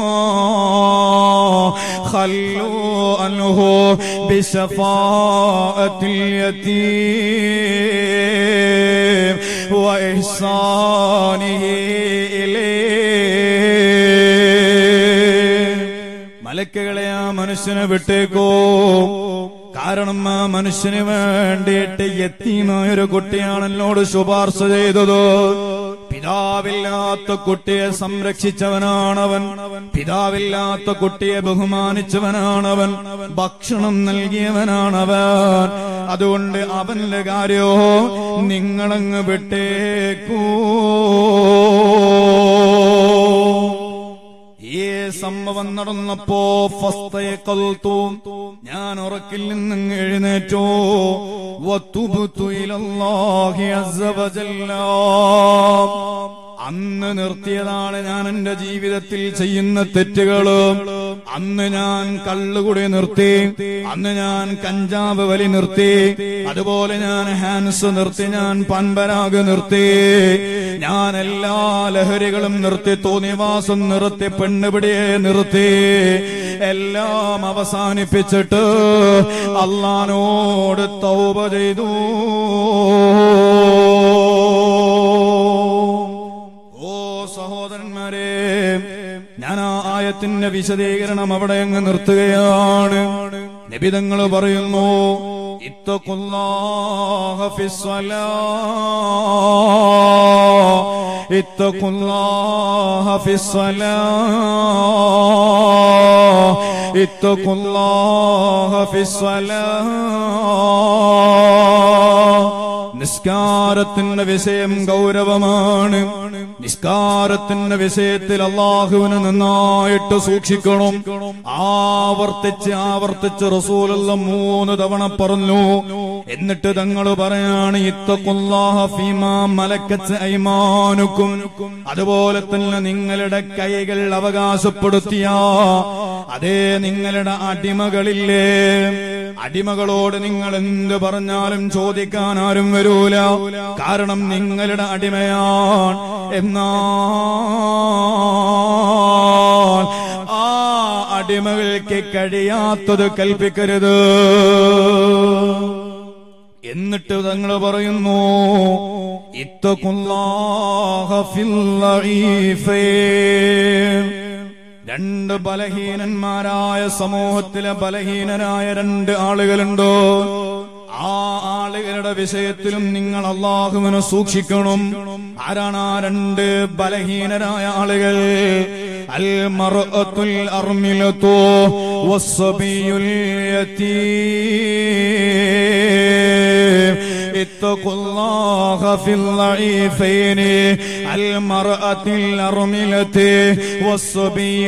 خلوا عنه بشفاعة اليتيم وإحسانه إليه മലക്കുകളെ ആ മനുഷ്യനെ വിട്ടേക്കോ കാരണം ആ മനുഷ്യന് വേണ്ടിയിട്ട് എത്തിയുമായ ഒരു കുട്ടിയാണ് എന്നോട് ശുപാർശ ചെയ്തത് പിതാവില്ലാത്ത കുട്ടിയെ സംരക്ഷിച്ചവനാണവൻ പിതാവില്ലാത്ത കുട്ടിയെ ബഹുമാനിച്ചവനാണവൻ ഭക്ഷണം നൽകിയവനാണവൻ അതുകൊണ്ട് അവന്റെ കാര്യോ നിങ്ങളങ്ങ് വിട്ടേക്കൂ ഈ സംഭവം നടന്നപ്പോ ഫസ്തയഖൽതു ഞാൻ ഉറക്കിൽ നിന്നും എഴുന്നേറ്റു വതുബ്തു ഇലല്ലാഹി അസ്സ വജല്ല അന്ന് നിർത്തിയതാണ് ഞാൻ എന്റെ ജീവിതത്തിൽ ചെയ്യുന്ന തെറ്റുകള് അന്ന് ഞാൻ കള്ളുകുടി നിർത്തി അന്ന് ഞാൻ കഞ്ചാവ് വലി നിർത്തി അതുപോലെ ഞാൻ ഹാൻസ് നിർത്തി ഞാൻ പൻപരാഗ് നിർത്തി ഞാൻ എല്ലാ ലഹരികളും നിർത്തി തോന്നിവാസം നിർത്തി പെണ്ണുപിടിയെ നിർത്തി എല്ലാം അവസാനിപ്പിച്ചിട്ട് അള്ളഹാനോട് തൗബ ചെയ്തു ഓ സഹോദരന്മാരെ ഞാൻ ആ ആയത്തിന്റെ വിശദീകരണം അവിടെ അങ്ങ് നിർത്തുകയാണ് നിബിതങ്ങൾ പറയുന്നു ഇത്തഖുല്ലാഹ ഫിസ്സലാ ഇത്തഖുല്ലാഹ ഫിസ്സലാ ഇത്തഖുല്ലാഹ ഫിസ്സലാ നിസ്കാരത്തിന്റെ വിഷയം ഗൗരവമാണ് നിസ്കാരത്തിന്റെ വിഷയത്തിൽ അള്ളാഹുവിന് നന്നായിട്ട് സൂക്ഷിക്കണം ആവർത്തിച്ച് ആവർത്തിച്ച് റസൂലുള്ള മൂന്ന് തവണ പറഞ്ഞു എന്നിട്ട് തങ്ങൾ പറയാണ് ഇത്തക്കുല്ലാഹ ഫീമാ മലക്കച്ച് ഐമാനുക്കും അതുപോലെ തന്നെ നിങ്ങളുടെ കൈകൾ അവകാശപ്പെടുത്തിയ അതേ നിങ്ങളുടെ അടിമകളില്ലേ അടിമകളോട് നിങ്ങൾ എന്ത് പറഞ്ഞാലും ചോദിക്കാൻ ആരും വരൂല കാരണം നിങ്ങളുടെ അടിമയാണ് എന്നാൽ ആ അടിമകൾക്ക് കഴിയാത്തത് കൽപ്പിക്കരുത് എന്നിട്ട് തങ്ങൾ പറയുന്നു ഇത്തക്കുല്ലാഹ ഫിൽ ലഈഫീൻ. രണ്ട് ബലഹീനന്മാരായ സമൂഹത്തിലെ ബലഹീനരായ രണ്ട് ആളുകളുണ്ടോ ആ ആളുകളുടെ വിഷയത്തിലും നിങ്ങൾ അള്ളാഹുവിനെ സൂക്ഷിക്കണം ആരാണ് ആ രണ്ട് ബലഹീനരായ ആളുകൾ അൽ മർഅത്തുൽ അർമിലത്തോ വസ്സബിയുൽ യതീം اتقوا الله في الضعيفين المرأة الأرملة والصبي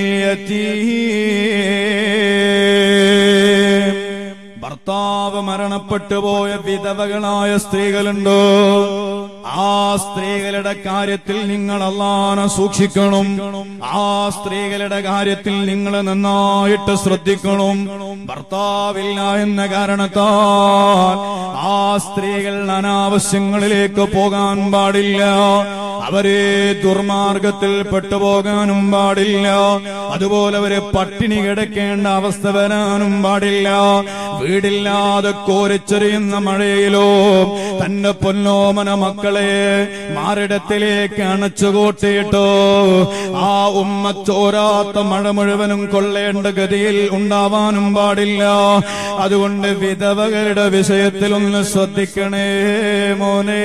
اليتيم ഭർത്താവ് മരണപ്പെട്ടു പോയ വിധവകളായ സ്ത്രീകളുണ്ടോ ആ സ്ത്രീകളുടെ കാര്യത്തിൽ നിങ്ങൾ അള്ളാനെ സൂക്ഷിക്കണം ആ സ്ത്രീകളുടെ കാര്യത്തിൽ നിങ്ങൾ നന്നായിട്ട് ശ്രദ്ധിക്കണം ഭർത്താവില്ല എന്ന കാരണത്താൽ ആ സ്ത്രീകൾ അനാവശ്യങ്ങളിലേക്ക് പോകാൻ പാടില്ല അവരെ ദുർമാർഗത്തിൽ പെട്ടുപോകാനും പാടില്ല അതുപോലെ അവരെ പട്ടിണി കിടക്കേണ്ട അവസ്ഥ വരാനും പാടില്ല വീടില്ലാതെ കോരിച്ചെറിയുന്ന മഴയിലോ തന്റെ പൊന്നോമന മക്കളെ മാറിടത്തിലേക്ക് അണച്ചുകൂട്ടിയിട്ടോ ആ ഉമ്മ ചോരാത്ത മഴ മുഴുവനും കൊള്ളേണ്ട ഗതിയിൽ ഉണ്ടാവാനും പാടില്ല അതുകൊണ്ട് വിധവകളുടെ വിഷയത്തിൽ ഒന്ന് ശ്രദ്ധിക്കണേ മോനെ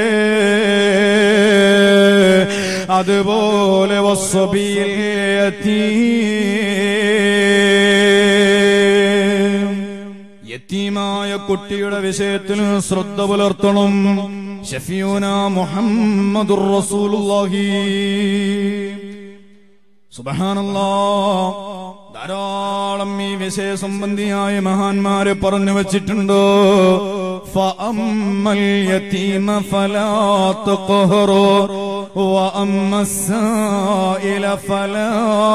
അതുപോലെ വസ്വബിയിൽ യത്തീമായ കുട്ടിയുടെ വിഷയത്തിൽ ശ്രദ്ധ പുലർത്തണം ഷഫിയൂന മുഹമ്മദുർ റസൂലുള്ളാഹി സുബ്ഹാനല്ലാ ധാരാളം ഈ വിഷയ സംബന്ധിയായ മഹാന്മാരെ പറഞ്ഞു വച്ചിട്ടുണ്ട് فأما اليتيم فلا تقهروا وأما السائل فلا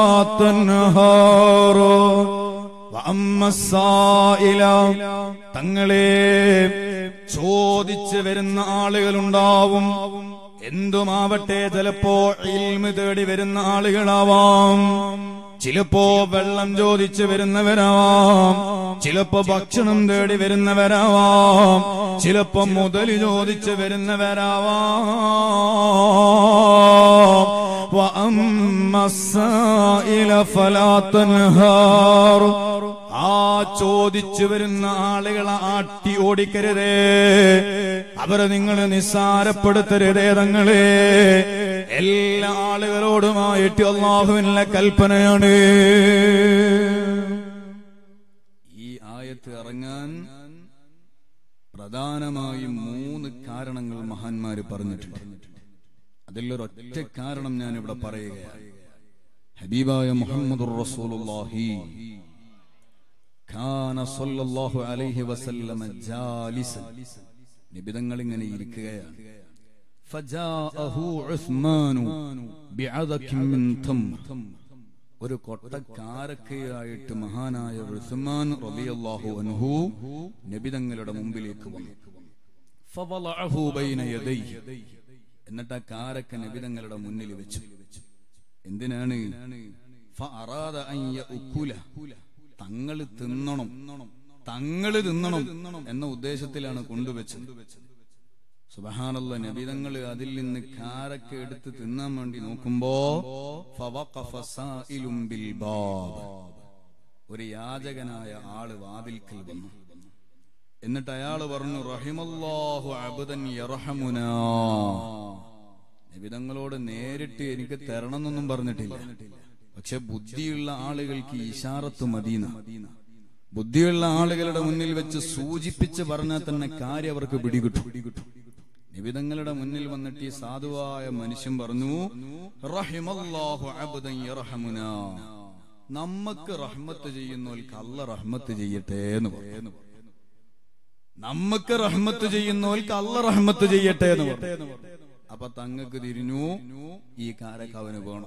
تنهاروا وأما السائل തങ്ങളെ ചോദിച്ചു വരുന്ന ആളുകളുണ്ടാവും എന്തുമാവട്ടെ ചിലപ്പോ ഇൽമ് തേടി വരുന്ന ആളുകളാവാം ചിലപ്പോ വെള്ളം ചോദിച്ചു വരുന്നവരാവാം ചിലപ്പോ ഭക്ഷണം തേടി വരുന്നവരാവാം ചിലപ്പോ മുതല് ചോദിച്ചു വരുന്നവരാവാം وأما السائل فلا تنهار ആ ചോദിച്ചു വരുന്ന ആളുകളെ ആട്ടി ഓടിക്കരുതേ അവരെ നിങ്ങൾ നിസ്സാരപ്പെടുത്തരുതേ തങ്ങളെ എല്ലാ ആളുകളോടുമായിട്ട് അള്ളാഹുവിനുള്ള കൽപ്പനയാണ് ഈ ആയത്ത് ഇറങ്ങാൻ പ്രധാനമായും മൂന്ന് കാരണങ്ങൾ മഹാന്മാര് പറഞ്ഞിട്ടുണ്ട് അതിലൊരൊറ്റ കാരണം ഞാൻ ഇവിടെ പറയുകയാണ് ഹബീബായ മുഹമ്മദ് റസൂലുള്ളാഹി ഖാന സല്ലല്ലാഹു അലൈഹി വസല്ലമ ജാലിസൻ നിബിതങ്ങൾ ഇങ്ങനെ ഇരിക്കുകയാണ് ഫജാഅഹു ഉസ്മാനു ബിഅദകിൻ മിൻ തംർ ഒരു കൊട്ടക്കാരക്കയായിട്ട് മഹാനായ ഉസ്മാൻ റളിയല്ലാഹു അൻഹു നബിതങ്ങളുടെ മുമ്പിലേക്ക് വന്നു ഫവളഅഹു ബൈന യദൈഹി എന്നിട്ട് ആ കാരക്ക നബിതങ്ങളുടെ മുന്നിൽ വെച്ചു എന്തിനാണ് ഫഅറാദ അൻ യഅകുല തങ്ങള് തിന്നണം തങ്ങള് തിന്നണം എന്ന ഉദ്ദേശത്തിലാണ് കൊണ്ടുവച്ചത് സുബഹാനല്ല നബിതങ്ങൾ അതിൽ നിന്ന് കാരക്ക എടുത്ത് തിന്നാൻ വേണ്ടി നോക്കുമ്പോ ഫവഖഫ സായിലും ബിൽ ബാബ്. ഒരു യാചകനായ ആള് വാതിൽക്കൽ വന്നു എന്നിട്ട് അയാള് പറഞ്ഞു റഹിമല്ലാഹു അബുദൻ യർഹമുനാ നബിതങ്ങളോട് നേരിട്ട് എനിക്ക് തരണമെന്നൊന്നും പറഞ്ഞിട്ടില്ല പക്ഷെ ബുദ്ധിയുള്ള ആളുകൾക്ക് ഇഷാറത്ത് മദീന ബുദ്ധിയുള്ള ആളുകളുടെ മുന്നിൽ വെച്ച് സൂചിപ്പിച്ച് പറഞ്ഞാൽ തന്നെ കാര്യം അവർക്ക് പിടികിട്ടും നിബിതങ്ങളുടെ മുന്നിൽ വന്നിട്ട് ഈ സാധുവായ മനുഷ്യൻ പറഞ്ഞു റഹിമല്ലാഹു അബ്ദൻ യർഹമുനാ നമ്മക്ക് റഹ്മത്ത് ചെയ്യുന്നവർക്ക് അല്ല റഹ്മത്ത് ചെയ്യട്ടെ എന്ന് പറഞ്ഞു നമ്മക്ക് റഹ്മത്ത് ചെയ്യുന്നവർക്ക് അല്ല റഹ്മത്ത് ചെയ്യട്ടെ എന്ന് പറഞ്ഞു അപ്പൊ തങ്ങക്ക് തിരിഞ്ഞു ഈ കാരക്ക് അവന് പോണം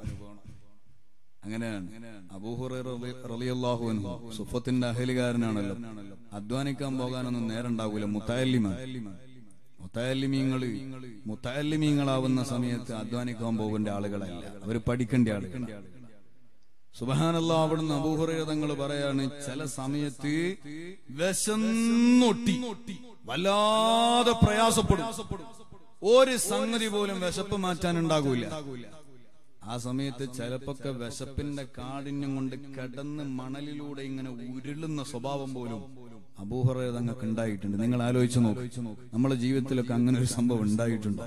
അങ്ങനെയാണ് അബൂഹുറിയാഹു അൻഹു സുഫത്തിന്റെ അഹലുകാരനാണല്ലോ അധ്വാനിക്കാൻ പോകാനൊന്നും നേരം ഉണ്ടാകൂല മുത്തായല്ലിമാൻ മുത്തായല്ലിമീങ്ങള് മുത്തായല്ലിമീങ്ങളാവുന്ന സമയത്ത് അധ്വാനിക്കാൻ പോകേണ്ട ആളുകളല്ല അവര് പഠിക്കേണ്ട ആളുകൾ സുബഹാനല്ല അവിടുന്ന് അബൂഹുറങ്ങൾ പറയാണ് ചില സമയത്ത് വിശന്നൊട്ടി വല്ലാതെ പ്രയാസപ്പെടും ഒരു സംഗതി പോലും വിശപ്പ് മാറ്റാൻ ഉണ്ടാകൂല ആ സമയത്ത് ചിലപ്പൊക്കെ വിശപ്പിന്റെ കാഠിന്യം കൊണ്ട് കിടന്ന് മണലിലൂടെ ഇങ്ങനെ ഉരുളുന്ന സ്വഭാവം പോലും അബൂഹറ തങ്ങൾക്ക് ഉണ്ടായിട്ടുണ്ട് നിങ്ങൾ ആലോചിച്ച് നോക്ക് നമ്മുടെ ജീവിതത്തിലൊക്കെ അങ്ങനെ ഒരു സംഭവം ഉണ്ടായിട്ടുണ്ട്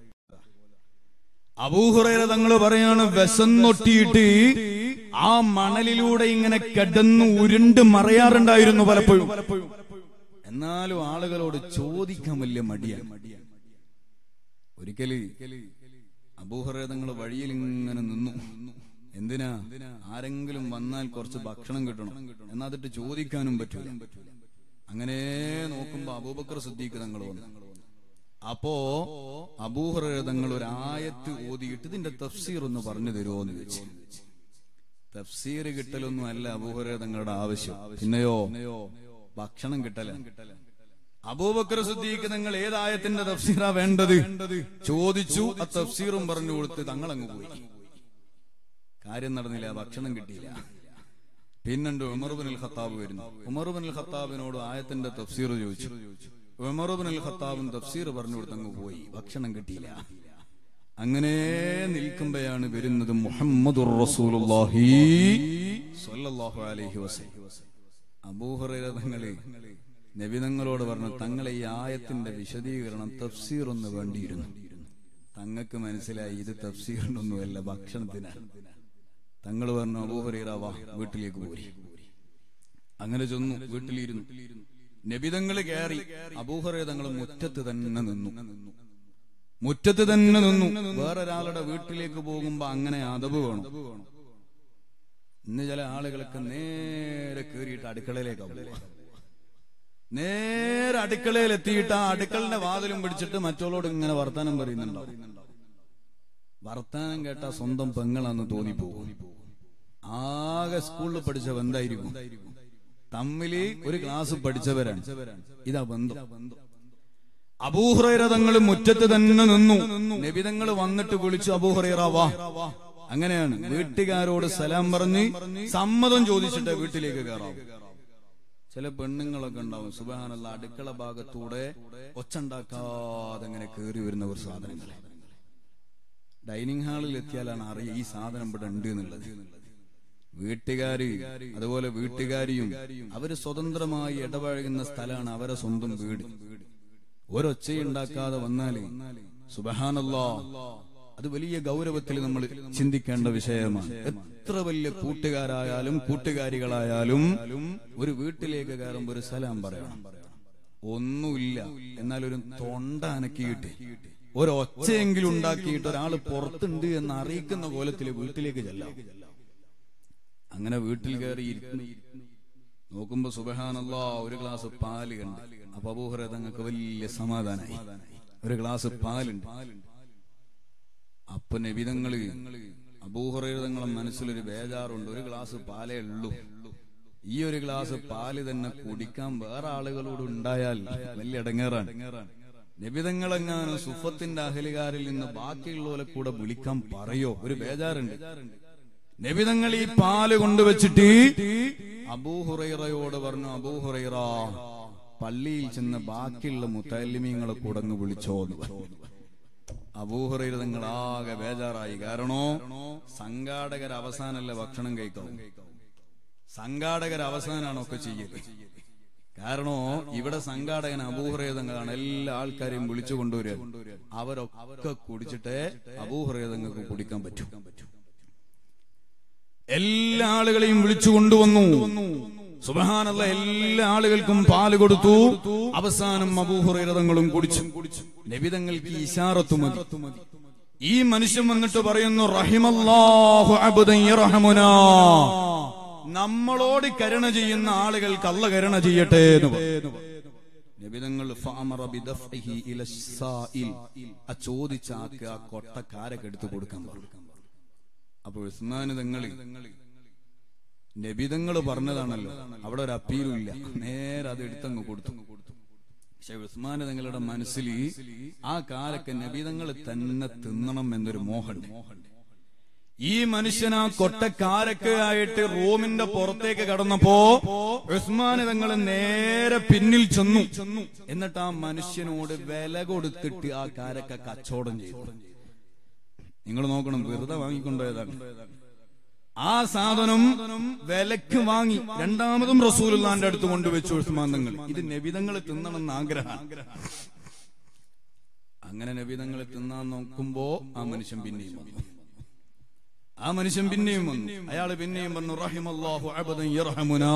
അബൂഹുറ തങ്ങൾ പറയാണ് വിശന്നൊട്ടിയിട്ട് ആ മണലിലൂടെ ഇങ്ങനെ കിടന്ന് ഉരുണ്ട് മറയാറുണ്ടായിരുന്നു പലപ്പോഴും എന്നാലും ആളുകളോട് ചോദിക്കാൻ വലിയ മടിയാണ് ഒരിക്കല് അബൂഹറേതങ്ങൾ വഴിയിൽ ഇങ്ങനെ നിന്നു എന്തിനാ ആരെങ്കിലും വന്നാൽ കുറച്ച് ഭക്ഷണം കിട്ടണം എന്നാ അതിട്ട് ചോദിക്കാനും പറ്റൂല അങ്ങനെ നോക്കുമ്പോ അബൂബക്കർ സിദ്ദീഖ് തങ്ങൾ വന്നു അപ്പോ അബൂഹറേതങ്ങൾ ഒരു ആയത്ത് ഓതിയിട്ട് ഇതിന്റെ തഫ്സീർ ഒന്ന് പറഞ്ഞു തരുമോ എന്ന് ചോദിച്ചു തഫ്സീർ കിട്ടലൊന്നും അല്ല അബൂഹുറ തങ്ങളുടെ ആവശ്യം പിന്നെയോ ഭക്ഷണം കിട്ടല അബൂബക്കർ സിദ്ദീഖ് നിങ്ങൾ ഏതായത്തിന്റെ തഫ്സീറാ വേണ്ടത് ചോദിച്ചു ആ തഫ്സീറും പറഞ്ഞു കൊടുത്ത് തങ്ങൾ അങ്ങ് പോയി കാര്യം നടന്നില്ല ഭക്ഷണം കിട്ടിയില്ല പിന്നുണ്ട് ഉമർബിൻ അൽ ഖത്താബ് വരുന്നു ഉമർബിൻ അൽ ഖത്താബിനോട് ആയത്തിന്റെ തഫ്സീർ ചോദിച്ചു ഉമർബിൻ അൽ ഖത്താബും തഫ്സീർ പറഞ്ഞു കൊടുത്ത് അങ്ങ് പോയി ഭക്ഷണം കിട്ടിയില്ല അങ്ങനെ നിൽക്കുമ്പോഴാണ് വരുന്നത് മുഹമ്മദുർ റസൂലുള്ളാഹി സ്വല്ലല്ലാഹു അലൈഹി വസല്ലം അബൂഹുറൈറ തങ്ങളെ നബി തങ്ങളോട് പറഞ്ഞു തങ്ങളെ ഈ ആയത്തിന്റെ വിശദീകരണം തഫ്സീർ ഒന്ന് വേണ്ടിയിരുന്നു തങ്ങൾക്ക് മനസ്സിലായി ഇത് തഫ്സീറിനൊന്നുമല്ല ഭക്ഷണത്തിനാണ് തങ്ങൾ പറഞ്ഞു അബൂഹുറൈറ വാ വീട്ടിലേക്ക് പോരി അങ്ങനെ ചെന്നു വീട്ടിലിരുന്നു നബിതങ്ങൾ കയറി അബൂഹുറൈറ തങ്ങൾ മുറ്റത്ത് തന്നെ നിന്നു മുറ്റത്ത് തന്നെ നിന്നു വേറൊരാളുടെ വീട്ടിലേക്ക് പോകുമ്പോ അങ്ങനെ അതവ് വേണം ഇന്ന് ചില ആളുകൾക്ക് നേരെ കയറിയിട്ട് അടുക്കളയിലേക്കാവും നേരെ അടുക്കളയിൽ എത്തിയിട്ട് ആ അടുക്കളന്റെ വാതിലും പിടിച്ചിട്ട് മറ്റുള്ളവരോട് ഇങ്ങനെ വർത്താനം പറയുന്നുണ്ടാവും വർത്താനം കേട്ട സ്വന്തം പെങ്ങളാന്ന് തോന്നിപ്പോകും ആകെ സ്കൂളിൽ പഠിച്ച ബന്ധായിരിക്കും തമ്മില് ഒരു ക്ലാസ് പഠിച്ചവരാണ് ഇതാ ബന്ധം അബൂഹുറൈറ തങ്ങൾ മുറ്റത്ത് തന്നെ നിന്നു നബിതങ്ങൾ വന്നിട്ട് വിളിച്ചു അബൂഹുറൈറ വാ അങ്ങനെയാണ് വീട്ടുകാരോട് സലാം പറഞ്ഞ് സമ്മതം ചോദിച്ചിട്ട് വീട്ടിലേക്ക് കയറാം ചില പെണ്ണുങ്ങളൊക്കെ ഉണ്ടാവും സുബാനുള്ള അടുക്കള ഭാഗത്തൂടെ ഒച്ചുണ്ടാക്കാതെ അങ്ങനെ കയറി വരുന്ന ഒരു സാധനങ്ങൾ ഡൈനിങ് ഹാളിൽ എത്തിയാലാണ് അറിയ ഈ സാധനം ഇവിടെ ഉണ്ട് എന്നുള്ളത് വീട്ടുകാര് അതുപോലെ വീട്ടുകാരിയും അവര് സ്വതന്ത്രമായി ഇടപഴകുന്ന സ്ഥലമാണ് അവരെ സ്വന്തം വീട് ഒരൊച്ചയുണ്ടാക്കാതെ വന്നാല് സുബഹാനല്ലോ അത് വലിയ ഗൗരവത്തിൽ നമ്മൾ ചിന്തിക്കേണ്ട വിഷയമാണ് എത്ര വലിയ കൂട്ടുകാരായാലും കൂട്ടുകാരികളായാലും ഒരു വീട്ടിലേക്ക് കയറുമ്പോ ഒരു സലാം പറയണം ഒന്നുമില്ല എന്നാൽ ഒരു തൊണ്ട അനക്കിയിട്ട് ഒരൊച്ചയെങ്കിലും ഉണ്ടാക്കിയിട്ട് ഒരാൾ പുറത്തുണ്ട് എന്ന് അറിയിക്കുന്ന കോലത്തിൽ വീട്ടിലേക്ക് ചെല്ലാം അങ്ങനെ വീട്ടിൽ കയറി ഇരിക്കുന്നു നോക്കുമ്പോ സുബഹാനല്ല ഒരു ഗ്ലാസ് പാല് കണ്ട് അപ്പൊ അബൂഹറ തങ്ങൾക്ക് വലിയ സമാധാനായി ഒരു ഗ്ലാസ് പാലുണ്ട് അപ്പൊ നബിതങ്ങള് അബൂഹറയുടെ തങ്ങളെ മനസ്സിലൊരു ബേജാറുണ്ട് ഒരു ഗ്ലാസ് പാലേ ഉള്ളൂ ഈ ഒരു ഗ്ലാസ് പാല് തന്നെ കുടിക്കാൻ വേറെ ആളുകളോട് ഉണ്ടായാൽ വലിയ ഇടങ്ങേറാണ് നബിതങ്ങളെങ്ങാനും സുഫത്തിന്റെ അഹലുകാരിൽ നിന്ന് ബാക്കിയുള്ളവരെ കൂടെ വിളിക്കാൻ പറയോ ഒരു ബേജാറുണ്ട് നബിതങ്ങൾ ഈ പാല് കൊണ്ടുവച്ചിട്ട് അബൂഹുറൈറയോട് പറഞ്ഞു അബൂഹുറൈറ പള്ളിയിൽ ചെന്ന് ബാക്കിയുള്ള മുത്തല്ലിമീങ്ങളെ കൂടെ അങ്ങ് വിളിച്ചോ എന്ന് പറഞ്ഞു അബൂഹുറൈറ തങ്ങൾ ആകെ ബേജാറായി കാരണോ സംഘാടകർ അവസാനല്ല ഭക്ഷണം കഴിക്കാം സംഘാടകർ അവസാനാണ് ഒക്കെ ചെയ്യല് കാരണോ ഇവിടെ സംഘാടകൻ അബൂഹുറേതങ്ങളാണ് എല്ലാ ആൾക്കാരെയും വിളിച്ചു കൊണ്ടുവരിക അവരൊക്കെ കുടിച്ചിട്ടേ അബൂഹുറേതങ്ങൾക്ക് കുടിക്കാൻ പറ്റും എല്ലാ ആളുകളെയും വിളിച്ചു കൊണ്ടുവന്നു സുബഹാനല്ല എല്ലാ ആളുകൾക്കും പാല് കൊടുത്തു അവസാനം അബൂഹുറേതങ്ങളും കുടിച്ചു നബിതങ്ങൾക്ക് ഇശാറത്തു മതി ഈ മനുഷ്യൻ വന്നിട്ട് പറയുന്നു റഹിമല്ലാഹു അബ്ദൻ യർഹമുനാ നമ്മളോട് കരുണ ചെയ്യുന്ന ആളുകൾക്ക് അല്ല കരുണ ചെയ്യട്ടെ എന്ന് പറഞ്ഞു. നബിതങ്ങൾ ഫഅമറ ബിദഫ്ഇഹി ഇല സാഇൽ. ആ ചോദിച്ച ആൾക്ക് ആ കൊട്ടക്കാരൊക്കെ എടുത്തു കൊടുക്കാൻ പറഞ്ഞു അപ്പൊ ഉസ്മാൻ തങ്ങള് നബിതങ്ങൾ പറഞ്ഞതാണല്ലോ അവിടെ ഒരു അപ്പീലും ഇല്ല നേരെ അത് എടുത്തങ്ങ് കൊടുത്തു പക്ഷെ ഉസ്മാൻ തങ്ങളുടെ മനസ്സിൽ ആ കാലൊക്കെ നബിതങ്ങൾ തന്നെ തിന്നണം എന്നൊരു മോഹൻ ഈ മനുഷ്യൻ ആ കൊട്ടക്കാരൊക്കെ ആയിട്ട് റൂമിന്റെ പുറത്തേക്ക് കടന്നപ്പോ ഉസ്മാൻ തങ്ങൾ നേരെ പിന്നിൽ ചെന്നു എന്നിട്ട് ആ മനുഷ്യനോട് വില കൊടുത്തിട്ട് ആ കാരക്ക കച്ചവടം ചെയ്തു നിങ്ങൾ നോക്കണം വെറുതെ വാങ്ങിക്കൊണ്ടുപോയതാണ് ആ സാധനം വിലക്ക് വാങ്ങി രണ്ടാമതും റസൂലുള്ളാന്റെ അടുത്ത് കൊണ്ടുവച്ചു ഉസ്മാൻ തങ്ങൾ ഇത് നബിതങ്ങൾ തിന്നണമെന്ന് ആഗ്രഹം അങ്ങനെ നബിതങ്ങൾ തിന്നാൻ നോക്കുമ്പോ ആ മനുഷ്യൻ പിന്നെയും വന്നു ആ മനുഷ്യൻ പിന്നെയും വന്നു അയാൾ പിന്നെയും പറഞ്ഞു റഹിമല്ലാഹു അബദൻ യർഹമുനാ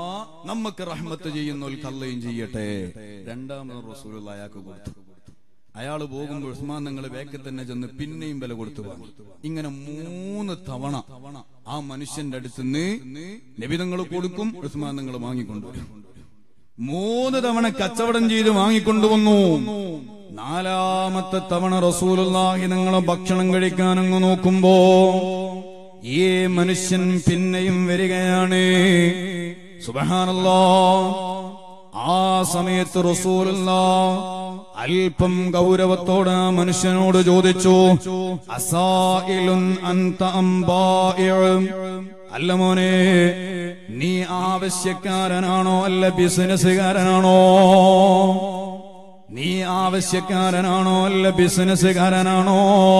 നമുക്ക് റഹ്മത്ത് ചെയ്യുന്ന കല്ലയും ചെയ്യട്ടെ രണ്ടാമത് റസൂലുള്ള അയാൾക്ക് കൊടുത്തു അയാൾ പോകുമ്പോൾ ഉസ്മാൻ നിങ്ങൾ വേഗം തന്നെ ചെന്ന് പിന്നെയും വില കൊടുത്തു വാങ്ങി ഇങ്ങനെ മൂന്ന് തവണ ആ മനുഷ്യന്റെ അടുത്ത് നിന്ന് നിബിതങ്ങൾ കൊടുക്കും ഉസ്മാൻ നിങ്ങൾ വാങ്ങിക്കൊണ്ടുവരും മൂന്ന് തവണ കച്ചവടം ചെയ്ത് വാങ്ങിക്കൊണ്ടുവന്നു നാലാമത്തെ തവണ റസൂലുള്ളാഹി നിങ്ങളെ ഭക്ഷണം കഴിക്കാൻ അങ്ങ് നോക്കുമ്പോ ഈ മനുഷ്യൻ പിന്നെയും വരികയാണ് സുബഹാനല്ലോ ആ സമയത്ത് റസൂലുള്ള അല്പം ഗൗരവത്തോടെ ആ മനുഷ്യനോട് ചോദിച്ചു അസായിലുൻ അന്ത അംബായിഉം. അല്ല മോനെ നീ ആവശ്യക്കാരനാണോ അല്ല ബിസിനസ്സുകാരനാണോ നീ ആവശ്യക്കാരനാണോ അല്ല ബിസിനസ്സുകാരനാണോ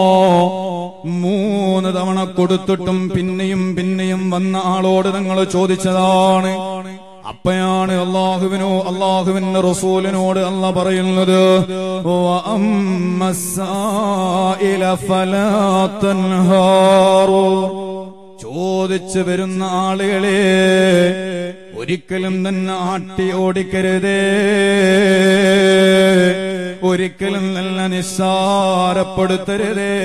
മൂന്ന് തവണ കൊടുത്തിട്ടും പിന്നെയും പിന്നെയും വന്ന ആളോട് നിങ്ങൾ ചോദിച്ചതാണ് അപ്പയാണ് അള്ളാഹുവിനോ അള്ളാഹുവിന്റെ റസൂലിനോട് അല്ല പറയുന്നത് وَأَمَّ السَّائِلَ فَلَا تَنْهَارُوا. ചോദിച്ചു വരുന്ന ആളുകളെ ഒരിക്കലും തന്നെ ആട്ടി ഓടിക്കരുതേ ഒരിക്കലും നല്ല നിസ്സാരപ്പെടുത്തരുതേ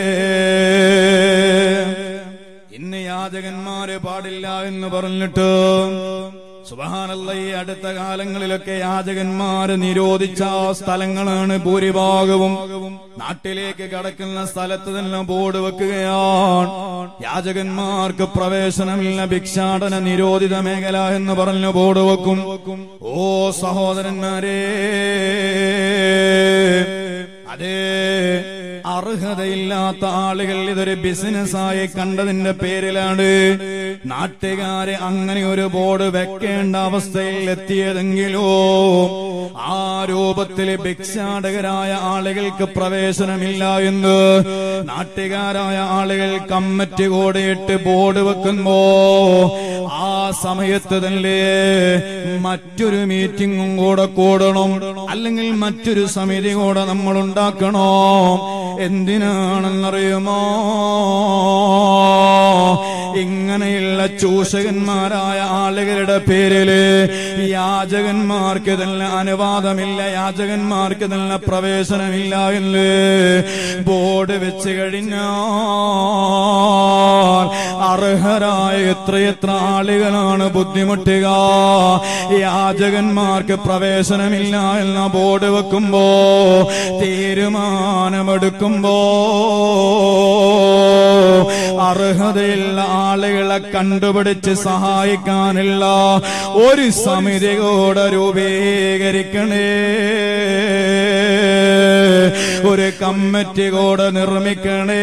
ഇന്ന് യാചകന്മാര് പാടില്ല എന്ന് പറഞ്ഞിട്ട് സുബഹാനല്ല ഈ അടുത്ത കാലങ്ങളിലൊക്കെ യാചകന്മാര് നിരോധിച്ച സ്ഥലങ്ങളാണ് ഭൂരിഭാഗവും നാട്ടിലേക്ക് കടക്കുന്ന സ്ഥലത്ത് തന്നെ ബോർഡ് വെക്കുകയാണ് യാചകന്മാർക്ക് പ്രവേശനമില്ല ഭിക്ഷാടന നിരോധിത മേഖല എന്ന് പറഞ്ഞു ബോർഡ് വെക്കും ഓ സഹോദരന്മാരെ അതേ അർഹതയില്ലാത്ത ആളുകൾ ഇതൊരു ബിസിനസ്സായി കണ്ടതിന്റെ പേരിലാണ് നാട്ടുകാരെ അങ്ങനെ ഒരു ബോർഡ് വെക്കേണ്ട അവസ്ഥയിൽ എത്തിയതെങ്കിലോ ആ രൂപത്തിൽ ഭിക്ഷാടകരായ ആളുകൾക്ക് പ്രവേശനമില്ല എന്ന് നാട്ടുകാരായ ആളുകൾ കമ്മറ്റി കോടിയിട്ട് ബോർഡ് വെക്കുമ്പോ ആ സമയത്ത് തന്നെ മറ്റൊരു മീറ്റിംഗും കൂടെ കൂടണം അല്ലെങ്കിൽ മറ്റൊരു സമിതി കൂടെ നമ്മൾ ഉണ്ടാക്കണോ എന്തിനാണെന്നറിയുമോ ഇങ്ങനെയുള്ള ചൂഷകന്മാരായ ആളുകളുടെ പേരില് യാചകന്മാർക്ക് തന്നെ അനുവാദമില്ല യാചകന്മാർക്ക് തന്നെ പ്രവേശനമില്ല എന്ന് ബോർഡ് വെച്ച് കഴിഞ്ഞാൽ അർഹരായ എത്രയെത്ര ആളുകളാണ് ബുദ്ധിമുട്ടുക യാചകന്മാർക്ക് പ്രവേശനമില്ല എന്ന ബോർഡ് വെക്കുമ്പോ തീരുമാനമെടുക്കുമ്പോ അർഹതയുള്ള ആളുകളെ കണ്ടുപിടിച്ച് സഹായിക്കാനുള്ള ഒരു സമിതി കൂടെ രൂപീകരിക്കണേ ഒരു കമ്മിറ്റി കൂടെ നിർമ്മിക്കണേ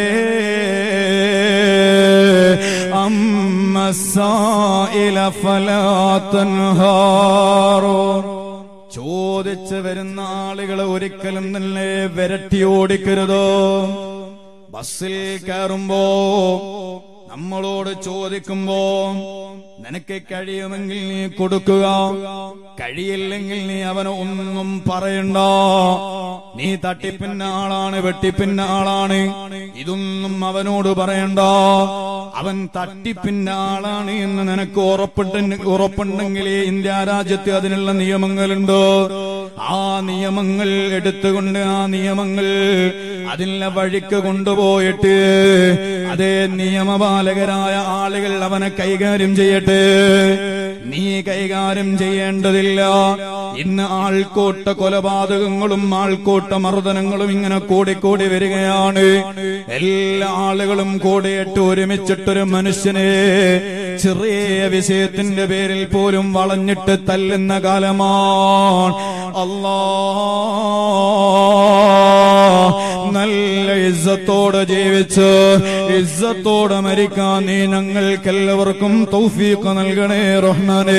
അമ്മ സായില ഫലാത്തൻഹാറോ ചോദിച്ച് വരുന്ന ആളുകളെ ഒരിക്കലും തന്നെ വിരട്ടി ഓടിക്കരുതോ ബസ്സിൽ കയറുമ്പോ നമ്മളോട് ചോദിക്കുമ്പോ നിനക്ക് കഴിയുമെങ്കിൽ നീ കൊടുക്കുക കഴിയില്ലെങ്കിൽ നീ അവന് ഒന്നും പറയണ്ട നീ തട്ടിപ്പിന്ന ആളാണ് വെട്ടിപ്പിന്ന ആളാണ് ഇതൊന്നും അവനോട് പറയണ്ട അവൻ തട്ടിപ്പിന്ന ആളാണ് എന്ന് നിനക്ക് ഉറപ്പിട്ട് ഉറപ്പുണ്ടെങ്കിൽ ഈ ഇന്ത്യ രാജ്യത്ത് അതിനുള്ള നിയമങ്ങളുണ്ട് ആ നിയമങ്ങൾ എടുത്തുകൊണ്ട് ആ നിയമങ്ങൾ അതിനുള്ള വഴിക്ക് കൊണ്ടുപോയിട്ട് അതേ നിയമപാലകരായ ആളുകൾ അവനെ കൈകാര്യം ചെയ്യട്ടെ നീ കൈകാര്യം ചെയ്യേണ്ടതില്ല ഇന്ന് ആൾക്കൂട്ട കൊലപാതകങ്ങളും ആൾക്കൂട്ട മർദ്ദനങ്ങളും ഇങ്ങനെ കൂടിക്കൂടി വരികയാണ് എല്ലാ ആളുകളും കൂടിയിട്ട് ഒരുമിച്ചിട്ടൊരു മനുഷ്യനെ ചെറിയ വിഷയത്തിന്റെ പേരിൽ പോലും വളഞ്ഞിട്ട് തല്ലുന്ന കാലമാണ് അല്ലാ നല്ല ഇസ്സത്തോടെ ജീവിച്ച് ഇസ്സത്തോടെ മരിക്കാൻ നീ ഞങ്ങൾക്കെല്ലാവർക്കും തൗഫീഖ് നൽകണേ റഹ്മാനേ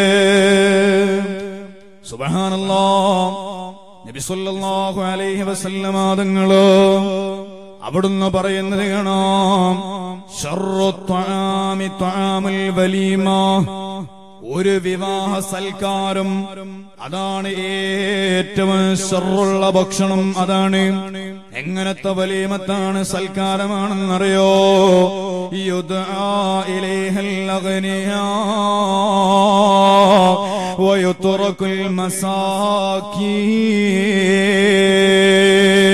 സുബ്ഹാനല്ലാ നബി സല്ലല്ലാഹു അലൈഹി വസല്ലമ തങ്ങള് അവിടുന്ന് പറയുന്നത് കാണാം ശർറു ത്വആമി ത്വആമുൽ വലീമ ഒരു വിവാഹ സൽക്കാരം അതാണ് ഏറ്റവും ഷറുള്ള ഭക്ഷണം അതാണ് എങ്ങനത്തെ വലീമത്താണ് സൽക്കാരമാണെന്നറിയോ യുദ്ആ ഇലൈഹൽ അഗ്നിയാ വയുത്റകുൽ മസാകീൻ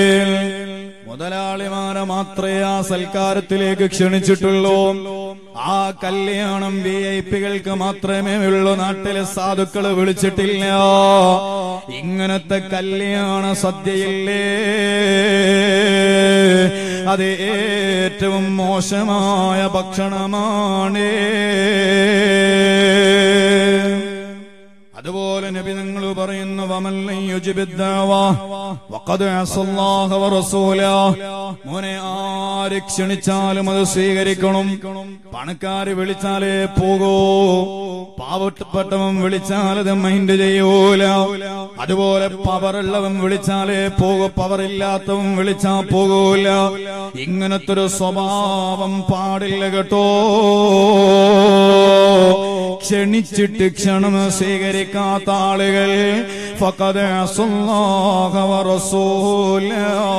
മാത്രമേ ആ സൽക്കാരത്തിലേക്ക് ക്ഷണിച്ചിട്ടുള്ളൂ ആ കല്യാണം വി ഐ പികൾക്ക് മാത്രമേ ഉള്ളൂ നാട്ടിലെ സാധുക്കള് വിളിച്ചിട്ടില്ല ഇങ്ങനത്തെ കല്യാണ സദ്യയില്ലേ അത് ഏറ്റവും മോശമായ ഭക്ഷണമാണ് അതുപോലെ നബി നിങ്ങൾ പറയുന്നു വമല്ലൻ യുജിബിദ്ദഅവ വഖദ് അസല്ലാഹ വറസൂല മോനെ ആര് ക്ഷണിച്ചാലും അത് സ്വീകരിക്കണം പണക്കാര് വിളിച്ചാലേ പോകൂ പാവപ്പെട്ടവൻ വിളിച്ചാൽ അത് മൈൻഡ് ചെയ്യൂല അതുപോലെ പവറുള്ളവൻ വിളിച്ചാലേ പോകും പവറില്ലാത്തവൻ വിളിച്ചാ പോകൂല ഇങ്ങനത്തെ ഒരു സ്വഭാവം പാടില്ല കേട്ടോ ക്ഷണിച്ചിട്ട് ക്ഷണം സ്വീകരിക്കാത്ത ആളുകൾ ഫഖദ് അസല്ലാഹ വറസൂല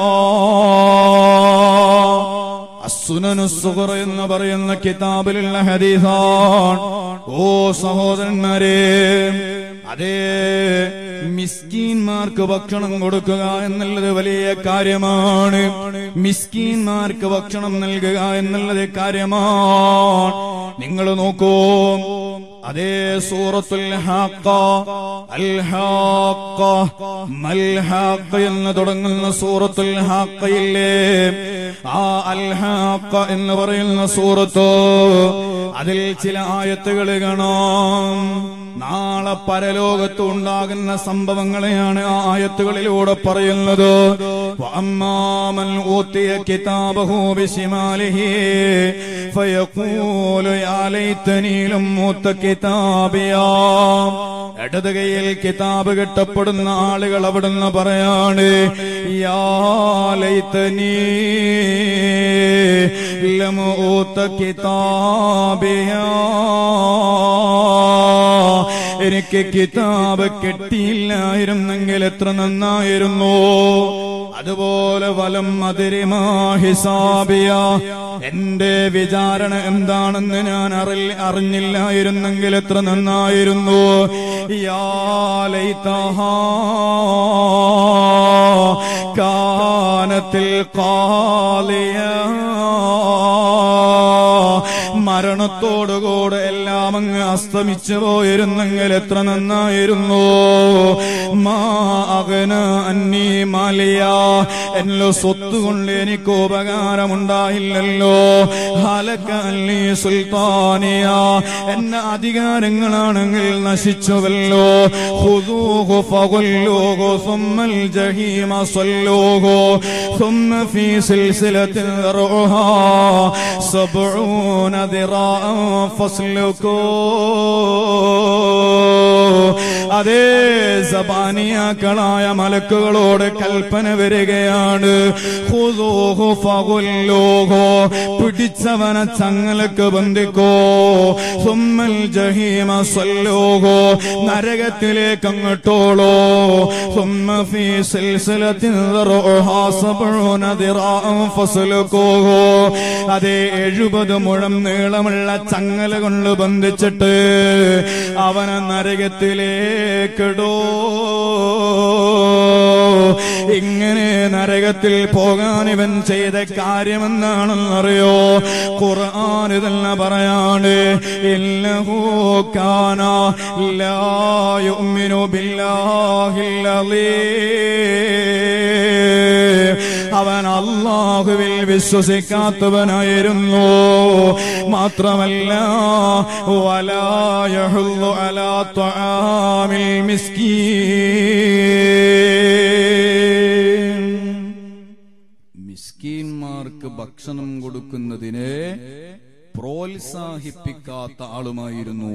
അസുനനു സുഹർ എന്ന് പറയുന്ന കിതാബിലുള്ള ഹദീസാണ് ഓ സഹോദരന്മാരെ അതേ മിസ്കീന്മാർക്ക് ഭക്ഷണം കൊടുക്കുക എന്നുള്ളത് വലിയ കാര്യമാണ് മിസ്കീന്മാർക്ക് ഭക്ഷണം നൽകുക എന്നുള്ളത് കാര്യമാണ് നിങ്ങൾ നോക്കൂ അതേ സൂറത്തുൽ ഹാക്ക അൽ ഹാക്ക മൽ ഹാക്ക എന്ന് തുടങ്ങുന്ന സൂറത്തുൽ ഹാക്കയില്ലേ ആ അൽ ഹാക്ക എന്ന് പറയുന്ന സൂറത്ത് അതിൽ ചില ആയത്തുകൾ കാണാം നാളെ പരലോകത്ത് ഉണ്ടാകുന്ന സംഭവങ്ങളെയാണ് ആ ആയത്തുകളിലൂടെ പറയുന്നത് വഅമ്മാമൻ ഊത്തിയ കിതാബഹു ബിശിമാലിഹി ഫയഖൂലു യാ ലൈതനി ലം ഊത്ത കിതാബിയാ ഇടത് കൈയിൽ കിതാബ് കിട്ടപ്പെടുന്ന ആളുകൾ അവിടുന്ന് പറയാണ് യാ ലൈതനി ലം ഊത്ത കിതാബിയാ എനിക്ക് കിതാബ് കിട്ടിയില്ലായിരുന്നെങ്കിൽ എത്ര നന്നായിരുന്നു അതുപോലെ വലം അതിരിമാ ഹിസാബിയ എന്റെ വിചാരണ എന്താണെന്ന് ഞാൻ അറി അറിഞ്ഞില്ലായിരുന്നെങ്കിൽ എത്ര നന്നായിരുന്നു യാ ലൈതഹാ കാനത്തിൽ കാലിയ മരണത്തോടുകൂടെ എല്ലാം അങ്ങ് അസ്തമിച്ചു പോയിരുന്നെങ്കിൽ എത്ര നന്നായിരുന്നു മാ അകന അന്നീ മാലിയ എന്നോ സ്വത്ത് കൊണ്ട് എനിക്ക് ഉപകാരമുണ്ടായില്ലല്ലോ ഹലക്ക അല്ലി സുൽത്താനിയ എന്റെ അധികാരങ്ങളാണെങ്കിൽ നശിച്ചുവല്ലോ ഹുദൂഹു ഫഗുല്ലൂഹു സുമ്മൽ ജഹീമ സ്വല്ലൂഹു ثم في سلسلة ذرعها سبعون ذراعا فاسلكوه അതേ സബാനിയാക്കളായ മലക്കുകളോട് കൽപ്പന വരികയാണ് ഹുദൂഹു ഫഗുല്ലൂഹു. പിടിച്ചവനെ ചങ്ങലക്ക് ബന്ധിക്കോ സുമ്മൽ ജഹീമ സ്വല്ലൂഹു. നരകത്തിലേക്ക് അങ്ങോട്ടോളോ സുമ്മ ഫീ സിൽസിലത്തിൻ ദർഉഹാ സബ്ഊന ദിറാഅൻ ഫസ്ലുകൂഹു. അതേ എഴുപത് മുഴം നീളമുള്ള ചങ്ങല കൊണ്ട് ബന്ധിച്ചിട്ട് അവനെ നരകത്തിലേക്കിടോ ഇങ്ങനെ നരകത്തിൽ പോകാൻ ഇവൻ ചെയ്ത കാര്യമെന്നാണെന്നറിയോ ഖുർആൻ ഇതല്ല പറയാണ് ഇന്നഹു കാന ലാ യുഅ്മിനു ബില്ലാഹിൽ അലീം. അവൻ അള്ളാഹുവിൽ വിശ്വസിക്കാത്തവനായിരുന്നു മാത്രമല്ല വലായഹുല്ലു അലാ ത്വആമിൽ മിസ്കീൻ മിസ്കീന്മാർക്ക് ഭക്ഷണം കൊടുക്കുന്നതിനെ പ്രോത്സാഹിപ്പിക്കാത്ത ആളുമായിരുന്നു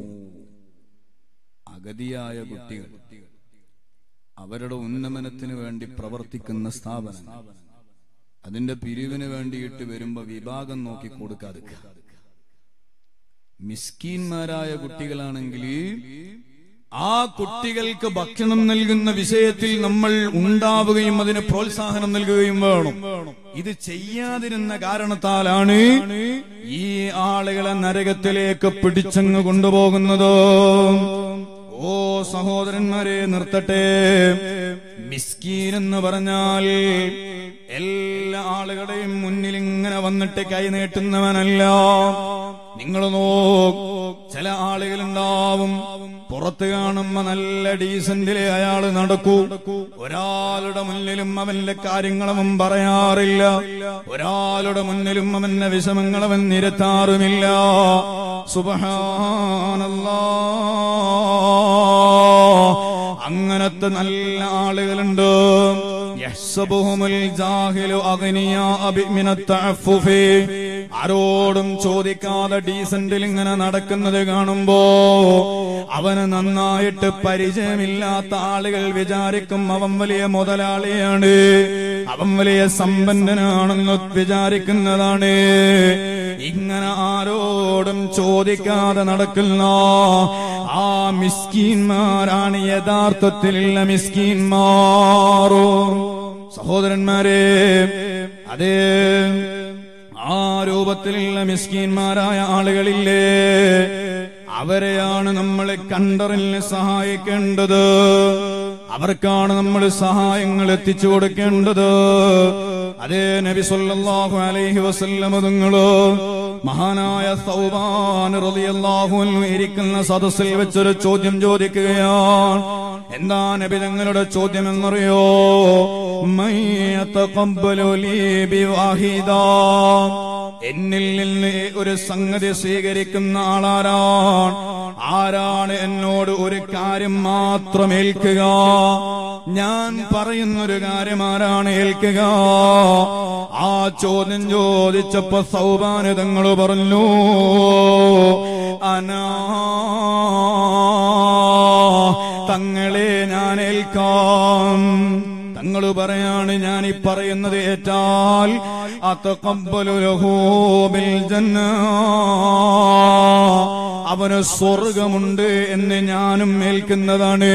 അഗതിയായ കുട്ടികൾ അവരുടെ ഉന്നമനത്തിന് വേണ്ടി പ്രവർത്തിക്കുന്ന സ്ഥാപനം അതിന്റെ പിരിവിന് വേണ്ടിയിട്ട് വരുമ്പോ വിഭാഗം നോക്കി കൊടുക്കാതെ മിസ്കീന്മാരായ കുട്ടികളാണെങ്കിൽ ആ കുട്ടികൾക്ക് ഭക്ഷണം നൽകുന്ന വിഷയത്തിൽ നമ്മൾ ഉണ്ടാവുകയും അതിന് പ്രോത്സാഹനം നൽകുകയും വേണം ഇത് ചെയ്യാതിരുന്ന കാരണത്താലാണ് ഈ ആളുകളെ നരകത്തിലേക്ക് പിടിച്ചങ്ങ് കൊണ്ടുപോകുന്നത് ഓ സഹോദരന്മാരെ നിർത്തട്ടെ മിസ്കീൻ എന്ന് പറഞ്ഞാൽ എല്ലാ ആളുകളുടെയും മുന്നിൽ ഇങ്ങനെ വന്നിട്ട് കൈ നീട്ടുന്നവനല്ല നിങ്ങൾ നോക്ക് ചില ആളുകളുണ്ടാവും പുറത്ത് കാണുമ്പോ നല്ല ഡീസന്റിലെ അയാള് നടക്കൂ ഒരാളുടെ മുന്നിലും അവന്റെ കാര്യങ്ങളവൻ പറയാറില്ല ഒരാളുടെ മുന്നിലും അവന്റെ വിഷമങ്ങളവൻ നിരത്താറുമില്ല സുബഹാനല്ലാ അങ്ങനത്തെ നല്ല ആളുകളുണ്ട് യഹ്സബുഹുമുൽ ജാഹിലു അഗ്നിയാഅ ബിമിനത്ത് തഅഫുഫി. ആരോടും ചോദിക്കാതെ ഡീസന്റിൽ ഇങ്ങനെ നടക്കുന്നത് കാണുമ്പോ അവന് നന്നായിട്ട് പരിചയമില്ലാത്ത ആളുകൾ വിചാരിക്കും അവൻ വലിയ മുതലാളിയാണ് അവൻ വലിയ സമ്പന്നനാണെന്ന് വിചാരിക്കുന്നതാണ് ഇങ്ങനെ ആരോടും ചോദിക്കാതെ നടക്കുന്ന ആ മിസ്കീന്മാരാണ് യഥാർത്ഥത്തിലുള്ള മിസ്കീന്മാരോ സഹോദരന്മാരെ അതേ ആ രൂപത്തിലുള്ള മിസ്കീന്മാരായ ആളുകളില്ലേ അവരെയാണ് നമ്മൾ കണ്ടറിന് സഹായിക്കേണ്ടത് അവർക്കാണ് നമ്മൾ സഹായങ്ങൾ എത്തിച്ചു കൊടുക്കേണ്ടത് അതേ നബി സല്ലല്ലാഹു അലൈഹി വസല്ലം നിങ്ങള് മഹാനായ സൗബാൻ റളിയല്ലാഹു അൻഹു ഇരിക്കുന്ന സദസ്സിൽ വെച്ചൊരു ചോദ്യം ചോദിക്കുകയാണ് എന്താ നബി തങ്ങളുടെ ചോദ്യം എന്നറിയോ മൻ യതഖബ്ബലു ലീ ബിവാഹിദാ എന്നിൽ നിന്ന് ഒരു സംഗതി സ്വീകരിക്കുന്ന ആളാരാണ് ആരാണ് എന്നോട് ഒരു കാര്യം മാത്രം ഏൽക്കുക ഞാൻ പറയുന്നൊരു കാര്യം ആരാണ് ഏൽക്കുക ആ ചോദ്യം ചോദിച്ചപ്പോ സൗപാനിതങ്ങൾ പറഞ്ഞു അനാ തങ്ങളെ ഞാൻ ഏൽക്കാം തങ്ങൾ പറയാണ് ഞാൻ ഈ പറയുന്നത് ഏറ്റാൽ അത്തക്കമ്പലു ലഹൂബിൽ ജന്ന അവന് സ്വർഗമുണ്ട് എന്ന് ഞാനും ഏൽക്കുന്നതാണ്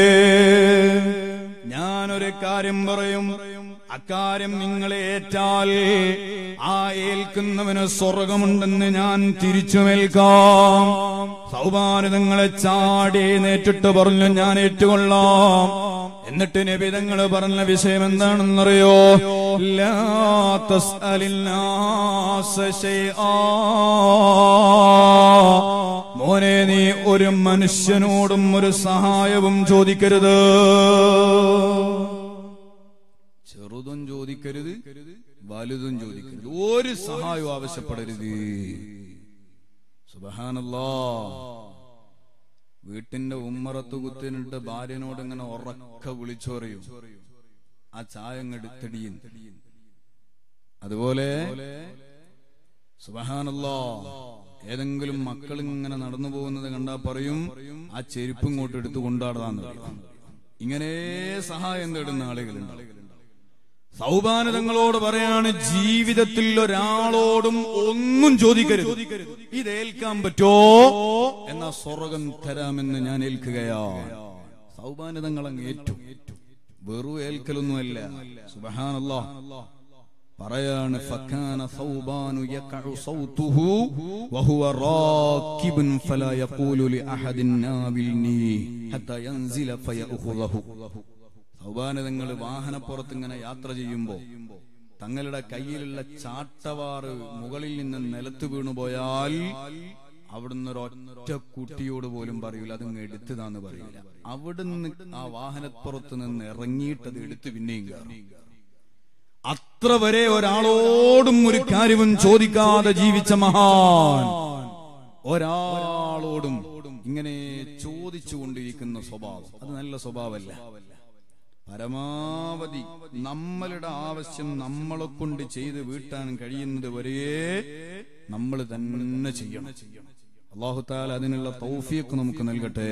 ഞാനൊരു കാര്യം പറയും അക്കാര്യം നിങ്ങളെ ഏറ്റാൽ ആ ഏൽക്കുന്നവന് സ്വർഗമുണ്ടെന്ന് ഞാൻ തിരിച്ചുമേൽക്കാം സൗപാനിതങ്ങളെ ചാടി നേറ്റിട്ട് പറഞ്ഞു ഞാൻ ഏറ്റുകൊള്ളാം എന്നിട്ട് നബിതങ്ങൾ പറഞ്ഞ വിഷയം എന്താണെന്നറിയോ ലാ തസ്അലിന്നാസ ശൈആ. മോനെ നീ ഒരു മനുഷ്യനോടും ഒരു സഹായവും ചോദിക്കരുത് ചെറുതും ചോദിക്കരുത് വലുതും ചോദിക്കരുത് ഒരു സഹായവും ആവശ്യപ്പെടരുത് സുബഹാനല്ലാ വീട്ടിന്റെ ഉമ്മറത്ത് കുത്തിനിട്ട് ഭാര്യനോട് ഇങ്ങനെ ഉറക്ക വിളിച്ചു പറയും ആ ചായ എടുത്തടിയും അതുപോലെ സുബഹാനല്ലാ ഏതെങ്കിലും മക്കൾ ഇങ്ങനെ നടന്നു പോകുന്നത് കണ്ടാ പറയും ആ ചെരുപ്പ് ഇങ്ങോട്ട് എടുത്തു കൊണ്ടാടാന്ന് പറയും ഇങ്ങനെ സഹായം തേടുന്ന ആളുകളുണ്ട് സൗപാനതങ്ങളോട് പറയാണ് ജീവിതത്തിൽ ഒരാളോടും ഒന്നും ചോദിക്കരുത് ഇത് ഏൽക്കാൻ പറ്റോ എന്നാ സ്വർഗം തരാമെന്ന് ഞാൻ ഏൽക്കുകയാ സൗപാനതങ്ങൾ അങ്ങ് ഏറ്റു വെറു ഏൽക്കലൊന്നുമല്ല സുബഹാനല്ലാ പറയാണ് ഫക്കാന സൗബാനു യഖഉ സൗതുഹു വഹുവ റാക്കിബുൻ ഫലാ യഖൂലു ലി അഹദിൻ നാവിൽനി ഹത്താ യൻസില ഫയഖുദഹു സൗബാനതങ്ങൾ വാഹനപ്പുറത്ത് ഇങ്ങനെ യാത്ര ചെയ്യുമ്പോ തങ്ങളുടെ കയ്യിലുള്ള ചാട്ടവാറ് മുകളിൽ നിന്ന് നിലത്ത് വീണുപോയാൽ അവിടുന്ന് ഒരൊറ്റ കുട്ടിയോട് പോലും പറയൂല അതങ്ങ് എടുത്തതാന്ന് പറയൂല അവിടുന്ന് ആ വാഹനപ്പുറത്ത് നിന്ന് ഇറങ്ങിയിട്ടത് എടുത്ത് പിന്നെയും കയറും അത്ര വരെ ഒരാളോടും ഒരു കാര്യവും ചോദിക്കാതെ ജീവിച്ച മഹാൻ ഒരാളോടും ഇങ്ങനെ ചോദിച്ചുകൊണ്ടിരിക്കുന്ന സ്വഭാവം അത് നല്ല സ്വഭാവമല്ല പരമാവധി നമ്മളുടെ ആവശ്യം നമ്മളെ കൊണ്ട് ചെയ്ത് വീട്ടാൻ കഴിയുന്നത് വരെ നമ്മൾ തന്നെ ചെയ്യണം അള്ളാഹുത്താൽ അതിനുള്ള തൗഫീഖ് നമുക്ക് നൽകട്ടെ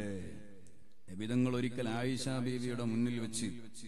വിധങ്ങൾ ഒരിക്കൽ ആയിഷ ബീവിയുടെ മുന്നിൽ വെച്ച്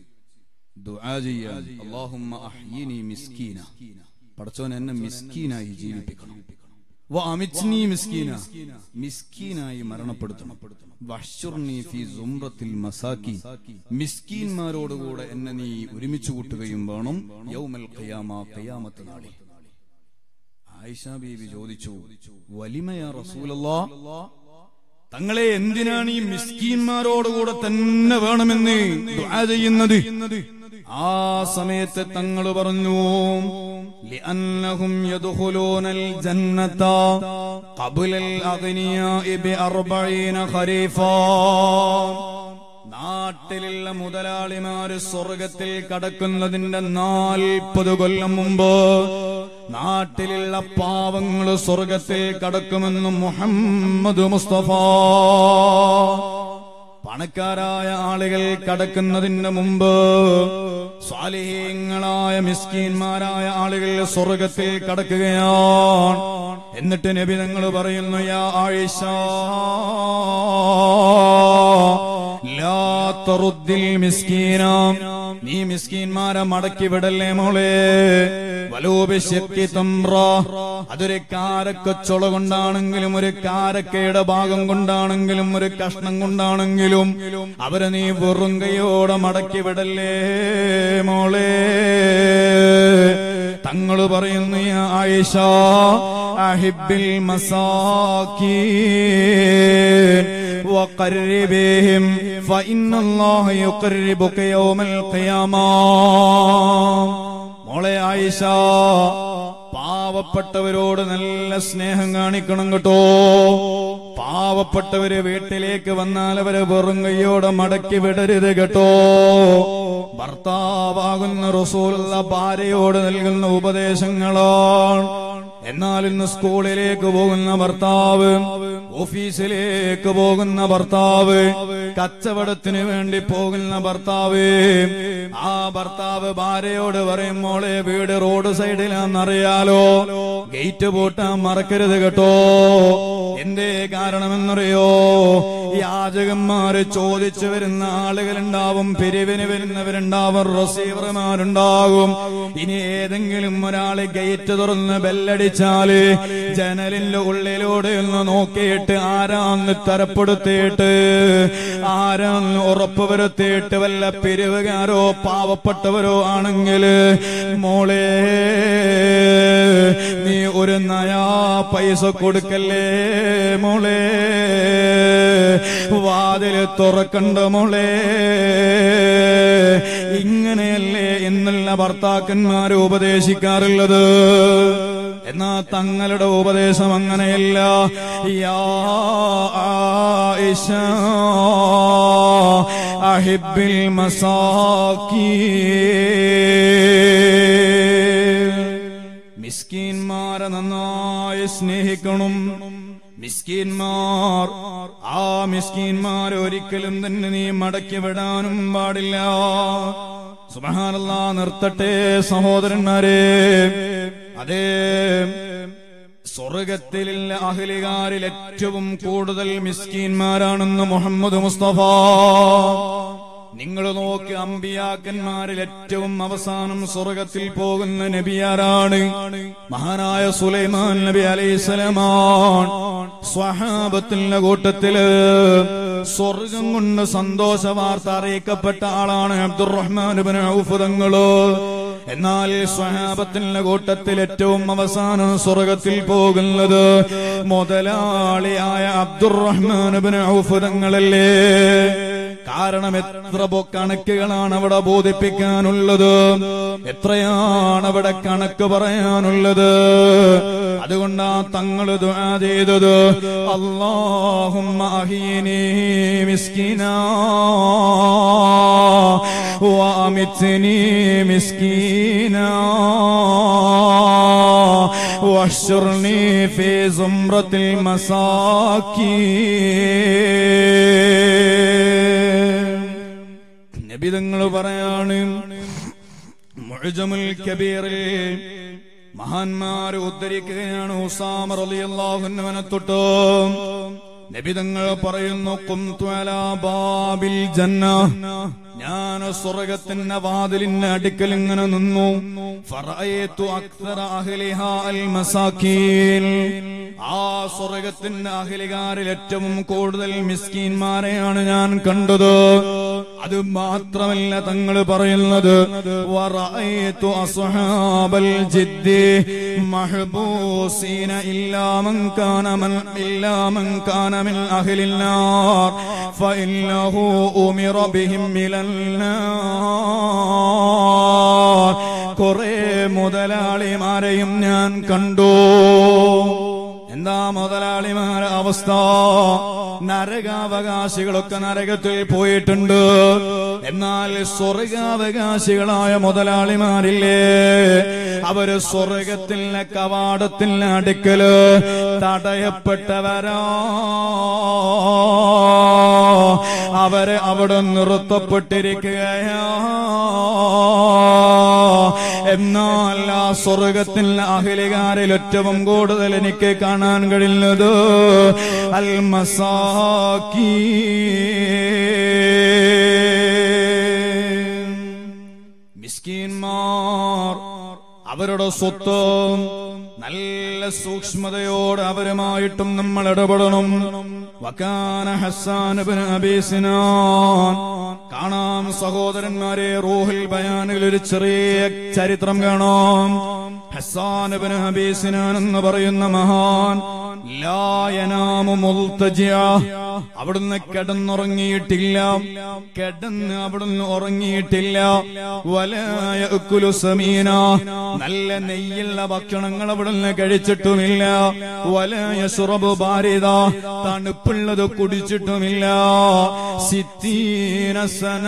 ദുആ ചെയ്യാൻ അല്ലാഹുമ്മ അഹ്യിനി മിസ്കീന പടച്ചോൻ എന്നെ മിസ്കീനായി ജീവിപ്പിക്കണം വ അമിച്നി മിസ്കീന മിസ്കീനായി മരണപ്പെടുത്തണം വഹ്ശുർനി ഫി സുംറത്തിൽ മസാക്കി മിസ്കീന്മാരോടുകൂടെ എന്നെ നീ ഒരുമിച്ച് കൂട്ടുകയും വേണം യൗമൽ ഖിയാമ ഖിയാമത്ത് നാളിൽ ആയിഷ ബീവി ചോദിച്ചു വലിമയാ റസൂലല്ലാ തങ്ങളെ എന്തിനാണ് ഈ മിസ്കീന്മാരോടുകൂടെ തന്നെ വേണമെന്ന് ദുആ ചെയ്യുന്നത് ആ സമയത്ത് തങ്ങൾ പറഞ്ഞു لأنهم يدخلون الجنة قبل الأغنياء بأربعين خريفا നാട്ടിലുള്ള മുതലാളിമാര് സ്വർഗത്തിൽ കടക്കുന്നതിന്റെ നാൽപ്പത് കൊല്ലം മുമ്പ് നാട്ടിലുള്ള പാവങ്ങള് സ്വർഗത്തിൽ കടക്കുമെന്ന് മുഹമ്മദ് മുസ്തഫ പണക്കാരായ ആളുകൾ കടക്കുന്നതിന് മുമ്പ് സ്വാലിഹീങ്ങളായ മിസ്കീന്മാരായ ആളുകൾ സ്വർഗത്തിൽ കടക്കുകയാണ് എന്നിട്ട് നബി തങ്ങൾ പറയുന്നു യാ ആയിഷ ലാ തറുദ്ദിൽ മിസ്കീന നീ മിസ്കീന്മാരെ മടക്കി വിടല്ലേ മോളെ വലോപിശക്തി തമ്ര അതൊരു കാരക്കച്ചൊള കൊണ്ടാണെങ്കിലും ഒരു കാരക്കയുടെ ഭാഗം കൊണ്ടാണെങ്കിലും ഒരു കഷ്ണം കൊണ്ടാണെങ്കിലും അവരെ നീ വെറും കൈയോടെ മടക്കി വിടല്ലേ മോളെ തങ്ങള് പറയുന്നു യാ ആയിഷ അഹിബിൽ മസാക്കീൻ وقربهم فإن الله يقربك يوم القيامة മോളെ ആയിഷ പാവപ്പെട്ടവരോട് നല്ല സ്നേഹം കാണിക്കണം കേട്ടോ പാവപ്പെട്ടവര് വീട്ടിലേക്ക് വന്നാൽ അവരെ വെറും കൈയോടെ മടക്കി വിടരുത് കേട്ടോ ഭർത്താവാകുന്ന റസൂലുള്ള ഭാര്യയോട് നൽകുന്ന ഉപദേശങ്ങളാണ് എന്നാൽ ഇന്ന് സ്കൂളിലേക്ക് പോകുന്ന ഭർത്താവ് ഓഫീസിലേക്ക് പോകുന്ന ഭർത്താവ് കച്ചവടത്തിന് വേണ്ടി പോകുന്ന ഭർത്താവ് ആ ഭർത്താവ് ഭാര്യയോട് പറയും മോളെ വീട് റോഡ് സൈഡിലാണെന്നറിയാലോ ഗേറ്റ് പൂട്ടാൻ മറക്കരുത് കേട്ടോ എന്തേ കാരണമെന്നറിയോ യാചകന്മാര് ചോദിച്ചു വരുന്ന ആളുകളുണ്ടാവും പിരിവിന് വരുന്നവരുണ്ടാവും റിസീവർമാരുണ്ടാകും ഇനി ഏതെങ്കിലും ഒരാള് ഗേറ്റ് തുറന്ന് ബെല്ലടിച്ചാല് ജനലിന്റെ ഉള്ളിലൂടെ ഒന്ന് നോക്കിയിട്ട് ആരാന്ന് തരപ്പെടുത്തിയിട്ട് ആരാന്ന് ഉറപ്പ് വരുത്തിയിട്ട് വല്ല പിരിവുകാരോ പാവപ്പെട്ടവരോ ആണെങ്കിൽ മോളെ നീ ഒരു നയാ പൈസ കൊടുക്കല്ലേ മോളെ വാതില് തുറക്കണ്ട മോളെ ഇങ്ങനെയല്ലേ എന്നുള്ള ഭർത്താക്കന്മാര് ഉപദേശിക്കാറുള്ളത് എന്നാ തങ്ങളുടെ ഉപദേശം അങ്ങനെയല്ല യാ ആയിഷ അഹിബിൽ മസാക്കീ മിസ്കീന്മാരെ നന്നായി സ്നേഹിക്കണം മിസ്കീന്മാർ ആ മിസ്കീന്മാർ ഒരിക്കലും തന്നെ നീ മടക്കി വിടാനും പാടില്ല സുബഹാനല്ല നിർത്തട്ടെ സഹോദരന്മാരെ അതേ സ്വർഗത്തിലുള്ള അഹ്ലികാരിൽ ഏറ്റവും കൂടുതൽ മിസ്കീന്മാരാണെന്ന് മുഹമ്മദ് മുസ്തഫ നിങ്ങൾ നോക്കി അമ്പിയാക്കന്മാരിൽ ഏറ്റവും അവസാനം സ്വർഗത്തിൽ പോകുന്ന നബിയാരാണ് മഹാനായ സുലൈമാൻ നബി അലൈഹിസ്സലാമാണ് സ്വഹാബത്തിന്റെ കൂട്ടത്തില് സ്വർഗം കൊണ്ട് സന്തോഷ വാർത്ത അറിയിക്കപ്പെട്ട ആളാണ് അബ്ദുറഹ്മാൻ ഇബ്നു ഔഫ് തങ്ങള് എന്നാൽ സ്വഹാബത്തിന്റെ കൂട്ടത്തിൽ ഏറ്റവും അവസാനം സ്വർഗത്തിൽ പോകുന്നത് മുതലാളിയായ അബ്ദുറഹ്മാൻ ഇബ്നു ഔഫ് തങ്ങളല്ലേ കാരണം എത്ര ബോ- കണക്കുകളാണ് അവിടെ ബോധിപ്പിക്കാനുള്ളത് എത്രയാണ് അവിടെ കണക്ക് പറയാനുള്ളത് അതുകൊണ്ടാ തങ്ങള് ദുആ ചെയ്തത് അല്ലാഹുമ്മ അഹീനി മിസ്കിന വഅമിത്നി മിസ്കിന واحشرني في زمرة المساكين നബിതങ്ങൾ പറയാണ് മുഅ്ജമുൽ കബീറിൽ മഹാന്മാർ ഉദ്ധരിക്കുകയാണ് ഉസാമ റളിയല്ലാഹുവിനെ തൊട്ട് നബിതങ്ങൾ പറയുന്നു കുംതു അലാ ബാബിൽ ജന്ന ഞാൻ സ്വർഗത്തിന്റെ വാതിലിന്റെ അടുക്കൽ ഇങ്ങനെ നിന്നു ഫറഅയ്തു അക്സറ അഹ്ലിഹാ അൽ മസാക്കീൻ ആ സ്വർഗത്തിന്റെ അഹ്ലികാരിൽ ഏറ്റവും കൂടുതൽ മിസ്കീന്മാരെയാണ് ഞാൻ കണ്ടത് അത് മാത്രമല്ല തങ്ങൾ പറയുന്നത് വറഅയ്തു അസ്ഹാബൽ ജിദ്ദി മഹ്ബൂസീന ഇല്ലാ മൻ കാന മൻ ഇല്ലാ മൻ കാന من أهل النار فإنه أمر بهم إلى النار കുറെ മുതലാളിമാരെയും ഞാൻ കണ്ടു എന്താ മുതലാളിമാരെ അവസ്ഥ നരകാവകാശികളൊക്കെ നരകത്തിൽ പോയിട്ടുണ്ട് എന്നാൽ സ്വർഗാവകാശികളായ മുതലാളിമാരില്ലേ അവര് സ്വർഗത്തിന്റെ കവാടത്തിന്റെ അടുക്കല് തടയപ്പെട്ടവരാ അവരെ അവിടെ നിർത്തപ്പെട്ടിരിക്കുകയാ എന്നാൽ ആ സ്വർഗത്തിൽ അഹിലികാരിൽ ഏറ്റവും കൂടുതൽ എനിക്ക് കാണാൻ കഴിയുന്നത് അൽ മസാക്കി മിസ്കീന്മാർ അവരുടെ സ്വത്ത് നല്ല സൂക്ഷ്മതയോടെ അവരുമായിട്ടും നമ്മൾ ഇടപെടണം വക്കാന ഹസ്സാൻ ഇബ്നു അബീ സിനാൻ കാണാം സഹോദരന്മാരെ റൂഹിൽ ബയാനിൽ ഒരു ചെറിയ ചരിത്രം കാണാം ഹസ്സാൻ ഇബ്നു അബീ സിനാൻ എന്ന് പറയുന്ന മഹാൻ ലായനാമു മുൽത്തജിയ അവിടുന്ന് കിടന്നുറങ്ങിയിട്ടില്ല കിടന്ന് അവിടുന്ന് ഉറങ്ങിയിട്ടില്ല വലായ സമീന നല്ല നെയ്യുള്ള ഭക്ഷണങ്ങൾ അവിടുന്ന് കഴിച്ചിട്ടുമില്ല വലായ സുറബ് ബാരിത തണുപ്പുള്ളത് കുടിച്ചിട്ടുമില്ല സിത്തീന സന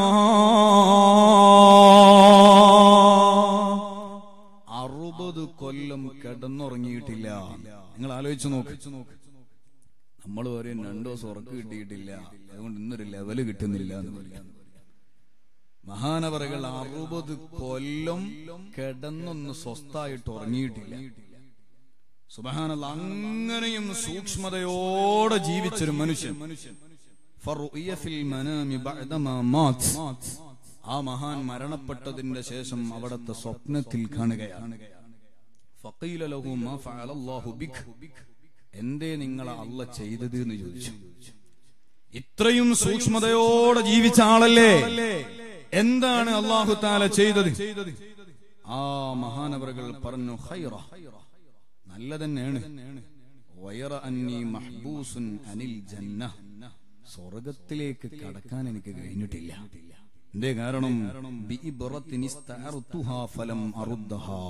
അറുപത് കൊല്ലം കിടന്നുറങ്ങിയിട്ടില്ല നിങ്ങൾ ആലോചിച്ച് നോക്ക് നമ്മൾ പറയും രണ്ടു ദിവസം ഉറക്ക് കിട്ടിയിട്ടില്ല അതുകൊണ്ട് ഇന്നൊരു ലെവല് കിട്ടുന്നില്ല എന്ന് പറയാം മഹാനവറുകൾ അറുപത് കൊല്ലം കിടന്നൊന്ന് സ്വസ്ഥായിട്ട് ഉറങ്ങിയിട്ടില്ല സുബഹാനല്ല അങ്ങനെയും സൂക്ഷ്മതയോടെ ജീവിച്ചൊരു മനുഷ്യൻ ഫറുഇയ ഫിൽ മനാമി ബഅദമാ മാത്. ആ മഹാൻ മരണപ്പെട്ടതിന്റെ ശേഷം അവിടത്തെ സ്വപ്നത്തിൽ കാണുകയാണ് ഫഖീല ലഹു മാ ഫഅല അല്ലാഹു ബിക് എന്തേ നിങ്ങളെ അല്ല ചെയ്തത് എന്ന് ചോദിച്ചു ഇത്രയും സൂക്ഷ്മതയോടെ ജീവിച്ച ആളല്ലേ എന്താണ് അള്ളാഹു താല ചെയ്തത് ആ മഹാനവറുകൾ പറഞ്ഞു ഹൈറ നല്ല തന്നെയാണ് വയറ അന്നി മഹ്ബൂസുൻ അനിൽ ജന്ന സ്വർഗത്തിലേക്ക് കടക്കാൻ എനിക്ക് കഴിഞ്ഞിട്ടില്ല എന്തേ കാരണം ബിഇബ്റത്തിനിസ്തഅർതുഹാ ഫലം അറുദ്ദഹാ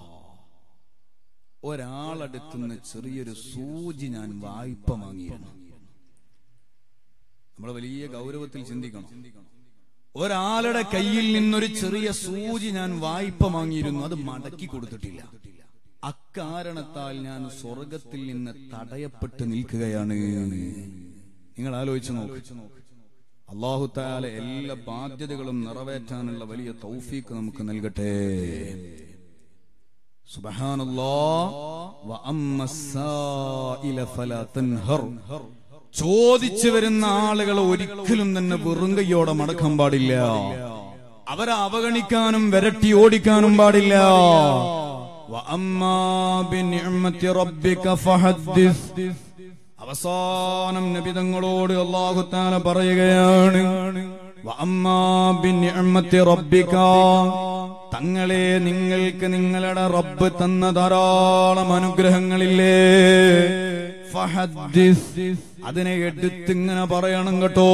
ഒരാളടുത്തുനിന്ന് ചെറിയൊരു സൂചി ഞാൻ വായ്പ വാങ്ങിയിരുന്നു നമ്മൾ വലിയ ഗൗരവത്തിൽ ചിന്തിക്കണം ഒരാളുടെ കയ്യിൽ നിന്നൊരു ചെറിയ സൂചി ഞാൻ വായ്പ വാങ്ങിയിരുന്നു അത് മടക്കി കൊടുത്തിട്ടില്ല അക്കാരണത്താൽ ഞാൻ സ്വർഗത്തിൽ നിന്ന് തടയപ്പെട്ട് നിൽക്കുകയാണ് നിങ്ങൾ ആലോചിച്ച് നോക്ക് അള്ളാഹു താല എല്ലാ ബാധ്യതകളും നിറവേറ്റാനുള്ള വലിയ തൗഫീക്ക് നമുക്ക് നൽകട്ടെ സുബ്ഹാനല്ലാ വഅമ്മ السائل فلا تنهر ചോദിച്ചു വരുന്ന ആളുകളെ ഒരിക്കലും തന്നെ വെറും കൈയോടെ മടക്കാൻ പാടില്ല അവരെ അവഗണിക്കാനും വിരട്ടി ഓടിക്കാനും പാടില്ല വഅമ്മാ ബിനിഅ്മതി റബ്ബിക ഫഹദ്ദിസ് അവസാനം നബിതങ്ങളോട് അള്ളാഹു താല പറയുകയാണ് വഅമ്മാ ബിനിഅ്മതി റബ്ബിക തങ്ങളെ നിങ്ങൾക്ക് നിങ്ങളുടെ റബ്ബ് തന്ന ധാരാളം അനുഗ്രഹങ്ങളില്ലേ ഫഹദ്ദിസ് അതിനെ എടുത്തിങ്ങനെ പറയണം കേട്ടോ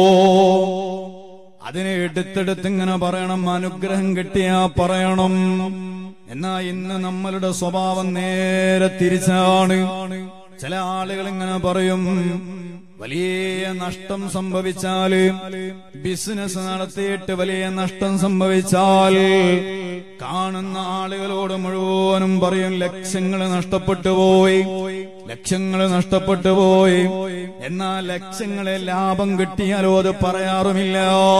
അതിനെ എടുത്തെടുത്ത് ഇങ്ങനെ പറയണം അനുഗ്രഹം കിട്ടിയാ പറയണം എന്നാ ഇന്ന് നമ്മളുടെ സ്വഭാവം നേരെ തിരിച്ചാണ് ചില ആളുകൾ ഇങ്ങനെ പറയും വലിയ നഷ്ടം സംഭവിച്ചാല് ബിസിനസ് നടത്തിയിട്ട് വലിയ നഷ്ടം സംഭവിച്ചാൽ കാണുന്ന ആളുകളോട് മുഴുവനും പറയും ലക്ഷ്യങ്ങൾ നഷ്ടപ്പെട്ടു പോയി ലക്ഷ്യങ്ങൾ നഷ്ടപ്പെട്ടു പോയി എന്നാൽ ലക്ഷ്യങ്ങളെ ലാഭം കിട്ടിയാലോ അത് പറയാറുമില്ല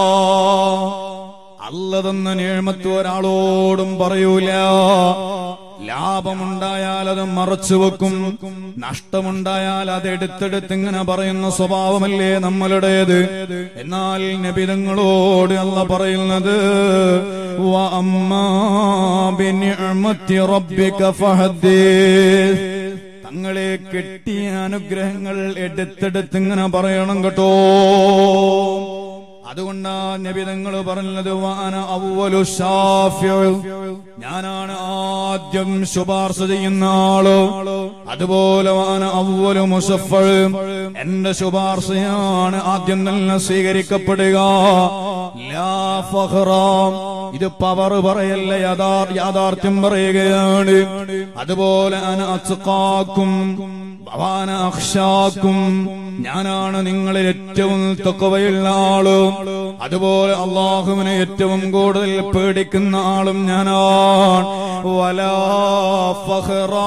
അല്ലതെന്ന നേഴ്മത്ത് ഒരാളോടും പറയൂല ലാഭമുണ്ടായാൽ അത് മറച്ചു വെക്കും നഷ്ടമുണ്ടായാൽ അത് എടുത്തെടുത്ത് ഇങ്ങനെ പറയുന്ന സ്വഭാവമല്ലേ നമ്മളുടേത് എന്നാൽ നബിതങ്ങളോട് അല്ല പറയുന്നത് വഅമ്മാ ബിനിഅ്മത്തി റബ്ബിക ഫഹദ്ദിസ് തങ്ങളെ കെട്ടിയ അനുഗ്രഹങ്ങൾ എടുത്തെടുത്ത് ഇങ്ങനെ പറയണം കേട്ടോ അതുകൊണ്ടാ നബിതങ്ങൾ പറഞ്ഞത് വാന അവലു ഷാഫിഉ. ഞാനാണ് ആദ്യം ശുപാർശ ചെയ്യുന്ന ആള് അതുപോലെ വാന അവലു മുസഫൾ എന്റെ ശുപാർശയാണ് ആദ്യം തന്നെ സ്വീകരിക്കപ്പെടുക ലാ ഫഖ്റ. ഇത് പവർ പറയല്ല യഥാർ യാഥാർത്ഥ്യം പറയുകയാണ് അതുപോലെ അന അച്കാക്കും ഭവാന അക്ഷാക്കും ഞാനാണ് നിങ്ങളിൽ ഏറ്റവും തക്കവയുള്ള ആള് അതുപോലെ അള്ളാഹുവിനെ ഏറ്റവും കൂടുതൽ പേടിക്കുന്ന ആളും ഞാനാണ് വലാ ഫഖ്റാ.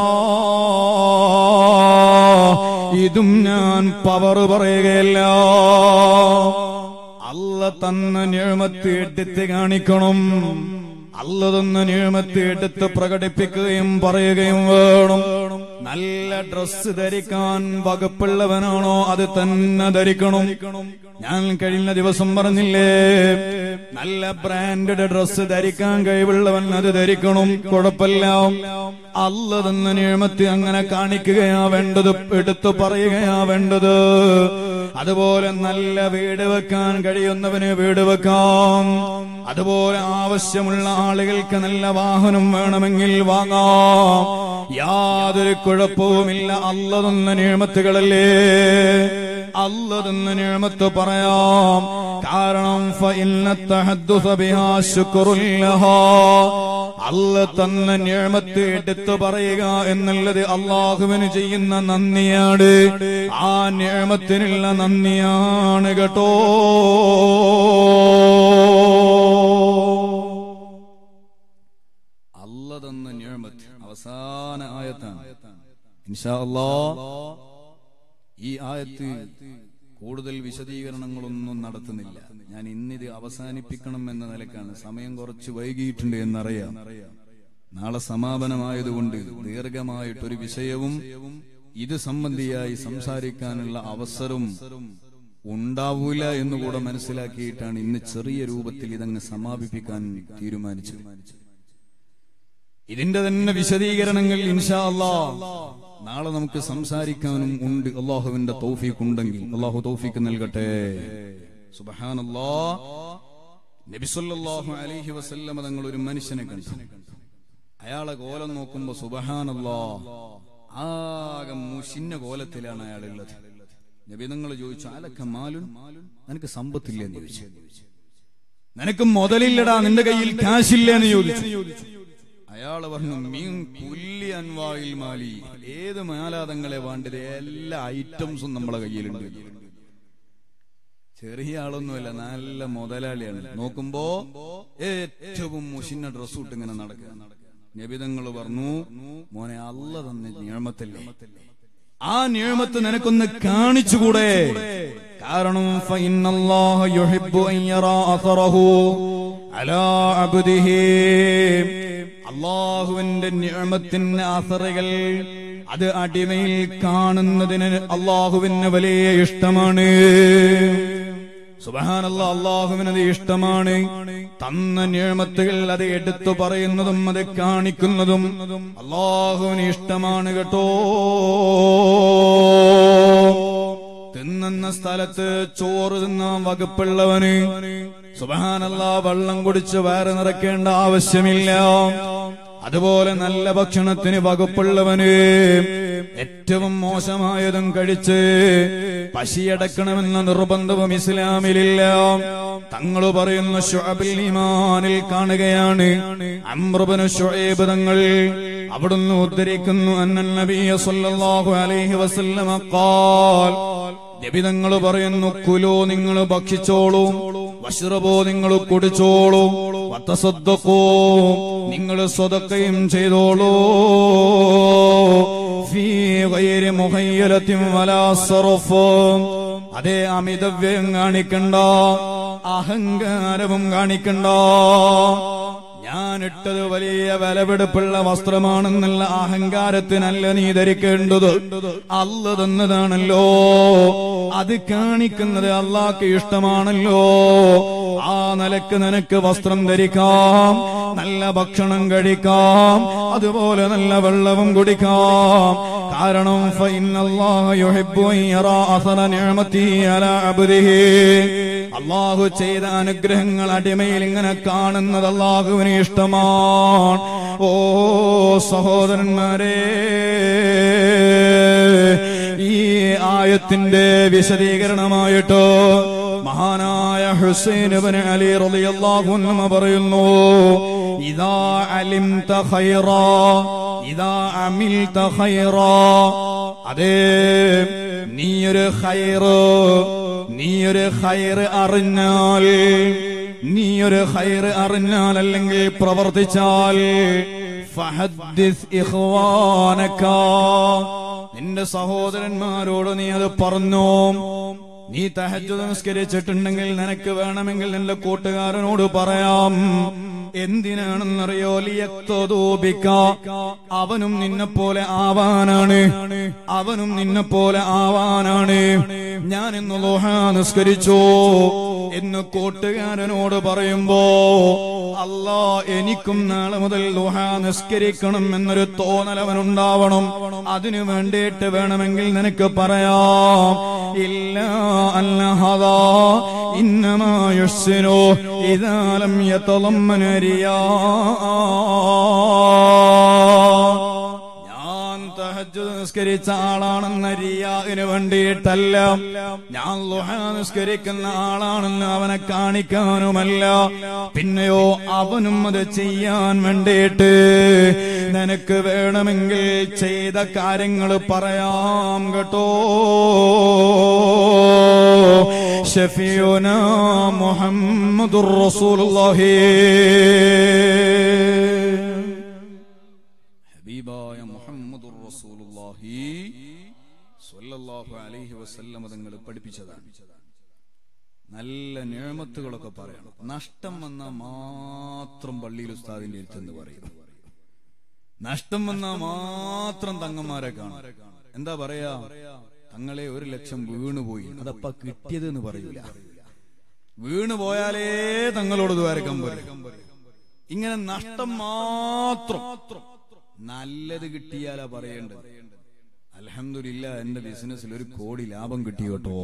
ഇതും ഞാൻ പവർ പറയുകയല്ല അല്ല തന്ന നിയമത്ത് എടുത്ത് കാണിക്കണം അല്ല തന്ന നിയമത്ത് എടുത്ത് പ്രകടിപ്പിക്കുകയും പറയുകയും വേണം നല്ല ഡ്രസ്സ് ധരിക്കാൻ വകുപ്പുള്ളവനാണോ അത് തന്നെ ധരിക്കണം ഞാൻ കഴിഞ്ഞ ദിവസം പറഞ്ഞില്ലേ നല്ല ബ്രാൻഡഡ് ഡ്രസ്സ് ധരിക്കാൻ കഴിവുള്ളവൻ അത് ധരിക്കണം കുഴപ്പമില്ല അല്ല തന്ന നിയമത്ത് അങ്ങനെ കാണിക്കുകയാ വേണ്ടത് എടുത്തു പറയുകയാ വേണ്ടത് അതുപോലെ നല്ല വീട് വെക്കാൻ കഴിയുന്നവന് വീട് വെക്കാം അതുപോലെ ആവശ്യമുള്ള ആളുകൾക്ക് നല്ല വാഹനം വേണമെങ്കിൽ വാങ്ങാം യാതൊരു കുഴപ്പവുമില്ല അല്ല തന്ന നിയമത്തുകളല്ലേ അല്ല തന്ന നിയമത്ത് പറയാം കാരണം ഫഇന്ന തഹദ്ദുസ ബിഹാ ശുക്റുൻ ലഹാ. അല്ല തന്ന നിയമത്ത് എടുത്തു പറയുക എന്നുള്ളത് അള്ളാഹുവിന് ചെയ്യുന്ന നന്ദിയാണ് ആ നിയമത്തിനുള്ള നന്ദിയാണ് കേട്ടോ അല്ല തന്ന നിയമത്ത് അവസാന ആയത്താണ് ഇൻഷാ അല്ലാ ഈ ആയത്ത് കൂടുതൽ വിശദീകരണങ്ങളൊന്നും നടത്തുന്നില്ല ഞാൻ ഇന്നിത് അവസാനിപ്പിക്കണം എന്ന നിലക്കാണ് സമയം കുറച്ച് വൈകിയിട്ടുണ്ട് എന്നറിയാം നാളെ സമാപനമായതുകൊണ്ട് ദീർഘമായിട്ടൊരു വിഷയവും ഇത് സംബന്ധിയായി സംസാരിക്കാനുള്ള അവസരം ഉണ്ടാവൂല എന്നുകൂടെ മനസ്സിലാക്കിയിട്ടാണ് ഇന്ന് ചെറിയ രൂപത്തിൽ ഇതങ്ങ് സമാപിപ്പിക്കാൻ തീരുമാനിച്ചത് ഇതിന്റെ തന്നെ വിശദീകരണങ്ങൾ ഇൻഷാ അല്ലാ നാളെ നമുക്ക് സംസാരിക്കാനും ഉണ്ട് അള്ളാഹുവിന്റെ തൗഫീഖ് ഉണ്ടെങ്കിൽ അള്ളാഹു തൗഫീഖ് നൽകട്ടെ സുബഹാനല്ലാ നബിസല്ലാഹു അലൈഹി വസല്ലമ തങ്ങൾ ഒരു മനുഷ്യനെ കണ്ടു അയാളെ കോലം നോക്കുമ്പോ സുബഹാനല്ലാ ആകെ മുഷിന്ന കോലത്തിലാണ് അയാളുള്ളത് നബി നിങ്ങൾ ചോദിച്ചു അലക്ക മാലുൻ നിനക്ക് സമ്പത്തില്ല എന്ന് ചോദിച്ചു നിനക്ക് മുതലില്ലടാ നിന്റെ കയ്യിൽ കാശില്ല എന്ന് ചോദിച്ചു അയാള് പറഞ്ഞു മീൻ കുല്ലി അൻവായിൽ മാലി ഏത് മാലാതങ്ങളെ വേണ്ടത് എല്ലാ ഐറ്റംസും നമ്മളെ കയ്യിലുണ്ട് ചെറിയ ആളൊന്നുമല്ല നല്ല മുതലാളിയാണ് നോക്കുമ്പോ ഏറ്റവും മുഷിന്ന ഡ്രസ് ഇട്ട് ഇങ്ങനെ നടക്കുക നബിതങ്ങൾ പറഞ്ഞു മോനെ അല്ല തന്നെ നിയമത്തല്ലേ ആ നിയമത്ത് നിനക്കൊന്ന് കാണിച്ചുകൂടെ കാരണം ഫഇന്നല്ലാഹ യുഹിബ്ബു അൻ യറാ അസറഹു അലാ അബ്ദിഹി അള്ളാഹുവിന്റെ നിയമത്തിന്റെ അസറുകൾ അത് അടിമയിൽ കാണുന്നതിന് അള്ളാഹുവിന് വലിയ ഇഷ്ടമാണ് സുബഹാനല്ല അള്ളാഹുവിനത് ഇഷ്ടമാണ് തന്ന നിയമത്തുകൾ അത് എടുത്തു പറയുന്നതും അത് കാണിക്കുന്നതും അള്ളാഹുവിന് ഇഷ്ടമാണ് കേട്ടോ തിന്നുന്ന സ്ഥലത്ത് ചോറ് തിന്നാൻ വകുപ്പുള്ളവന് സുബഹാനല്ല വെള്ളം കുടിച്ച് വയറ് നിറയ്ക്കേണ്ട ആവശ്യമില്ല അതുപോലെ നല്ല ഭക്ഷണത്തിന് വകുപ്പുള്ളവന് ഏറ്റവും മോശമായതും കഴിച്ച് പശിയടക്കണമെന്ന നിർബന്ധവും ഇസ്ലാമിലില്ല തങ്ങൾ പറയുന്ന ഷുഅബിൽ ഈമാനിൽ കാണുകയാണ് അമ്രുബന് ഷുഐബ് തങ്ങൾ അവിടുന്ന് ഉദ്ധരിക്കുന്നു അന്നൻ നബിയ സല്ലല്ലാഹു അലൈഹി വസല്ലമ ഖാൽ നബിതങ്ങൾ പറയുന്നു കുലോ നിങ്ങൾ ഭക്ഷിച്ചോളൂ വഷ്റബോ നിങ്ങൾ കുടിച്ചോളൂ വത്തസദ്ദഖൂ നിങ്ങൾ സ്വതക്കയും ചെയ്തോളൂ ഫീ ഗൈരി മുഖയ്യലത്തിൻ വലാ സർഫ് അതേ അമിതവ്യം കാണിക്കണ്ട അഹങ്കാരവും കാണിക്കണ്ട ഞാൻ ഇട്ടത് വലിയ വിലപിടിപ്പുള്ള വസ്ത്രമാണെന്നുള്ള അഹങ്കാരത്തിനല്ല നീ ധരിക്കേണ്ടത് അല്ല തന്നതാണല്ലോ അത് കാണിക്കുന്നത് അള്ളാക്ക് ഇഷ്ടമാണല്ലോ ആ നിലക്ക് നിനക്ക് വസ്ത്രം ധരിക്കാം നല്ല ഭക്ഷണം കഴിക്കാം അതുപോലെ നല്ല വെള്ളവും കുടിക്കാം കാരണം ഫഇന്നല്ലാഹ യുഹിബ്ബു അൻ യറാ അസറ നിഅമതി അലാ അബ്ദിഹി അള്ളാഹു ചെയ്ത അനുഗ്രഹങ്ങൾ അടിമയിൽ ഇങ്ങനെ കാണുന്നത് അള്ളാഹുവിന് ഇഷ്ടമാണ് ഓ സഹോദരന്മാരെ ഈ ആയത്തിന്റെ വിശദീകരണമായിട്ട് മഹാനായ ഹുസൈൻ ഇബ്നു അലി റളിയല്ലാഹു അൻഹു പറയുന്നു ഇദാ അലിംത ഖൈറാ ഇദാ അമിൽത ഖൈറാ അതേ നീയൊരു ഖൈറ് നീയൊരു ഖൈറ് അറിഞ്ഞാൽ നീയൊരു ഖൈറ് അറിഞ്ഞാൽ അല്ലെങ്കിൽ പ്രവർത്തിച്ചാൽ ഫഹദ്ദിസ് ഇഖ്വാനക നിന്റെ സഹോദരന്മാരോട് നീ അത് പറഞ്ഞു നീ തഹജ്ജു നമസ്കരിച്ചിട്ടുണ്ടെങ്കിൽ നിനക്ക് വേണമെങ്കിൽ നിന്റെ കൂട്ടുകാരനോട് പറയാം എന്തിനാണെന്നറിയോ ലിയക്തോപിക്ക അവനും നിന്നെ പോലെ ആവാനാണ് അവനും നിന്നെ പോലെ ആവാനാണ് ഞാൻ ഇന്ന് ലോഹ നിസ്കരിച്ചു എന്ന് കൂട്ടുകാരനോട് പറയുമ്പോ അല്ലാ എനിക്കും നാളെ മുതൽ ലോഹ നിസ്കരിക്കണം എന്നൊരു തോന്നൽ അവനുണ്ടാവണം അതിനു വേണ്ടിയിട്ട് വേണമെങ്കിൽ നിനക്ക് പറയാം ഇല്ല അല്ലഹദാ ഇന്നമാ യുഹ്സിനു ഇദാ ലം യതളമ്മന റിയാ ഞാൻ തഹജ്ജുദ് നിസ്കരിച്ച ആളാണെന്ന റിയാവിന് വേണ്ടിയിട്ടല്ല ഞാൻ ലുഹ നിസ്കരിക്കുന്ന ആളാണെന്ന് അവനെ കാണിക്കാനുമല്ല പിന്നെയോ അവനും അത് ചെയ്യാൻ വേണ്ടിയിട്ട് നിനക്ക് വേണമെങ്കിൽ ചെയ്ത കാര്യങ്ങൾ പറയാം കേട്ടോ ഷഫിയുന മുഹമ്മദുർ റസൂലുള്ളാഹി ഹബീബായ മുഹമ്മദുർ റസൂലുള്ളാഹി സ്വല്ലല്ലാഹു അലൈഹി വസല്ലം തങ്ങൾ പഠിപ്പിച്ചതാണ് നല്ല നിയമത്തുകളൊക്കെ പറയണം നഷ്ടം വന്നാൽ മാത്രം പള്ളിയിൽ ഉസ്താദിന്റെ അടുത്തെന്ന് പറയും നഷ്ടം വന്നാൽ മാത്രം തങ്ങന്മാരെ കാണും എന്താ പറയാ തങ്ങളെ ഒരു ലക്ഷം വീണുപോയി അതപ്പ കിട്ടിയത് എന്ന് പറയൂല വീണു പോയാലേ തങ്ങളോട് ദ്വാരക്കാൻ പറയും ഇങ്ങനെ നഷ്ടം മാത്രം നല്ലത് കിട്ടിയാലാ പറയേണ്ടത് അലഹമില്ല എന്റെ ബിസിനസ്സിൽ ഒരു കോടി ലാഭം കിട്ടി കേട്ടോ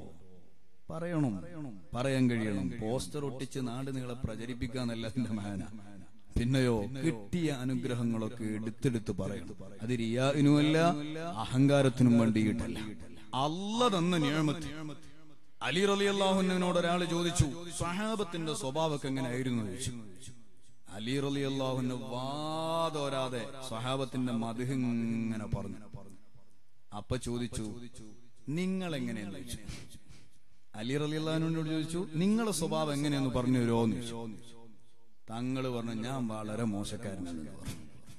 പറയണം പറയാൻ കഴിയണം പോസ്റ്റർ ഒട്ടിച്ച് നാട് നിങ്ങളെ പ്രചരിപ്പിക്കാന്നല്ല എന്റെ മാന പിന്നെയോ കിട്ടിയ അനുഗ്രഹങ്ങളൊക്കെ എടുത്തെടുത്ത് പറയണം അത് റിയാവിനുമല്ല അഹങ്കാരത്തിനും വേണ്ടിയിട്ടല്ല അല്ല തന്ന നിയമത്തിൽ അലി റലി അള്ളാഹുവിനോട് ഒരാൾ ചോദിച്ചു സഹാബത്തിന്റെ സ്വഭാവമൊക്കെ എങ്ങനെയായിരുന്നു ചോദിച്ചു അലി റലി അള്ളാഹുന് വാതോരാതെ സഹാബത്തിന്റെ മധു ഇങ്ങനെ പറഞ്ഞു അപ്പൊ ചോദിച്ചു നിങ്ങൾ എങ്ങനെയെന്ന് ചോദിച്ചു അലി റലി അള്ളാഹുനോട് ചോദിച്ചു നിങ്ങളെ സ്വഭാവം എങ്ങനെയെന്ന് പറഞ്ഞു തരുമോ എന്ന് ചോദിച്ചു തങ്ങള് പറഞ്ഞു ഞാൻ വളരെ മോശക്കാരനാണ് പറഞ്ഞു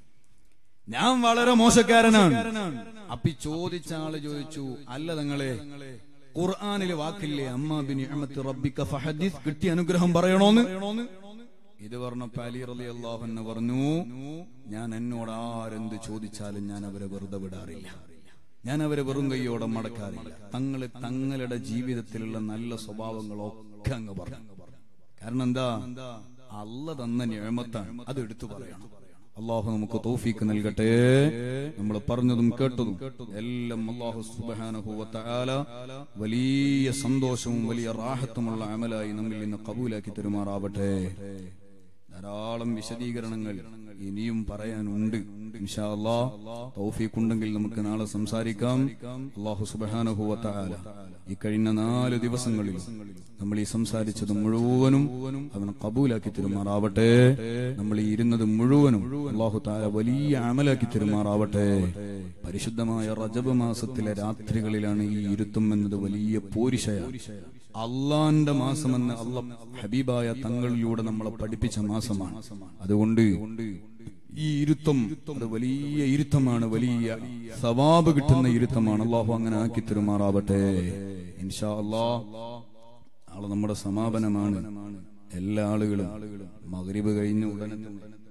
ഞാൻ വളരെ മോശക്കാരനാണ് അപ്പി ചോദിച്ച ആള് ചോദിച്ചു അല്ല തങ്ങളെ ഖുർആാനിലെ വാക്കില്ലേ അമ്മ ബിൻ റബ്ബിക ഫഹദീസ് കിട്ടിയ അനുഗ്രഹം പറയണോന്ന് ഇത് പറഞ്ഞപ്പോ അലി റലി അള്ളാഹുന്ന് പറഞ്ഞു ഞാൻ എന്നോട് ആരെന്ത് ചോദിച്ചാലും ഞാൻ അവരെ വെറുതെ വിടാറില്ല ഞാൻ അവരെ വെറും കൈയോടെ മടക്കാറില്ല തങ്ങള് തങ്ങളുടെ ജീവിതത്തിലുള്ള നല്ല സ്വഭാവങ്ങളൊക്കെ അങ്ങ് പറഞ്ഞു കാരണം എന്താ അല്ല തന്ന ഞാമത്താണ് അത് എടുത്തു പറയണം അള്ളാഹു നമുക്ക് തോഫീക്ക് നൽകട്ടെ നമ്മൾ പറഞ്ഞതും കേട്ടതും എല്ലാം അള്ളാഹു സുബാനുഭവത്താല വലിയ സന്തോഷവും വലിയ റാഹത്തുമുള്ള അമലായി നമ്മിൽ നിന്ന് കബൂലാക്കി തെരുമാറാവട്ടെ ധാരാളം വിശദീകരണങ്ങൾ ഇനിയും പറയാനുണ്ട് ഇൻഷാ അല്ലാഹ് തൗഫീഖ് ഉണ്ടെങ്കിൽ നമുക്ക് നാളെ സംസാരിക്കാം അള്ളാഹു സുബാനുഭവത്താല ഈ കഴിഞ്ഞ നാല് ദിവസങ്ങളിൽ നമ്മൾ ഈ സംസാരിച്ചത് മുഴുവനും അവൻ കബൂലാക്കി തെരുമാറാവട്ടെ നമ്മൾ ഈ ഇരുന്നത് മുഴുവനും അള്ളാഹു താല വലിയ അമലാക്കി തെരുമാറാവട്ടെ പരിശുദ്ധമായ റജബ് മാസത്തിലെ രാത്രികളിലാണ് ഈ ഇരുത്തം എന്നത് വലിയ പോരിശയാണ് അള്ളാന്റെ മാസമെന്ന് അള്ള ഹബീബായ തങ്ങളിലൂടെ നമ്മളെ പഠിപ്പിച്ച മാസമാണ് അതുകൊണ്ട് ഈ ഇരുത്തം അത് വലിയ ഇരുത്തമാണ് വലിയ സവാബ് കിട്ടുന്ന ഇരുത്തമാണ് അള്ളാഹു അങ്ങനെ ആക്കി തെരുമാറാവട്ടെ ഇൻഷാ അള്ളാ നാളെ നമ്മുടെ സമാപനമാണ് എല്ലാ ആളുകളും മകരിബ് കഴിഞ്ഞ് ഉടനെ